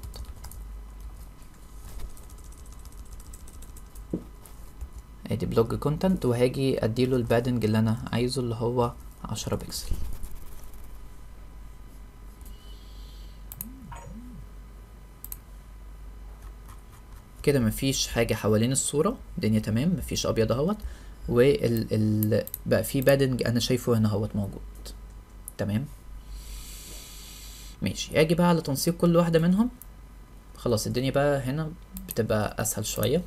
ادي بلوج كونتنت وهاجي اديله البادنج اللي انا عايزه اللي هو عشرة بكسل كده مفيش حاجة حوالين الصورة الدنيا تمام مفيش ابيض اهوت وال ال بقى في بادنج انا شايفه هنا اهوت موجود تمام ماشي اجي بقى على تنسيق كل واحدة منهم خلاص الدنيا بقى هنا بتبقى اسهل شوية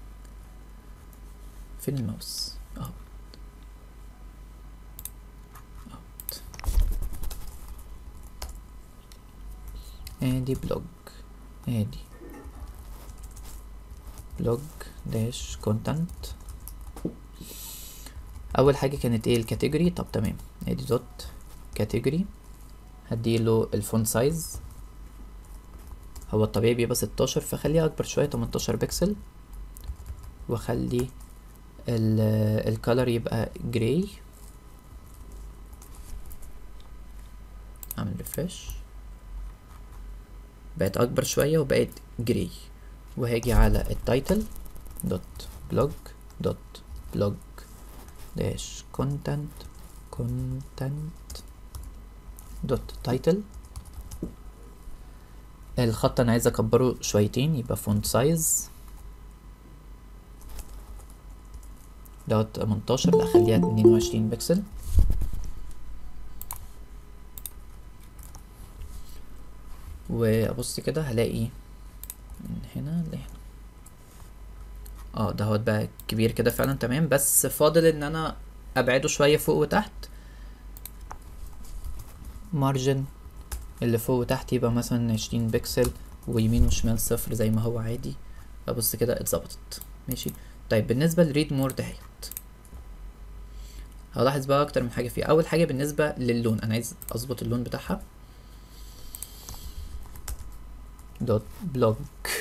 فين الماوس اهو اهوت. ادي بلوج ادي بلوج داش كونتنت اول حاجه كانت ايه الكاتيجوري طب تمام ادي دوت كاتيجوري هديله الفونت سايز هو الطبيعي بيبقى 16 فخليها اكبر شويه 18 بكسل واخلي الكالر يبقى جراي اعمل ريفرش بقت اكبر شويه وبقت جراي وهاجي على التايتل دوت بلوج دوت بلوج داش كونتنت content دوت تايتل الخط انا عايز اكبره شويتين يبقى فونت سايز دوت 18 لا خليها 22 بكسل وابص كده هلاقي من هنا لهنا اه دهوت بقى كبير كده فعلا تمام بس فاضل ان انا ابعده شويه فوق وتحت مارجن اللي فوق وتحت يبقى مثلا عشرين بكسل ويمين وشمال صفر زي ما هو عادي ابص كده اتظبطت ماشي طيب بالنسبه لريد مور دهيت هلاحظ بقى اكتر من حاجه فيها اول حاجه بالنسبه للون انا عايز اظبط اللون بتاعها دوت بلوج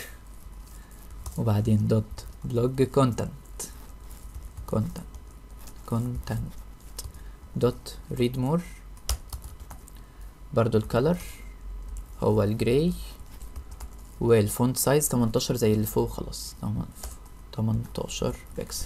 وبعدين دوت بلوج كونتنت كونتنت كونتنت دوت ريد مور برضو الكالر هو الجراي والفونت سايز 18 زي اللي فوق خلاص 18 بكسل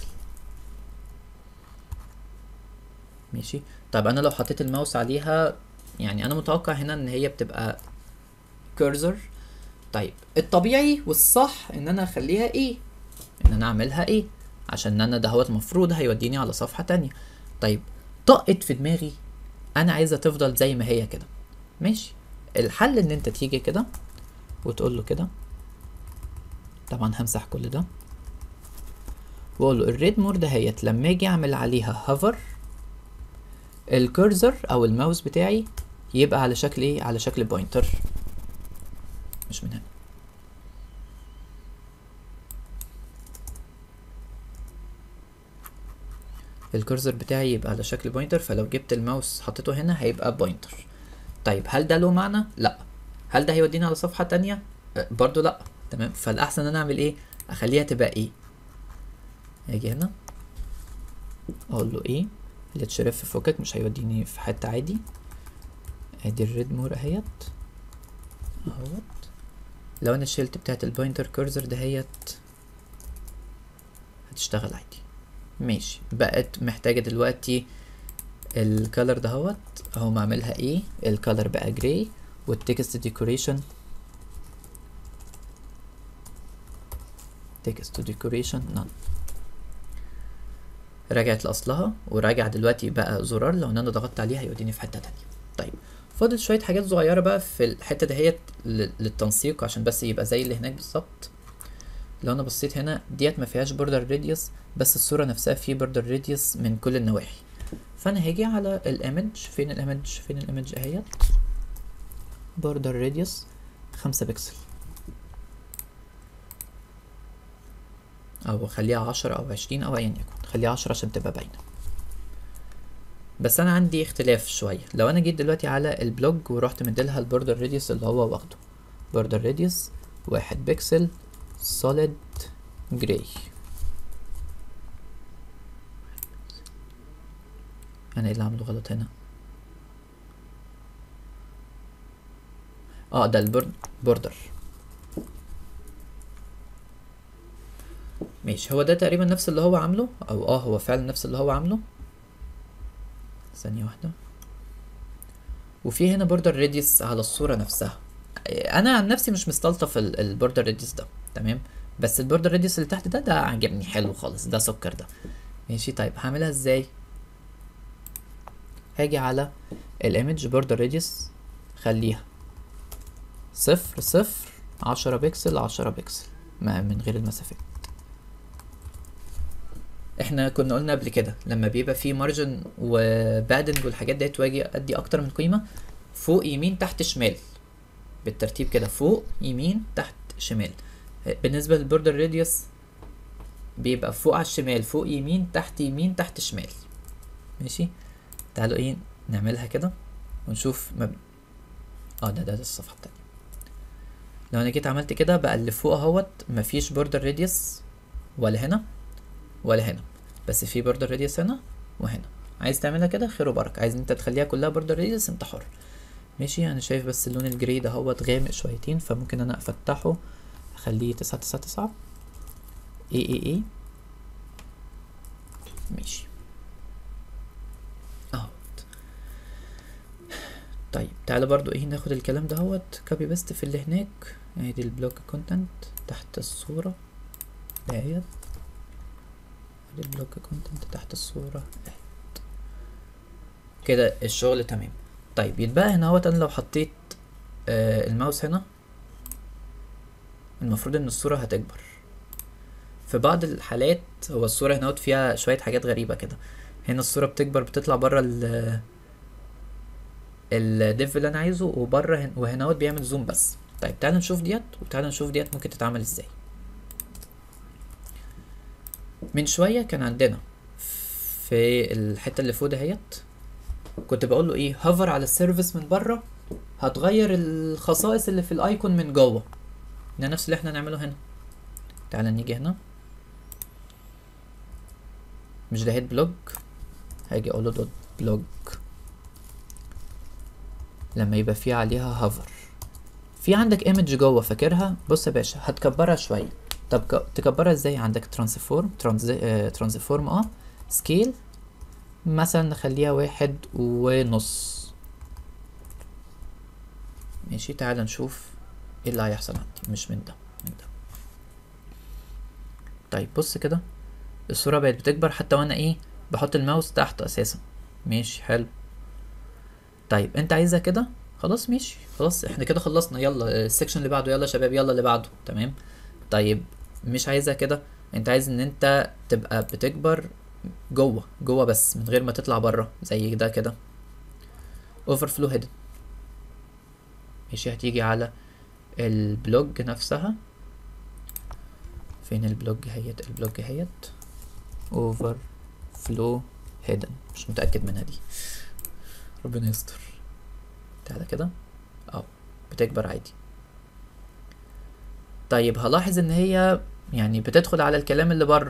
ماشي طب انا لو حطيت الماوس عليها يعني انا متوقع هنا ان هي بتبقى كيرزر طيب الطبيعي والصح ان انا اخليها ايه ان انا اعملها ايه عشان انا دهوت المفروض هيوديني على صفحة تانية طيب طقت في دماغي انا عايزة تفضل زي ما هي كده ماشي الحل ان انت تيجي كده وتقول له كده طبعا همسح كل ده واقول له الريد مور دهيت لما اجي اعمل عليها هافر الكورزر او الماوس بتاعي يبقى على شكل ايه على شكل بوينتر مش من هنا الكورسر بتاعي يبقى على شكل بوينتر فلو جبت الماوس حطيته هنا هيبقى بوينتر طيب هل ده له معنى لا هل ده هيوديني على صفحة تانية أه برضو لا تمام فالاحسن ان انا اعمل ايه اخليها تبقى ايه اجي هنا اقول له ايه الاتشرف فكك مش هيوديني في حتة عادي ادي الريد مور اهيت اهوت لو انا شلت بتاعت البوينتر كورسر دهيت هتشتغل عادي ماشي بقت محتاجة دلوقتي الكالر دهوت اهو معملها ايه الكالر بقى جراي والتكست ديكوريشن تكست ديكوريشن نون رجعت لاصلها وراجع دلوقتي بقى زرار لو ان انا ضغطت عليه هيوديني في حته تانية طيب فاضل شويه حاجات صغيره بقى في الحته دهيت للتنسيق عشان بس يبقى زي اللي هناك بالظبط لو انا بصيت هنا ديت ما فيهاش بوردر راديوس بس الصوره نفسها فيه بوردر راديوس من كل النواحي فانا هاجي على الايمج فين الايمج فين الايمج اهيت بوردر راديوس خمسة بكسل او خليها عشرة او عشرين او ايا يكن خليها عشرة عشان تبقى باينة بس انا عندي اختلاف شوية لو انا جيت دلوقتي على البلوج ورحت مديلها البوردر راديوس اللي هو واخده بوردر راديوس واحد بكسل solid gray انا ايه اللي عامله غلط هنا اه ده البوردر ماشي هو ده تقريبا نفس اللي هو عامله او اه هو فعلا نفس اللي هو عامله ثانية واحدة وفي هنا بوردر راديوس على الصورة نفسها انا عن نفسي مش مستلطف البوردر راديوس ده تمام بس البوردر راديوس اللي تحت ده ده عجبني حلو خالص ده سكر ده ماشي طيب هعملها ازاي هاجي على الايمج بوردر راديوس خليها صفر صفر عشرة بكسل عشرة بكسل ما من غير المسافات احنا كنا قلنا قبل كده لما بيبقى فيه مارجن وبادنج والحاجات ديت واجي ادي اكتر من قيمة فوق يمين تحت شمال بالترتيب كده فوق يمين تحت شمال بالنسبة للبوردر راديوس بيبقى فوق على الشمال فوق يمين تحت يمين تحت شمال ماشي تعالوا ايه نعملها كده ونشوف مب... اه ده ده, ده الصفحة التانية لو انا جيت عملت كده بقى اللي فوق اهوت مفيش بوردر راديوس ولا هنا ولا هنا بس في بوردر راديوس هنا وهنا عايز تعملها كده خير وبركة عايز انت تخليها كلها بوردر راديوس انت حر ماشي انا شايف بس اللون الجري ده هوت غامق شويتين فممكن انا افتحه اخليه تسعة تسعة تسعة اي اي اي ماشي اهوت طيب تعالى برضو ايه ناخد الكلام دهوت كوبي بيست في اللي هناك ادي البلوك كونتنت تحت الصورة دهيت ادي البلوك كونتنت تحت الصورة اهيت كده الشغل تمام طيب يتبقى هنا اهوت انا لو حطيت آه الماوس هنا المفروض ان الصورة هتكبر في بعض الحالات هو الصورة هنا اهوت فيها شوية حاجات غريبة كده هنا الصورة بتكبر بتطلع بره ال الديف اللي انا عايزه وبره هن... وهنا اهوت بيعمل زوم بس طيب تعالى نشوف ديت وتعالى نشوف ديت ممكن تتعمل ازاي من شوية كان عندنا في الحتة اللي فوق دهيت كنت بقول له ايه هوفر على السيرفيس من بره هتغير الخصائص اللي في الايكون من جوه ده نفس اللي احنا نعمله هنا تعالى نيجي هنا مش ده هيد بلوج هاجي اقول له دوت بلوج لما يبقى في عليها هوفر في عندك ايمج جوه فاكرها بص يا باشا هتكبرها شويه طب ك- تكبرها ازاي عندك ترانسفورم ترانسفورم اه سكيل مثلا نخليها واحد ونص ماشي تعال نشوف ايه اللي هيحصل عندي مش من ده من ده طيب بص كده الصورة بقت بتكبر حتى وانا ايه بحط الماوس تحت اساسا ماشي حلو طيب انت عايزها كده خلاص ماشي خلاص احنا كده خلصنا يلا السكشن اللي بعده يلا يا شباب يلا اللي بعده تمام طيب مش عايزها كده انت عايز ان انت تبقى بتكبر جوه جوه بس من غير ما تطلع بره زي ده كده اوفر فلو هيدن ماشي هتيجي على البلوج نفسها فين البلوج هيت البلوج هيت اوفر فلو هيدن مش متأكد منها دي ربنا يستر تعالى كده اه بتكبر عادي طيب هلاحظ ان هي يعني بتدخل على الكلام اللي بره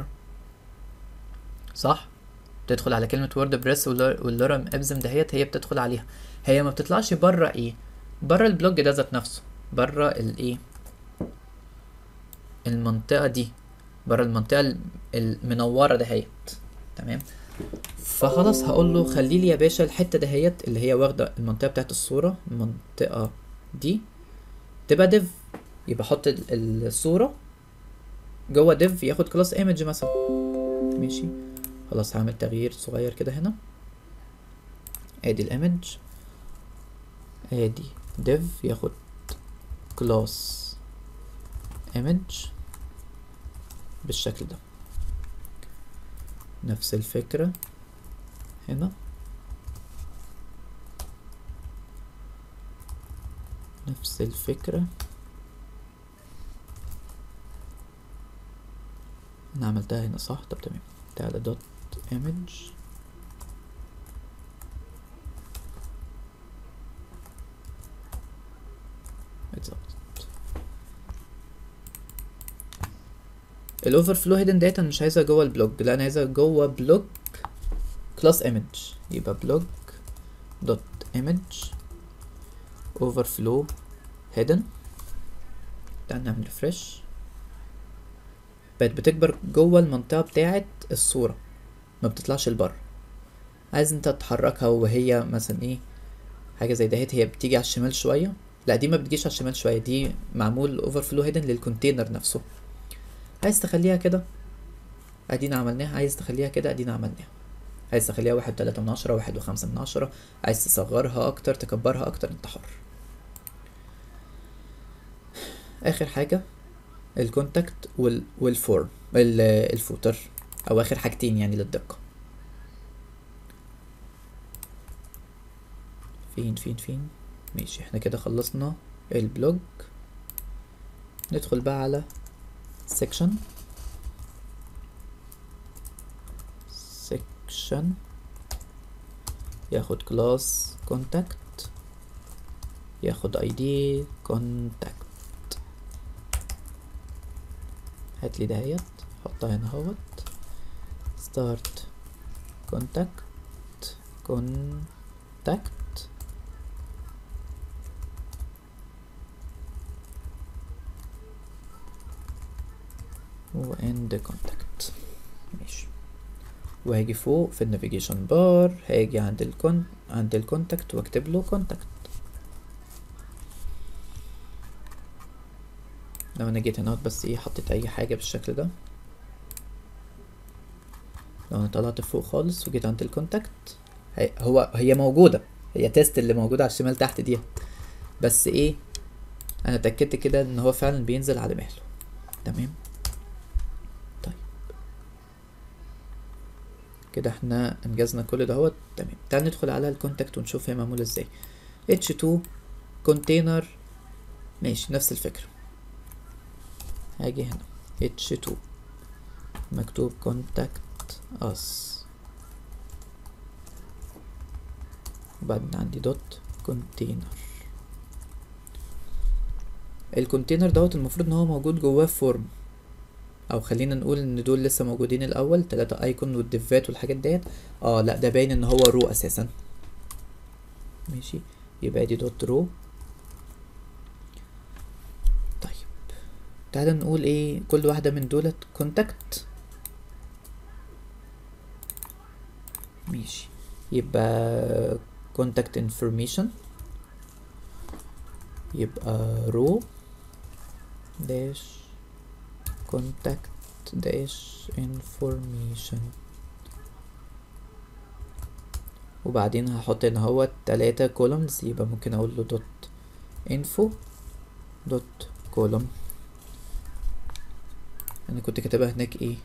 صح بتدخل على كلمة وورد بريس واللورم ابزم دهيت هي بتدخل عليها هي ما بتطلعش بره ايه بره البلوج ده ذات نفسه بره الايه المنطقة دي بره المنطقة الم- المنورة دهيت تمام فخلاص هقول له خلي لي يا باشا الحتة دهيت اللي هي واخدة المنطقة بتاعت الصورة المنطقة دي تبقى ديف يبقى احط ال- الصورة جوه ديف ياخد كلاس ايمج مثلا ماشي خلاص هعمل تغيير صغير كده هنا ادي الايمج ادي div ياخد كلاس image بالشكل ده نفس الفكرة هنا نفس الفكرة انا عملتها هنا صح طب تمام تعالى دوت image اتظبطت الاوفر فلو هيدن داتا مش عايزها جوه البلوج لا انا عايزها جوه بلوج كلاس ايمج يبقى بلوج دوت ايمج اوفر فلو هيدن تعال نعمل ريفرش بقت بتكبر جوه المنطقة بتاعة الصورة ما بتطلعش لبره عايز انت تحركها وهي مثلا ايه حاجة زي دهيت هي بتيجي على الشمال شوية لا دي ما بتجيش على الشمال شوية دي معمول اوفر فلو هيدن للكونتينر نفسه عايز تخليها كده ادينا عملناها عايز تخليها كده ادينا عملناها عايز تخليها واحد تلاتة من عشرة واحد وخمسة من عشرة عايز تصغرها اكتر تكبرها اكتر انت حر اخر حاجة الكونتاكت وال والفورم ال- الفوتر او اخر حاجتين يعني للدقة فين فين فين ماشي احنا كده خلصنا البلوج ندخل بقى على section section ياخد class contact ياخد id contact هاتلي دهيت حطها هنا اهوت start contact contact و end contact ماشي وهاجي فوق في النافيجيشن بار هاجي عند الكون عند الكونتاكت واكتب له كونتاكت لو انا جيت هنا اهوت بس ايه حطيت اي حاجة بالشكل ده لو انا طلعت فوق خالص وجيت عند الكونتاكت هي هو هي موجودة هي تيست اللي موجودة على الشمال تحت دي بس ايه انا اتأكدت كده ان هو فعلا بينزل على مهله تمام طيب كده احنا انجزنا كل دهوت تمام تعال ندخل على الكونتاكت ونشوف هي معمولة ازاي H2 كونتينر ماشي نفس الفكرة هاجي هنا H2 مكتوب contact us وبعدين عندي دوت كونتينر الكونتينر دوت المفروض ان هو موجود جواه فورم او خلينا نقول ان دول لسه موجودين الاول تلاتة ايكون والديفات والحاجات ديت اه لا ده باين ان هو رو اساسا ماشي يبقى دي دوت رو طيب تعالى نقول ايه كل واحدة من دولت كونتاكت ماشي يبقى contact information يبقى row dash contact dash information وبعدين هحط هنا هو تلاتة columns يبقى ممكن اقول له dot info dot column انا كنت كاتبها هناك ايه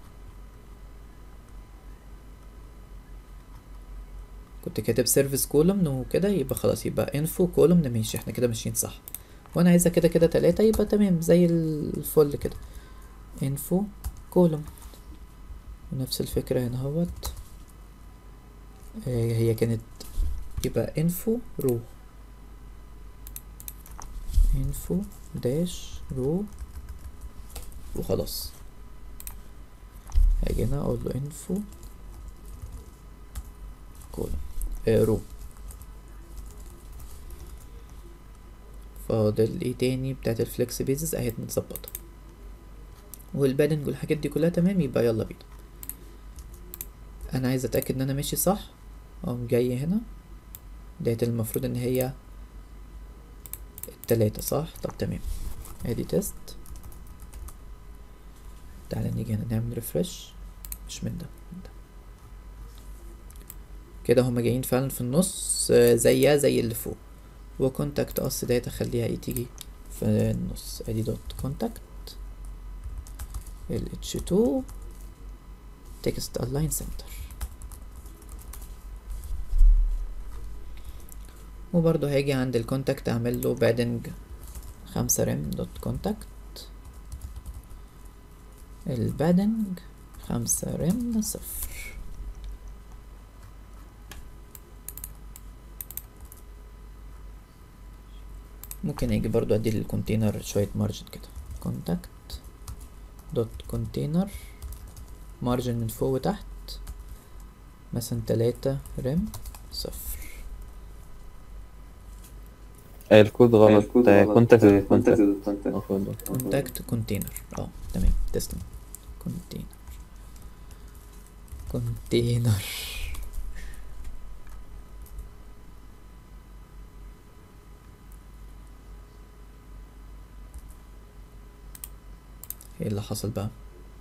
كنت كاتب سيرفيس كولوم وكده يبقى خلاص يبقى انفو كولوم ماشي احنا كده ماشيين صح وانا عايزها كده كده تلاتة يبقى تمام زي الفل كده انفو كولوم ونفس الفكرة هنا اهوت آه، هي كانت يبقى انفو رو انفو داش رو وخلاص هاجي هنا اقول له انفو كولوم آه رو فاضل ايه تاني بتاعت الفليكس بيزز اهي متظبطة والبادنج والحاجات دي كلها تمام يبقى يلا بينا انا عايز اتاكد ان انا ماشي صح اقوم جاي هنا ديت المفروض ان هي التلاتة صح طب تمام ادي تيست تعالى نيجي هنا نعمل ريفرش مش من ده من ده كده هما جايين فعلا في النص آه، زيها زي اللي فوق وكونتاكت اس ديت اخليها ايه تيجي في النص ادي دوت كونتاكت ال h2 تكست الاين سنتر وبرضه هاجي عند الكونتاكت اعمل له بادنج خمسة ريم دوت كونتاكت البادنج خمسة ريم صفر ممكن اجي برضو ادي للكونتينر شوية مارجن كده كونتاكت دوت كونتينر مارجن من فوق وتحت مثلا تلاتة ريم صفر آه، الكود غلط كونتاكت كونتاكت المفروض كونتاكت كونتينر اه تمام تسلم كونتينر كونتينر ايه اللي حصل بقى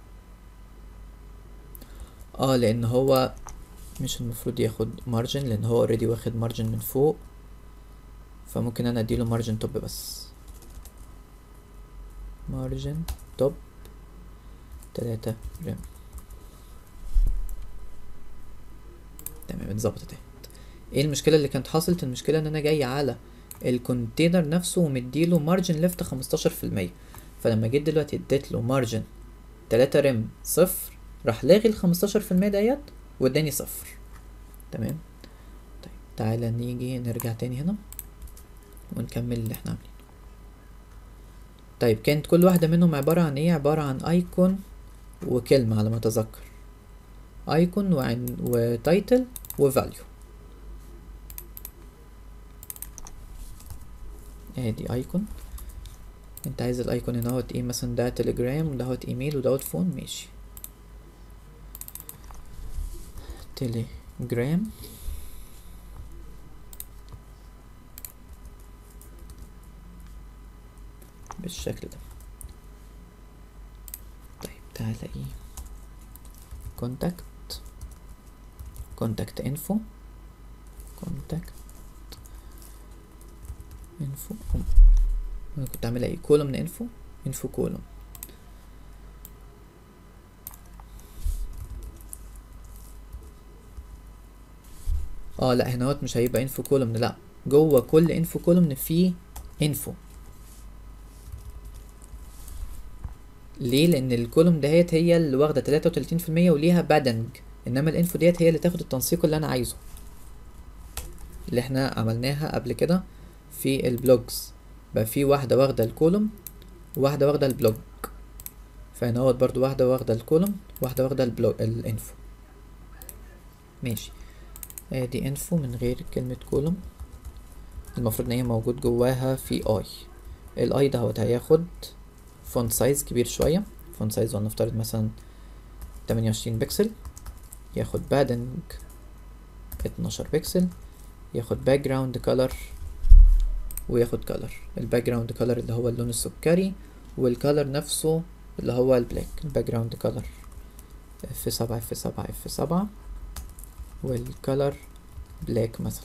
اه لان هو مش المفروض ياخد مارجن لان هو اوريدي واخد مارجن من فوق فممكن انا اديله مارجن توب بس مارجن توب تلاتة ريم تمام اتظبطت اهي ايه المشكلة اللي كانت حصلت المشكلة ان انا جاي على الكونتينر نفسه ومديله مارجن ليفت خمستاشر في المية فلما جيت دلوقتي اديت له مارجن تلاتة ريم صفر راح لاغي الخمستاشر في المية ديت واداني صفر تمام طيب تعالى نيجي نرجع تاني هنا ونكمل اللي احنا عاملينه طيب كانت كل واحدة منهم عبارة عن ايه عبارة عن ايكون وكلمة على ما اتذكر ايكون وعن وتايتل وفاليو ادي ايكون انت عايز الايكون هنا اهوت ايه مثلا ده تليجرام ودهوت ايميل ودهوت فون ماشي تليجرام بالشكل ده تعالى ايه contact contact info contact info انا كنت عاملها ايه كولوم من info info كولوم اه لا هنا هوت مش هيبقى انفو كولومن لا جوه كل انفو كولومن فيه انفو ليه لان الكولوم دهيت هي اللي واخده تلاتة وتلاتين في المية وليها بادنج انما الانفو ديت هي اللي تاخد التنسيق اللي انا عايزه اللي احنا عملناها قبل كده في البلوجز بقى في واحده واخده الكولوم وواحده واخده البلوج فهنا هوت برضو واحده واخده الكولوم واحده واخده البلوج الانفو ماشي ادي انفو من غير كلمة كولوم المفروض ان هي موجود جواها في اي الاي ده هوت هياخد فونت سايز كبير شوية فونت سايز ولنفترض مثلا تمانية وعشرين بكسل ياخد بادنج اتناشر بكسل ياخد باك جراوند كولر وياخد كولر الباك جراوند كولر اللي هو اللون السكري والكولر نفسه اللي هو البلاك الباك جراوند كولر اف سبعة اف سبعة اف سبعة والكالر بلاك مثلا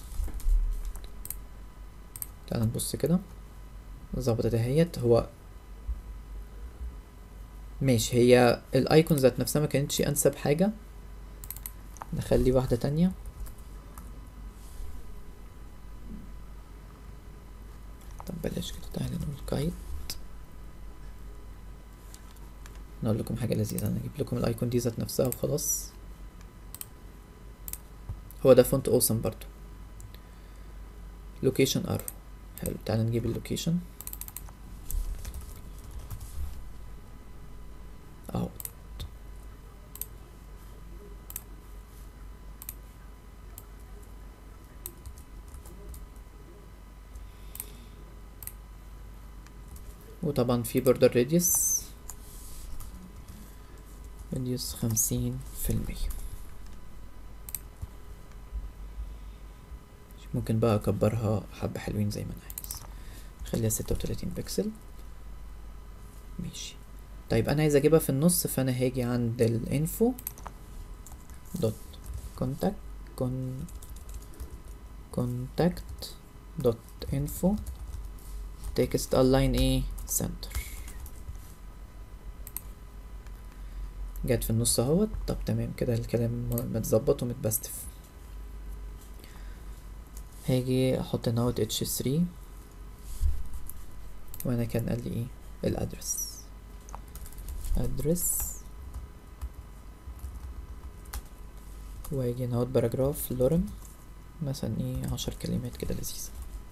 تعال نبص كده ظبطت اهيت هو ماشي هي الايكونز ذات نفسها ما كانتش انسب حاجة نخلي واحدة تانية طب بلاش كده تعالى نقول كايت نقول لكم حاجة لذيذة انا اجيب لكم الايكون دي ذات نفسها وخلاص هو ده فونت اوسم برضو لوكيشن ارو حلو تعالى نجيب اللوكيشن اهو وطبعا في بوردر راديوس راديوس خمسين في المية ممكن بقى اكبرها حبة حلوين زي ما انا عايز خليها ستة وتلاتين بكسل ماشي طيب انا عايز اجيبها في النص فانا هاجي عند الانفو دوت كونتاكت كون كونتاكت دوت انفو تكست الاين ايه سنتر جت في النص اهوت طب تمام كده الكلام متظبط ومتبستف هاجي احط هنا اهوت اتش 3 وانا كان قال لي ايه الادرس ادرس واجي هنا اهوت باراجراف لورم مثلا ايه عشر كلمات كده لذيذة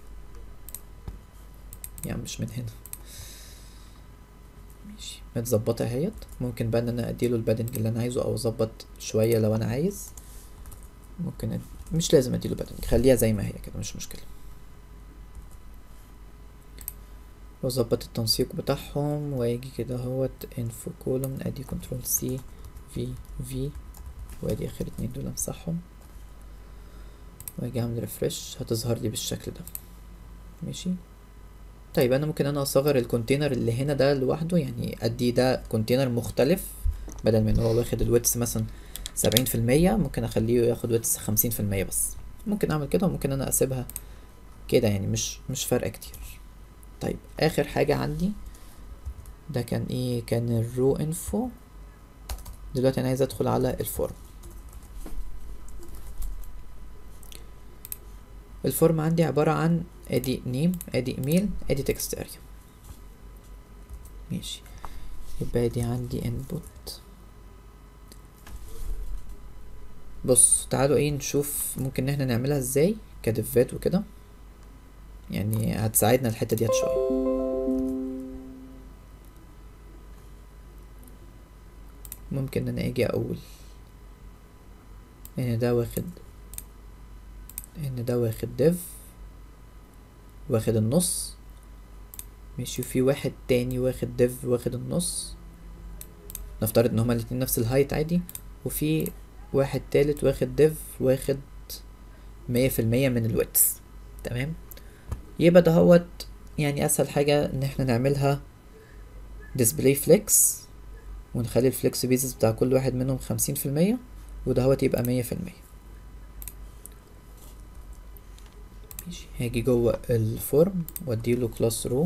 يعني مش من هنا ماشي متظبطة اهيت ممكن بقى ان انا اديله البادنج اللي انا عايزه او اظبط شوية لو انا عايز ممكن أد... مش لازم اديله بادنج خليها زي ما هي كده مش مشكلة واظبط التنسيق بتاعهم واجي كده اهوت انفو كولوم ادي كنترول سي في في وادي اخر اتنين دول امسحهم واجي اعمل ريفرش هتظهر لي بالشكل ده ماشي طيب انا ممكن انا اصغر الكونتينر اللي هنا ده لوحده يعني ادي ده كونتينر مختلف بدل من هو واخد الويتس مثلا سبعين في المية ممكن اخليه ياخد ويتس خمسين في المية بس ممكن اعمل كده وممكن انا اسيبها كده يعني مش مش فارقة كتير طيب اخر حاجة عندي ده كان ايه كان الرو انفو دلوقتي انا عايز ادخل على الفورم الفورم عندي عبارة عن ادي نيم ادي ايميل ادي تكست اريا ماشي يبقى ادي عندي انبوت بص تعالوا ايه نشوف ممكن ان احنا نعملها ازاي كدفات وكده يعني هتساعدنا الحتة ديت شوية ممكن ان انا اجي اقول ان ده واخد ان ده واخد ديف واخد النص ماشي وفي واحد تاني واخد ديف واخد النص نفترض ان هما الاتنين نفس الهايت عادي وفي واحد تالت واخد ديف واخد مية في المية من الويتس تمام يبقى دهوت يعني اسهل حاجة ان احنا نعملها display flex ونخلي الفليكس بيزز بتاع كل واحد منهم خمسين في المية ودهوت يبقى مية في المية ماشي هاجي جوه الفورم واديله كلاس رو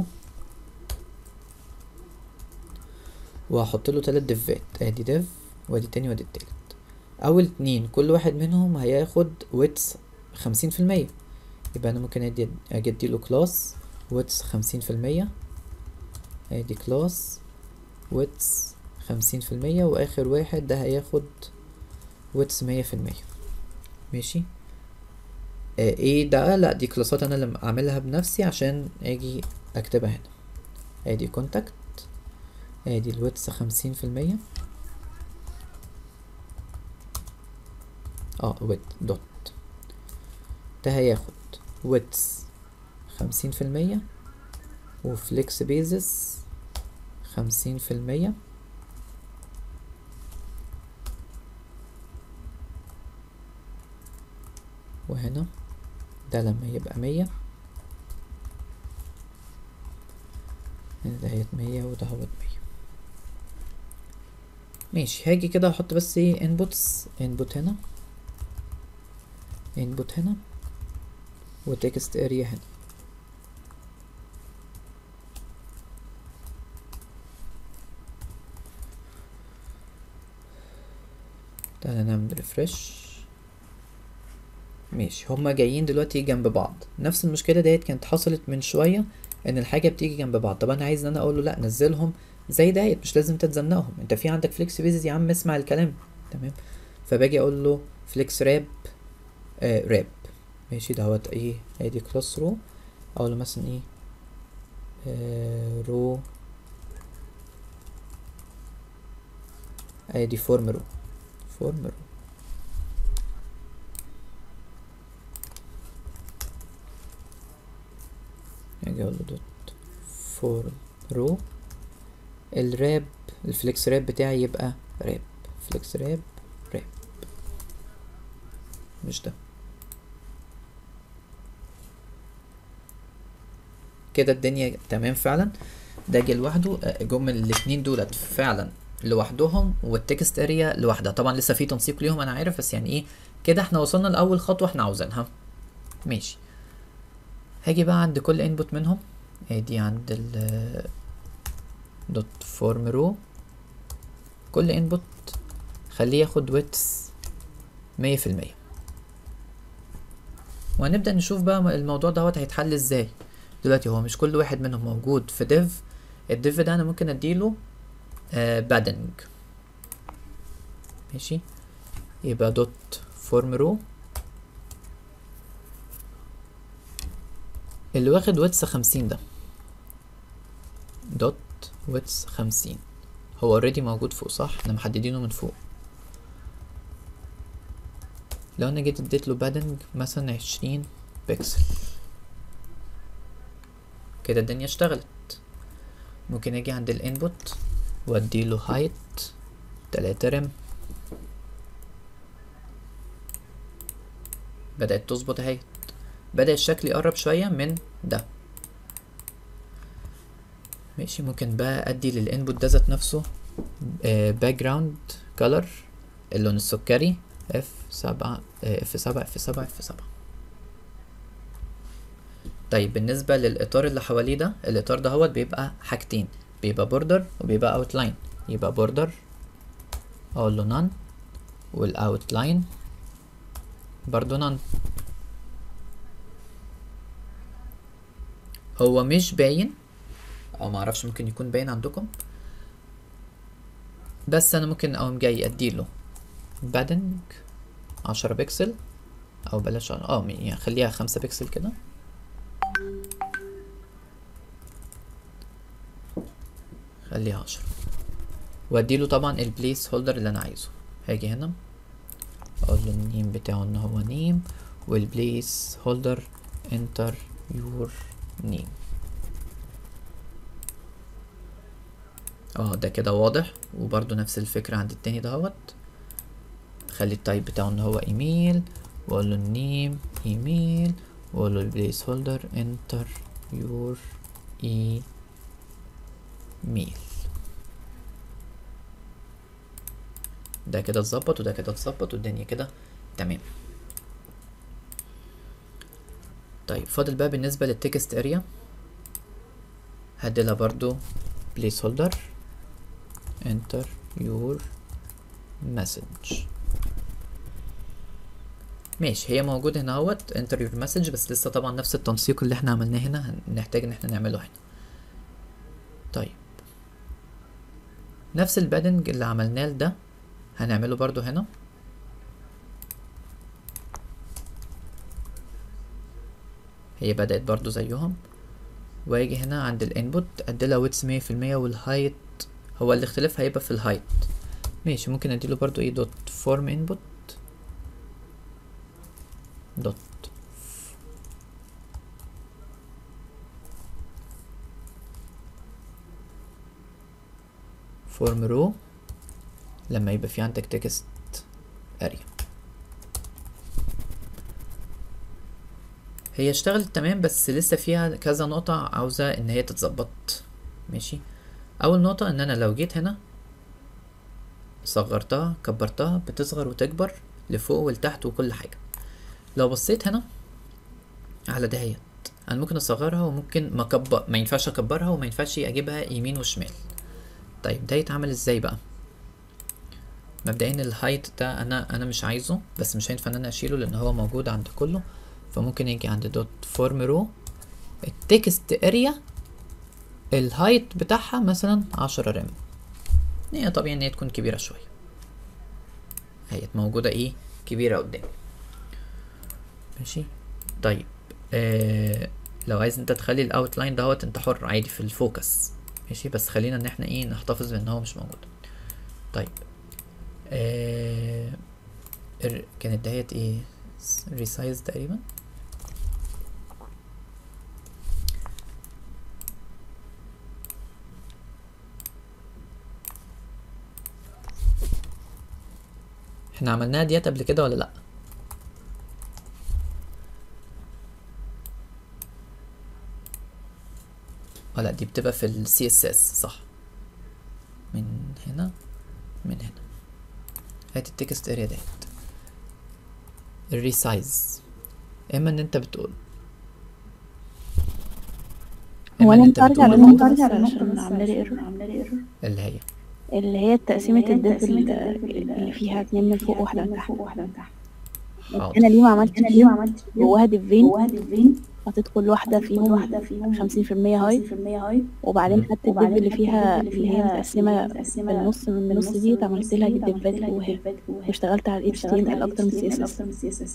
وهحط له تلات ديفات ادي ديف وادي التاني وادي التالت اول اتنين كل واحد منهم هياخد ويتس خمسين في المية يبقى انا ممكن ادي اجي اديله كلاس ويتس خمسين في المية ادي كلاس ويتس خمسين في المية واخر واحد ده هياخد ويتس مية في المية ماشي آه ايه ده لا دي كلاسات انا اللي اعملها بنفسي عشان اجي اكتبها هنا ادي كونتاكت ادي الويتس خمسين في المية اه ويت دوت ده هياخد ويتس خمسين في المية وفليكس بيزس خمسين في المية وهنا ده لما يبقى مية هنا دهيت مية ودهوت مية ماشي هاجي كده احط بس ايه انبوتس انبوت هنا انبوت هنا وتكست اريا هنا تعالى نعمل ريفرش ماشي هما جايين دلوقتي جنب بعض نفس المشكله ديت كانت حصلت من شويه ان الحاجه بتيجي جنب بعض طب انا عايز ان انا اقول له لا نزلهم زي ديت مش لازم تتزنقهم انت في عندك فليكس بيزز يا عم اسمع الكلام تمام فباجي اقول له فليكس راب آه راب ماشي دوت ايه ادي كلاس رو اقول له مثلا ايه آه رو ادي فورم رو فورم رو اجي اقول له دوت فورم رو الراب الفليكس راب بتاعي يبقى راب فليكس راب راب مش ده كده الدنيا تمام فعلا ده جه لوحده جم الاتنين دولت فعلا لوحدهم والتكست اريا لوحدها طبعا لسه في تنسيق ليهم انا عارف بس يعني ايه كده احنا وصلنا لاول خطوه احنا عاوزينها ماشي هاجي بقى عند كل انبوت منهم ادي عند ال دوت فورم رو كل انبوت خليه ياخد ويتس مية في المية وهنبدأ نشوف بقى الموضوع دوت هيتحل ازاي دلوقتي هو مش كل واحد منهم موجود في ديف الديف ده انا ممكن اديله آه بادنج ماشي يبقى دوت فورم رو اللي واخد ويتس خمسين ده دوت ويتس خمسين هو اوريدي موجود فوق صح احنا محددينه من فوق لو انا جيت اديت له بادنج مثلا عشرين بكسل كده الدنيا اشتغلت ممكن اجي عند الانبوت واديله هايت تلاتة رم بدأت تظبط اهي بدأ الشكل يقرب شوية من ده ماشي ممكن بقى ادي للانبوت ده ذات نفسه باك جراوند كولر اللون السكري اف سبعة اف سبعة اف سبعة اف سبعة طيب بالنسبة للإطار اللي حواليه ده الإطار ده هو بيبقى حاجتين بيبقى بوردر وبيبقى اوتلاين يبقى بوردر اقول له نان والاوتلاين برضو نان هو مش باين او معرفش ممكن يكون باين عندكم بس انا ممكن اقوم جاي اديله بادنج عشرة بكسل او بلاش اه يعني خليها خمسة بكسل كده خليها عشرة واديله طبعا البليس هولدر اللي انا عايزه هاجي هنا اقول له النيم بتاعه ان هو نيم والبليس هولدر انتر يور نيم اه ده كده واضح وبرضو نفس الفكرة عند التاني دهوت خلي التايب بتاعه ان هو ايميل واقول له النيم ايميل واقول له البليس هولدر انتر يور ايميل ده كده اتظبط وده كده اتظبط والدنيا كده تمام طيب فاضل بقى بالنسبة للتكست اريا هديلها برضو بليس هولدر enter your message ماشي هي موجودة هنا اهوت enter your message بس لسه طبعا نفس التنسيق اللي احنا عملناه هنا هنحتاج ان احنا نعمله هنا طيب نفس البادنج اللي عملناه ده هنعمله برضو هنا هي بدأت برضو زيهم واجي هنا عند الانبوت اديلها ويتس مية في المية والهايت هو الاختلاف هيبقى في الهايت ماشي ممكن اديله برضو ايه دوت فورم انبوت دوت فورم رو لما يبقى في عندك تكست اريا هي اشتغلت تمام بس لسه فيها كذا نقطة عاوزة ان هي تتظبط ماشي اول نقطة ان انا لو جيت هنا صغرتها كبرتها بتصغر وتكبر لفوق ولتحت وكل حاجة لو بصيت هنا على دهيت انا ممكن اصغرها وممكن ما كبر ما ينفعش اكبرها وما ينفعش اجيبها يمين وشمال طيب ده يتعمل ازاي بقى مبدئيا الهايت ده انا انا مش عايزه بس مش هينفع ان انا اشيله لان هو موجود عند كله فممكن يجي عند دوت فورم رو التكست اريا الهايت بتاعها مثلا عشرة رام هي طبيعي ان هي تكون كبيرة شوية هي موجودة ايه كبيرة قدامي ماشي طيب آه لو عايز انت تخلي الاوتلاين دوت انت حر عادي في الفوكس ماشي بس خلينا ان احنا ايه نحتفظ بان هو مش موجود طيب آه ال- كانت دهيت ايه ريسايز تقريبا احنا عملناها ديت قبل كده ولا لا اه لا دي بتبقى في ال CSS صح من هنا من هنا هات التكست اريا ديت الريسايز اما ان انت بتقول هو اما ان انا انت ينفع ارجع بتقول للنقطة بس عشان عاملة لي ايرور اللي هي اللي هي تقسيمة الديف اللي اللي فيها اتنين من فوق واحدة من تحت حاضر انا ليه ما عملتش انا ليه ما عملتش جواها ديفين حطيت كل واحدة فيهم خمسين في المية هاي وبعدين خدت الديف اللي فيها اللي هي متقسمة النص من النص دي عملت لها ديفات جواها واشتغلت على ال HTML اكتر من CSS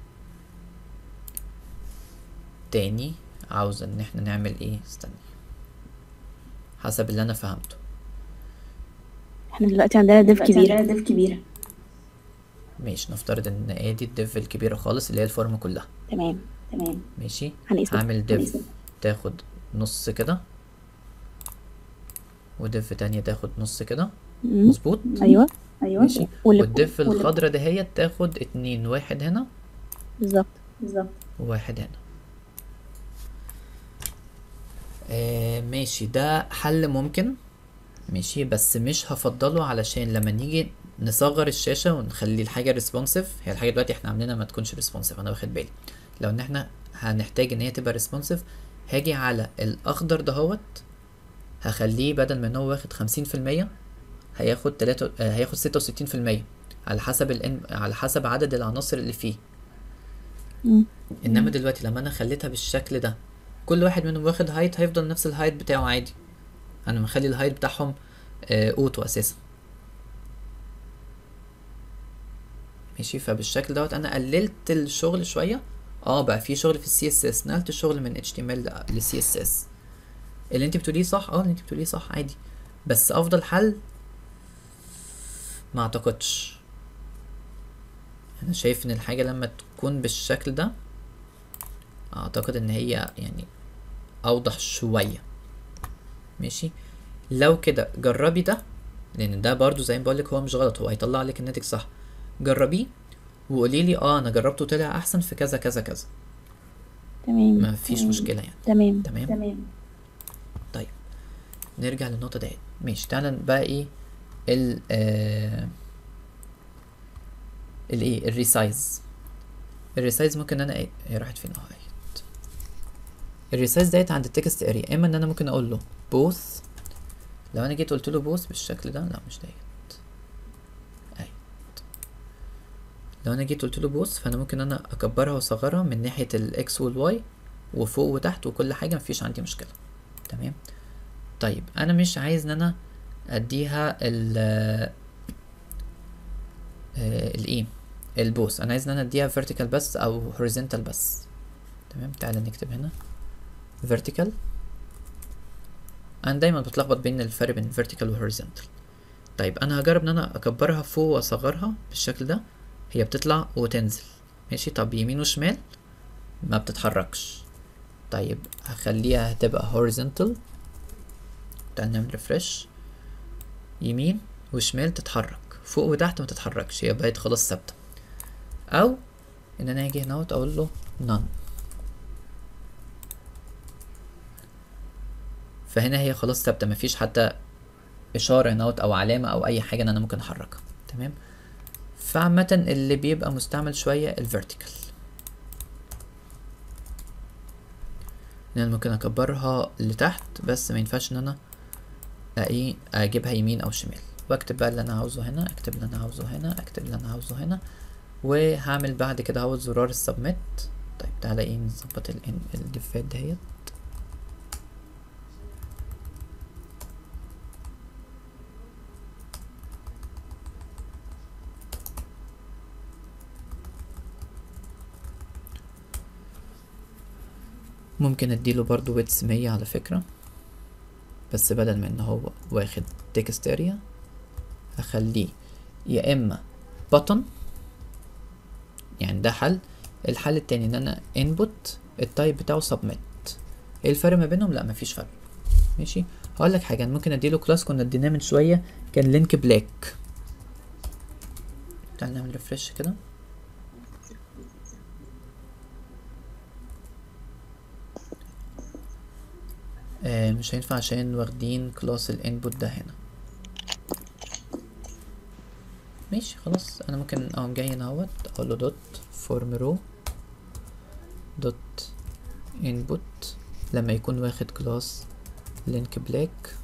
تاني عاوز ان احنا نعمل ايه استني حسب اللي انا فهمته احنا دلوقتي عندنا ديف كبيرة ماشي نفترض ان ادي الديف الكبيرة خالص اللي هي الفورم كلها تمام ماشي هنقيسها هعمل ديف تاخد نص كده وديف تانية تاخد نص كده مم. مظبوط ايوه ماشي واللي والديف الخضرا دهيت تاخد اتنين واحد هنا بالظبط وواحد هنا آه ماشي ده حل ممكن ماشي بس مش هفضله علشان لما نيجي نصغر الشاشة ونخلي الحاجة ريسبونسيف هي الحاجة دلوقتي احنا عاملينها ما تكونش ريسبونسيف انا واخد بالي لو ان احنا هنحتاج ان هي تبقى ريسبونسيف هاجي على الاخضر دهوت هخليه بدل ما ان هو واخد خمسين في المية هياخد تلاتة آه هياخد ستة وستين في المية على حسب الان على حسب عدد العناصر اللي فيه مم. انما دلوقتي لما انا خليتها بالشكل ده كل واحد منهم واخد هايت هيفضل نفس الهايت بتاعه عادي انا مخلي الهايت بتاعهم آه اوتو اساسا ماشي فبالشكل دوت انا قللت الشغل شويه اه بقى في شغل في السي اس اس نقلت الشغل من اتش تي ام ال للسي اس اس اللي انت بتقوليه صح اه اللي انت بتقوليه صح عادي بس افضل حل ما اعتقدش انا شايف ان الحاجه لما تكون بالشكل ده اعتقد ان هي يعني اوضح شويه ماشي لو كده جربي ده لان ده برضو زي ما بقولك هو مش غلط هو هيطلع لك الناتج صح جربيه وقولي لي اه انا جربته طلع احسن في كذا كذا كذا تمام ما فيش مشكله يعني تمام تمام تمام طيب نرجع للنقطه ديت ماشي تعالى بقى ايه ال آه الايه الريسايز الريسايز ممكن انا ايه هي راحت فين اهو اهيت الريسايز ديت عند التكست اريا اما ان انا ممكن اقول له بوث لو انا جيت قلت له بوث بالشكل ده لا مش ديت اهيت لو انا جيت قلت له بوث فانا ممكن انا اكبرها واصغرها من ناحيه الاكس والواي وفوق وتحت وكل حاجه مفيش عندي مشكله تمام طيب انا مش عايز ان انا اديها ال الايه البوث انا عايز ان انا اديها vertical بس او horizontal بس تمام تعالى نكتب هنا vertical انا دايما بتلخبط بين الفرق بين vertical و horizontal طيب انا هجرب ان انا اكبرها فوق واصغرها بالشكل ده هي بتطلع وتنزل ماشي طب يمين وشمال ما بتتحركش طيب هخليها هتبقى horizontal تعال نعمل refresh يمين وشمال تتحرك فوق وتحت ما تتحركش هي بقت خلاص ثابته او ان انا اجي هنا اقول له none فهنا هي خلاص ثابته مفيش حتى اشاره هنا او علامه او اي حاجه ان انا ممكن احركها تمام فعامه اللي بيبقى مستعمل شويه الفيرتيكال ان انا ممكن اكبرها لتحت بس ما ينفعش ان انا ايه اجيبها يمين او شمال واكتب بقى اللي انا عاوزه هنا اكتب اللي انا عاوزه هنا اكتب اللي انا عاوزه هنا وهعمل بعد كده اهوت زرار السبميت طيب تعالى ايه نظبط الدفات دهيت ممكن اديله برضو ويتس مية على فكرة بس بدل ما ان هو واخد تكست اريا هخليه يا اما button يعني ده حل الحل التاني ان انا input التايب بتاعه submit ايه الفرق ما بينهم لا مفيش فرق ماشي هقول لك حاجه أنا ممكن اديله كلاس كنا اديناه من شويه كان لينك بلاك تعال نعمل ريفرش كده آه مش هينفع عشان واخدين كلاس الانبوت ده هنا ماشي خلاص انا ممكن اقوم جاي هنا اهوت اقول له دوت فورم رو دوت انبوت لما يكون واخد كلاس لينك بلاك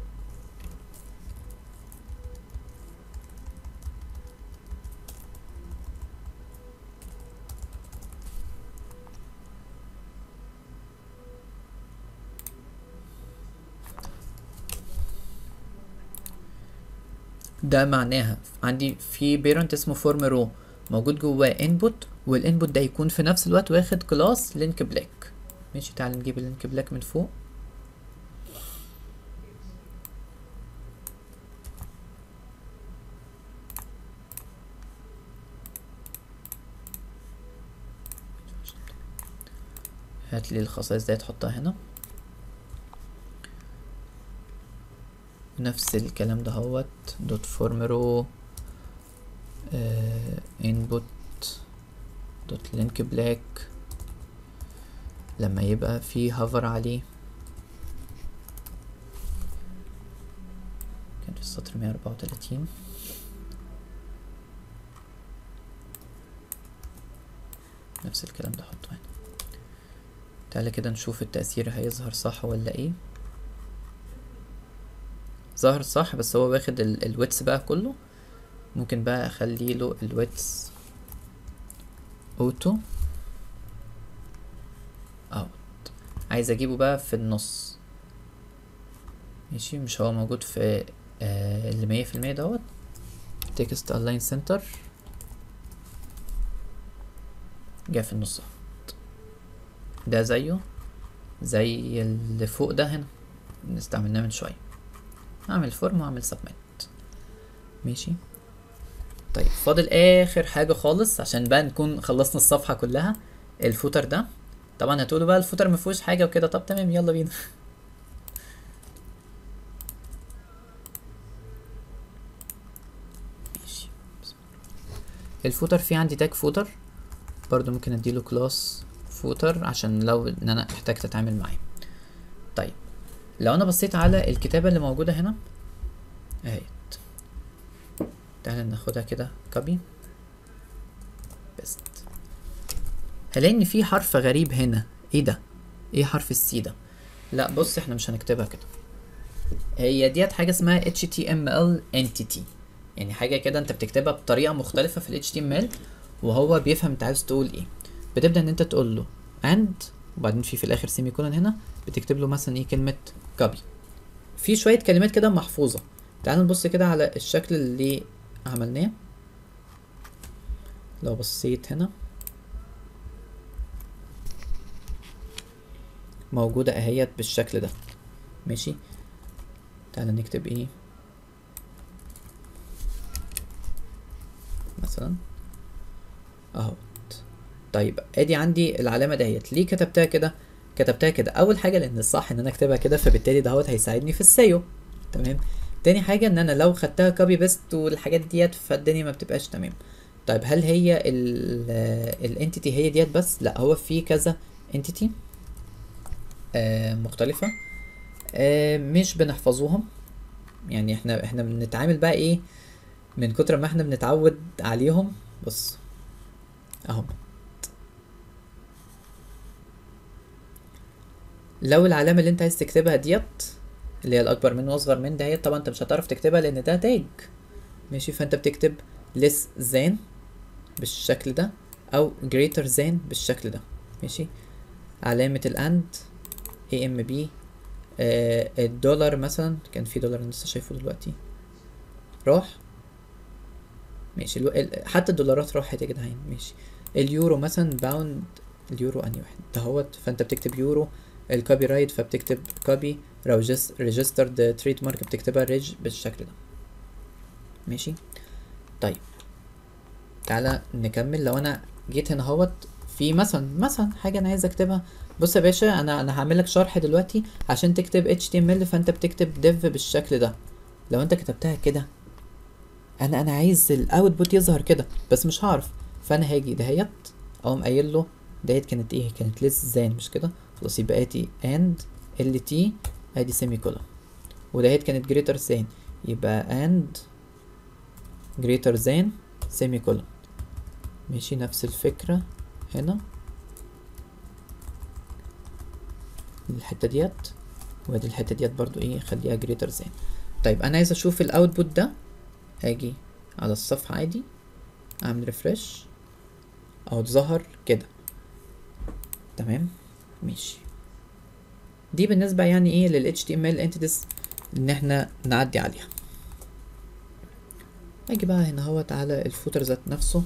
ده معناها عندي في بيرنت اسمه فورم رو موجود جواه انبوت والانبوت ده يكون في نفس الوقت واخد كلاس لينك بلاك ماشي تعال نجيب اللينك بلاك من فوق هات لي الخصائص دي تحطها هنا نفس الكلام ده هوت دوت فورم رو انبوت دوت لينك بلاك لما يبقى في هافر عليه كان في السطر مية أربعة وتلاتين نفس الكلام ده حطه هنا تعالى كده نشوف التأثير هيظهر صح ولا ايه ظهر صح بس هو واخد الويتس بقى كله ممكن بقى اخلي له الويتس اوتو اوت عايز اجيبه بقى في النص ماشي مش هو موجود في آه اللي مية في المية دوت تكست الاين سنتر جا في النص اهوت ده زيه زي اللي فوق ده هنا اللي استعملناه من شويه اعمل فورم واعمل سبميت ماشي طيب فاضل اخر حاجه خالص عشان بقى نكون خلصنا الصفحه كلها الفوتر ده طبعا هتقولوا بقى الفوتر ما فيهوش حاجه وكده طب تمام يلا بينا ماشي الفوتر في عندي تاج فوتر برضو ممكن اديله كلاس فوتر عشان لو ان انا احتجت اتعامل معاه طيب لو انا بصيت على الكتابة اللي موجودة هنا اهيت تعالى ناخدها كده كوبي هلاقي ان في حرف غريب هنا ايه ده ايه حرف السي ده لا بص احنا مش هنكتبها كده هي ديت حاجه اسمها HTML entity يعني حاجه كده انت بتكتبها بطريقه مختلفه في ال HTML وهو بيفهم انت عايز تقول ايه بتبدا ان انت تقول له and وبعدين في في الاخر سيمي كولون هنا بتكتب له مثلا ايه كلمه copy في شويه كلمات كده محفوظه تعال نبص كده على الشكل اللي عملناه لو بصيت هنا موجودة اهيت بالشكل ده ماشي تعالى نكتب ايه مثلا اهو طيب ادي عندي العلامة دهيت ليه كتبتها كده كتبتها كده اول حاجة لان الصح ان انا اكتبها كده فبالتالي دهوت هيساعدني في السيو تمام تاني حاجة ان انا لو خدتها كوبي بيست والحاجات ديت فالدنيا ما بتبقاش تمام طيب هل هي الانتيتي هي ديت بس لا هو في كذا انتيتي آه مختلفة آه مش بنحفظوهم يعني احنا احنا بنتعامل بقى ايه من كتر ما احنا بنتعود عليهم بص اهو لو العلامة اللي انت عايز تكتبها ديت اللي هي الاكبر من واصغر من دهيت طبعا انت مش هتعرف تكتبها لان ده تاج ماشي فانت بتكتب less than بالشكل ده او greater than بالشكل ده ماشي علامة الاند اي ام بي الدولار مثلا كان في دولار انا لسه شايفه دلوقتي راح ماشي الو... ال- حتى الدولارات راحت يا جدعان ماشي اليورو مثلا باوند اليورو انهي واحد دهوت فانت بتكتب يورو الكوبي رايت فبتكتب كوبي ريجسترد تريد مارك بتكتبها ريج بالشكل ده ماشي طيب تعالى نكمل لو انا جيت هنا اهوت في مثلا مثلا حاجه انا عايز اكتبها بص يا باشا انا انا هعمل لك شرح دلوقتي عشان تكتب HTML فانت بتكتب div بالشكل ده لو انت كتبتها كده انا انا عايز الاوتبوت يظهر كده بس مش هعرف فانا هاجي دهيت اقوم قايل له دهيت كانت ايه كانت لسه زين مش كده خلاص يبقى اتي and ال تي ادي سيمي كولون ودهيت كانت greater than يبقى and greater than سيمي كولون ماشي نفس الفكرة هنا الحتة ديت وادي الحتة ديت برضو ايه خليها greater than طيب انا عايز اشوف الاوتبوت ده هاجي على الصفحة عادي اعمل ريفرش او اتظهر كده تمام ماشي دي بالنسبة يعني ايه لل HTML entities ان احنا نعدي عليها اجي بقى هنا اهوت على الفوتر ذات نفسه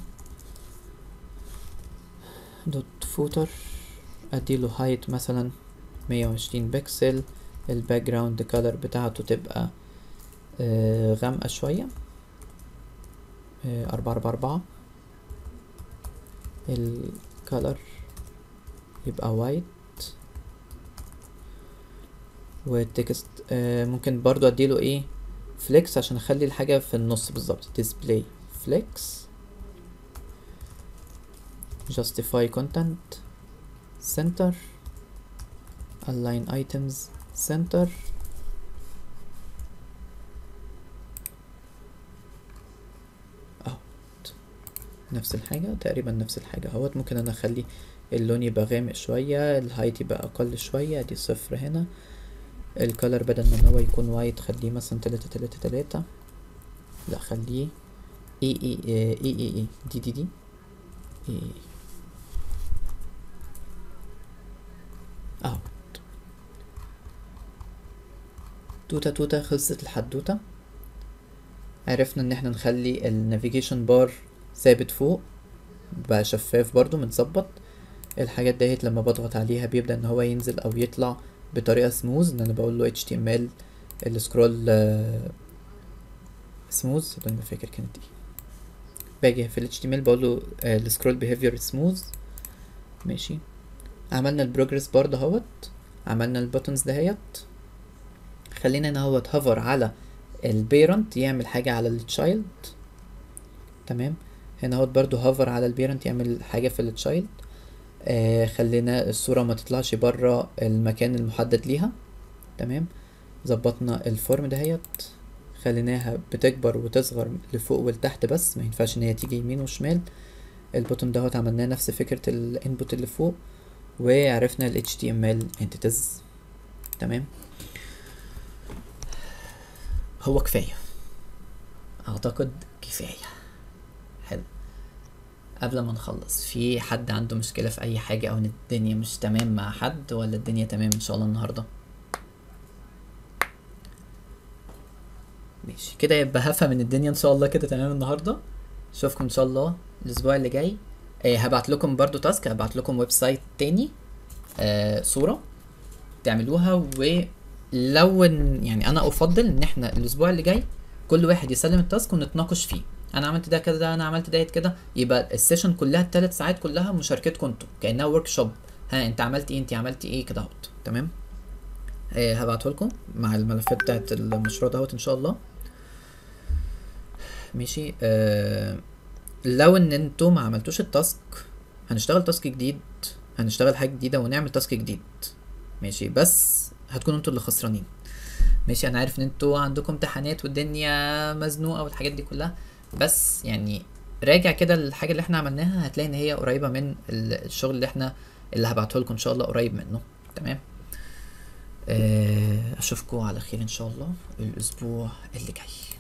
دوت فوتر اديله هايت مثلا مية وعشرين بكسل الباك جراوند كولر بتاعته تبقى آه غامقة شوية آه أربعة أربعة أربعة الكولر يبقى وايت والتكست آه ممكن برضو اديله ايه فليكس عشان اخلي الحاجة في النص بالظبط display flex justify content center align items center اهو نفس الحاجة تقريبا نفس الحاجة اهوت ممكن انا اخلي اللون يبقى غامق شوية الهايت يبقى اقل شوية دي صفر هنا الكالر بدل ما ان هو يكون وايت خليه مثلا تلاتة تلاتة تلاتة لا خليه اي اي اي اي اي, اي. دي دي دي اي اهو توتة توتة خلصت الحدوتة عرفنا ان احنا نخلي النافيجيشن بار ثابت فوق بقى شفاف برضو متظبط الحاجات دهيت لما بضغط عليها بيبدأ ان هو ينزل او يطلع بطريقة سموز ان انا بقول له HTML السكرول سموز والله ما فاكر كانت ايه باجي في ال HTML بقول له السكرول بيهيفير سموز ماشي عملنا البروجرس بار دهوت عملنا البوتنز دهيت خلينا هنا اهوت هوفر على البيرنت يعمل حاجة على التشايلد تمام هنا اهوت برضو هوفر على البيرنت يعمل حاجة في التشايلد آه خلينا الصورة ما تطلعش برا المكان المحدد ليها تمام ظبطنا الفورم دهيت خليناها بتكبر وتصغر لفوق ولتحت بس ما ينفعش ان هي تيجي يمين وشمال البوتون دهوت عملناه نفس فكرة الانبوت اللي فوق وعرفنا ال HTML entities تمام هو كفاية اعتقد كفاية حلو قبل ما نخلص في حد عنده مشكلة في اي حاجة او ان الدنيا مش تمام مع حد ولا الدنيا تمام ان شاء الله النهاردة ماشي كده يبقى هفهم ان الدنيا ان شاء الله كده تمام النهارده اشوفكم ان شاء الله الاسبوع اللي جاي آه هبعت لكم برضو تاسك هبعت لكم ويب سايت تاني آه صورة تعملوها ولو إن- يعني انا افضل ان احنا الاسبوع اللي جاي كل واحد يسلم التاسك ونتناقش فيه انا عملت ده كده انا عملت ده كده يبقى السيشن كلها الثلاث ساعات كلها مشاركتكم انتوا كانها ورك شوب ها انت عملت ايه انت عملت ايه كده اهوت تمام آه هبعته لكم مع الملفات بتاعت المشروع دهوت ان شاء الله ماشي آه لو ان انتوا ما عملتوش التاسك هنشتغل تاسك جديد هنشتغل حاجه جديده ونعمل تاسك جديد ماشي بس هتكونوا انتوا اللي خسرانين ماشي انا عارف ان انتوا عندكم امتحانات والدنيا مزنوقه والحاجات دي كلها بس يعني راجع كده الحاجه اللي احنا عملناها هتلاقي ان هي قريبه من ال- الشغل اللي احنا اللي هبعته لكم ان شاء الله قريب منه تمام آه، اشوفكم على خير ان شاء الله الاسبوع اللي جاي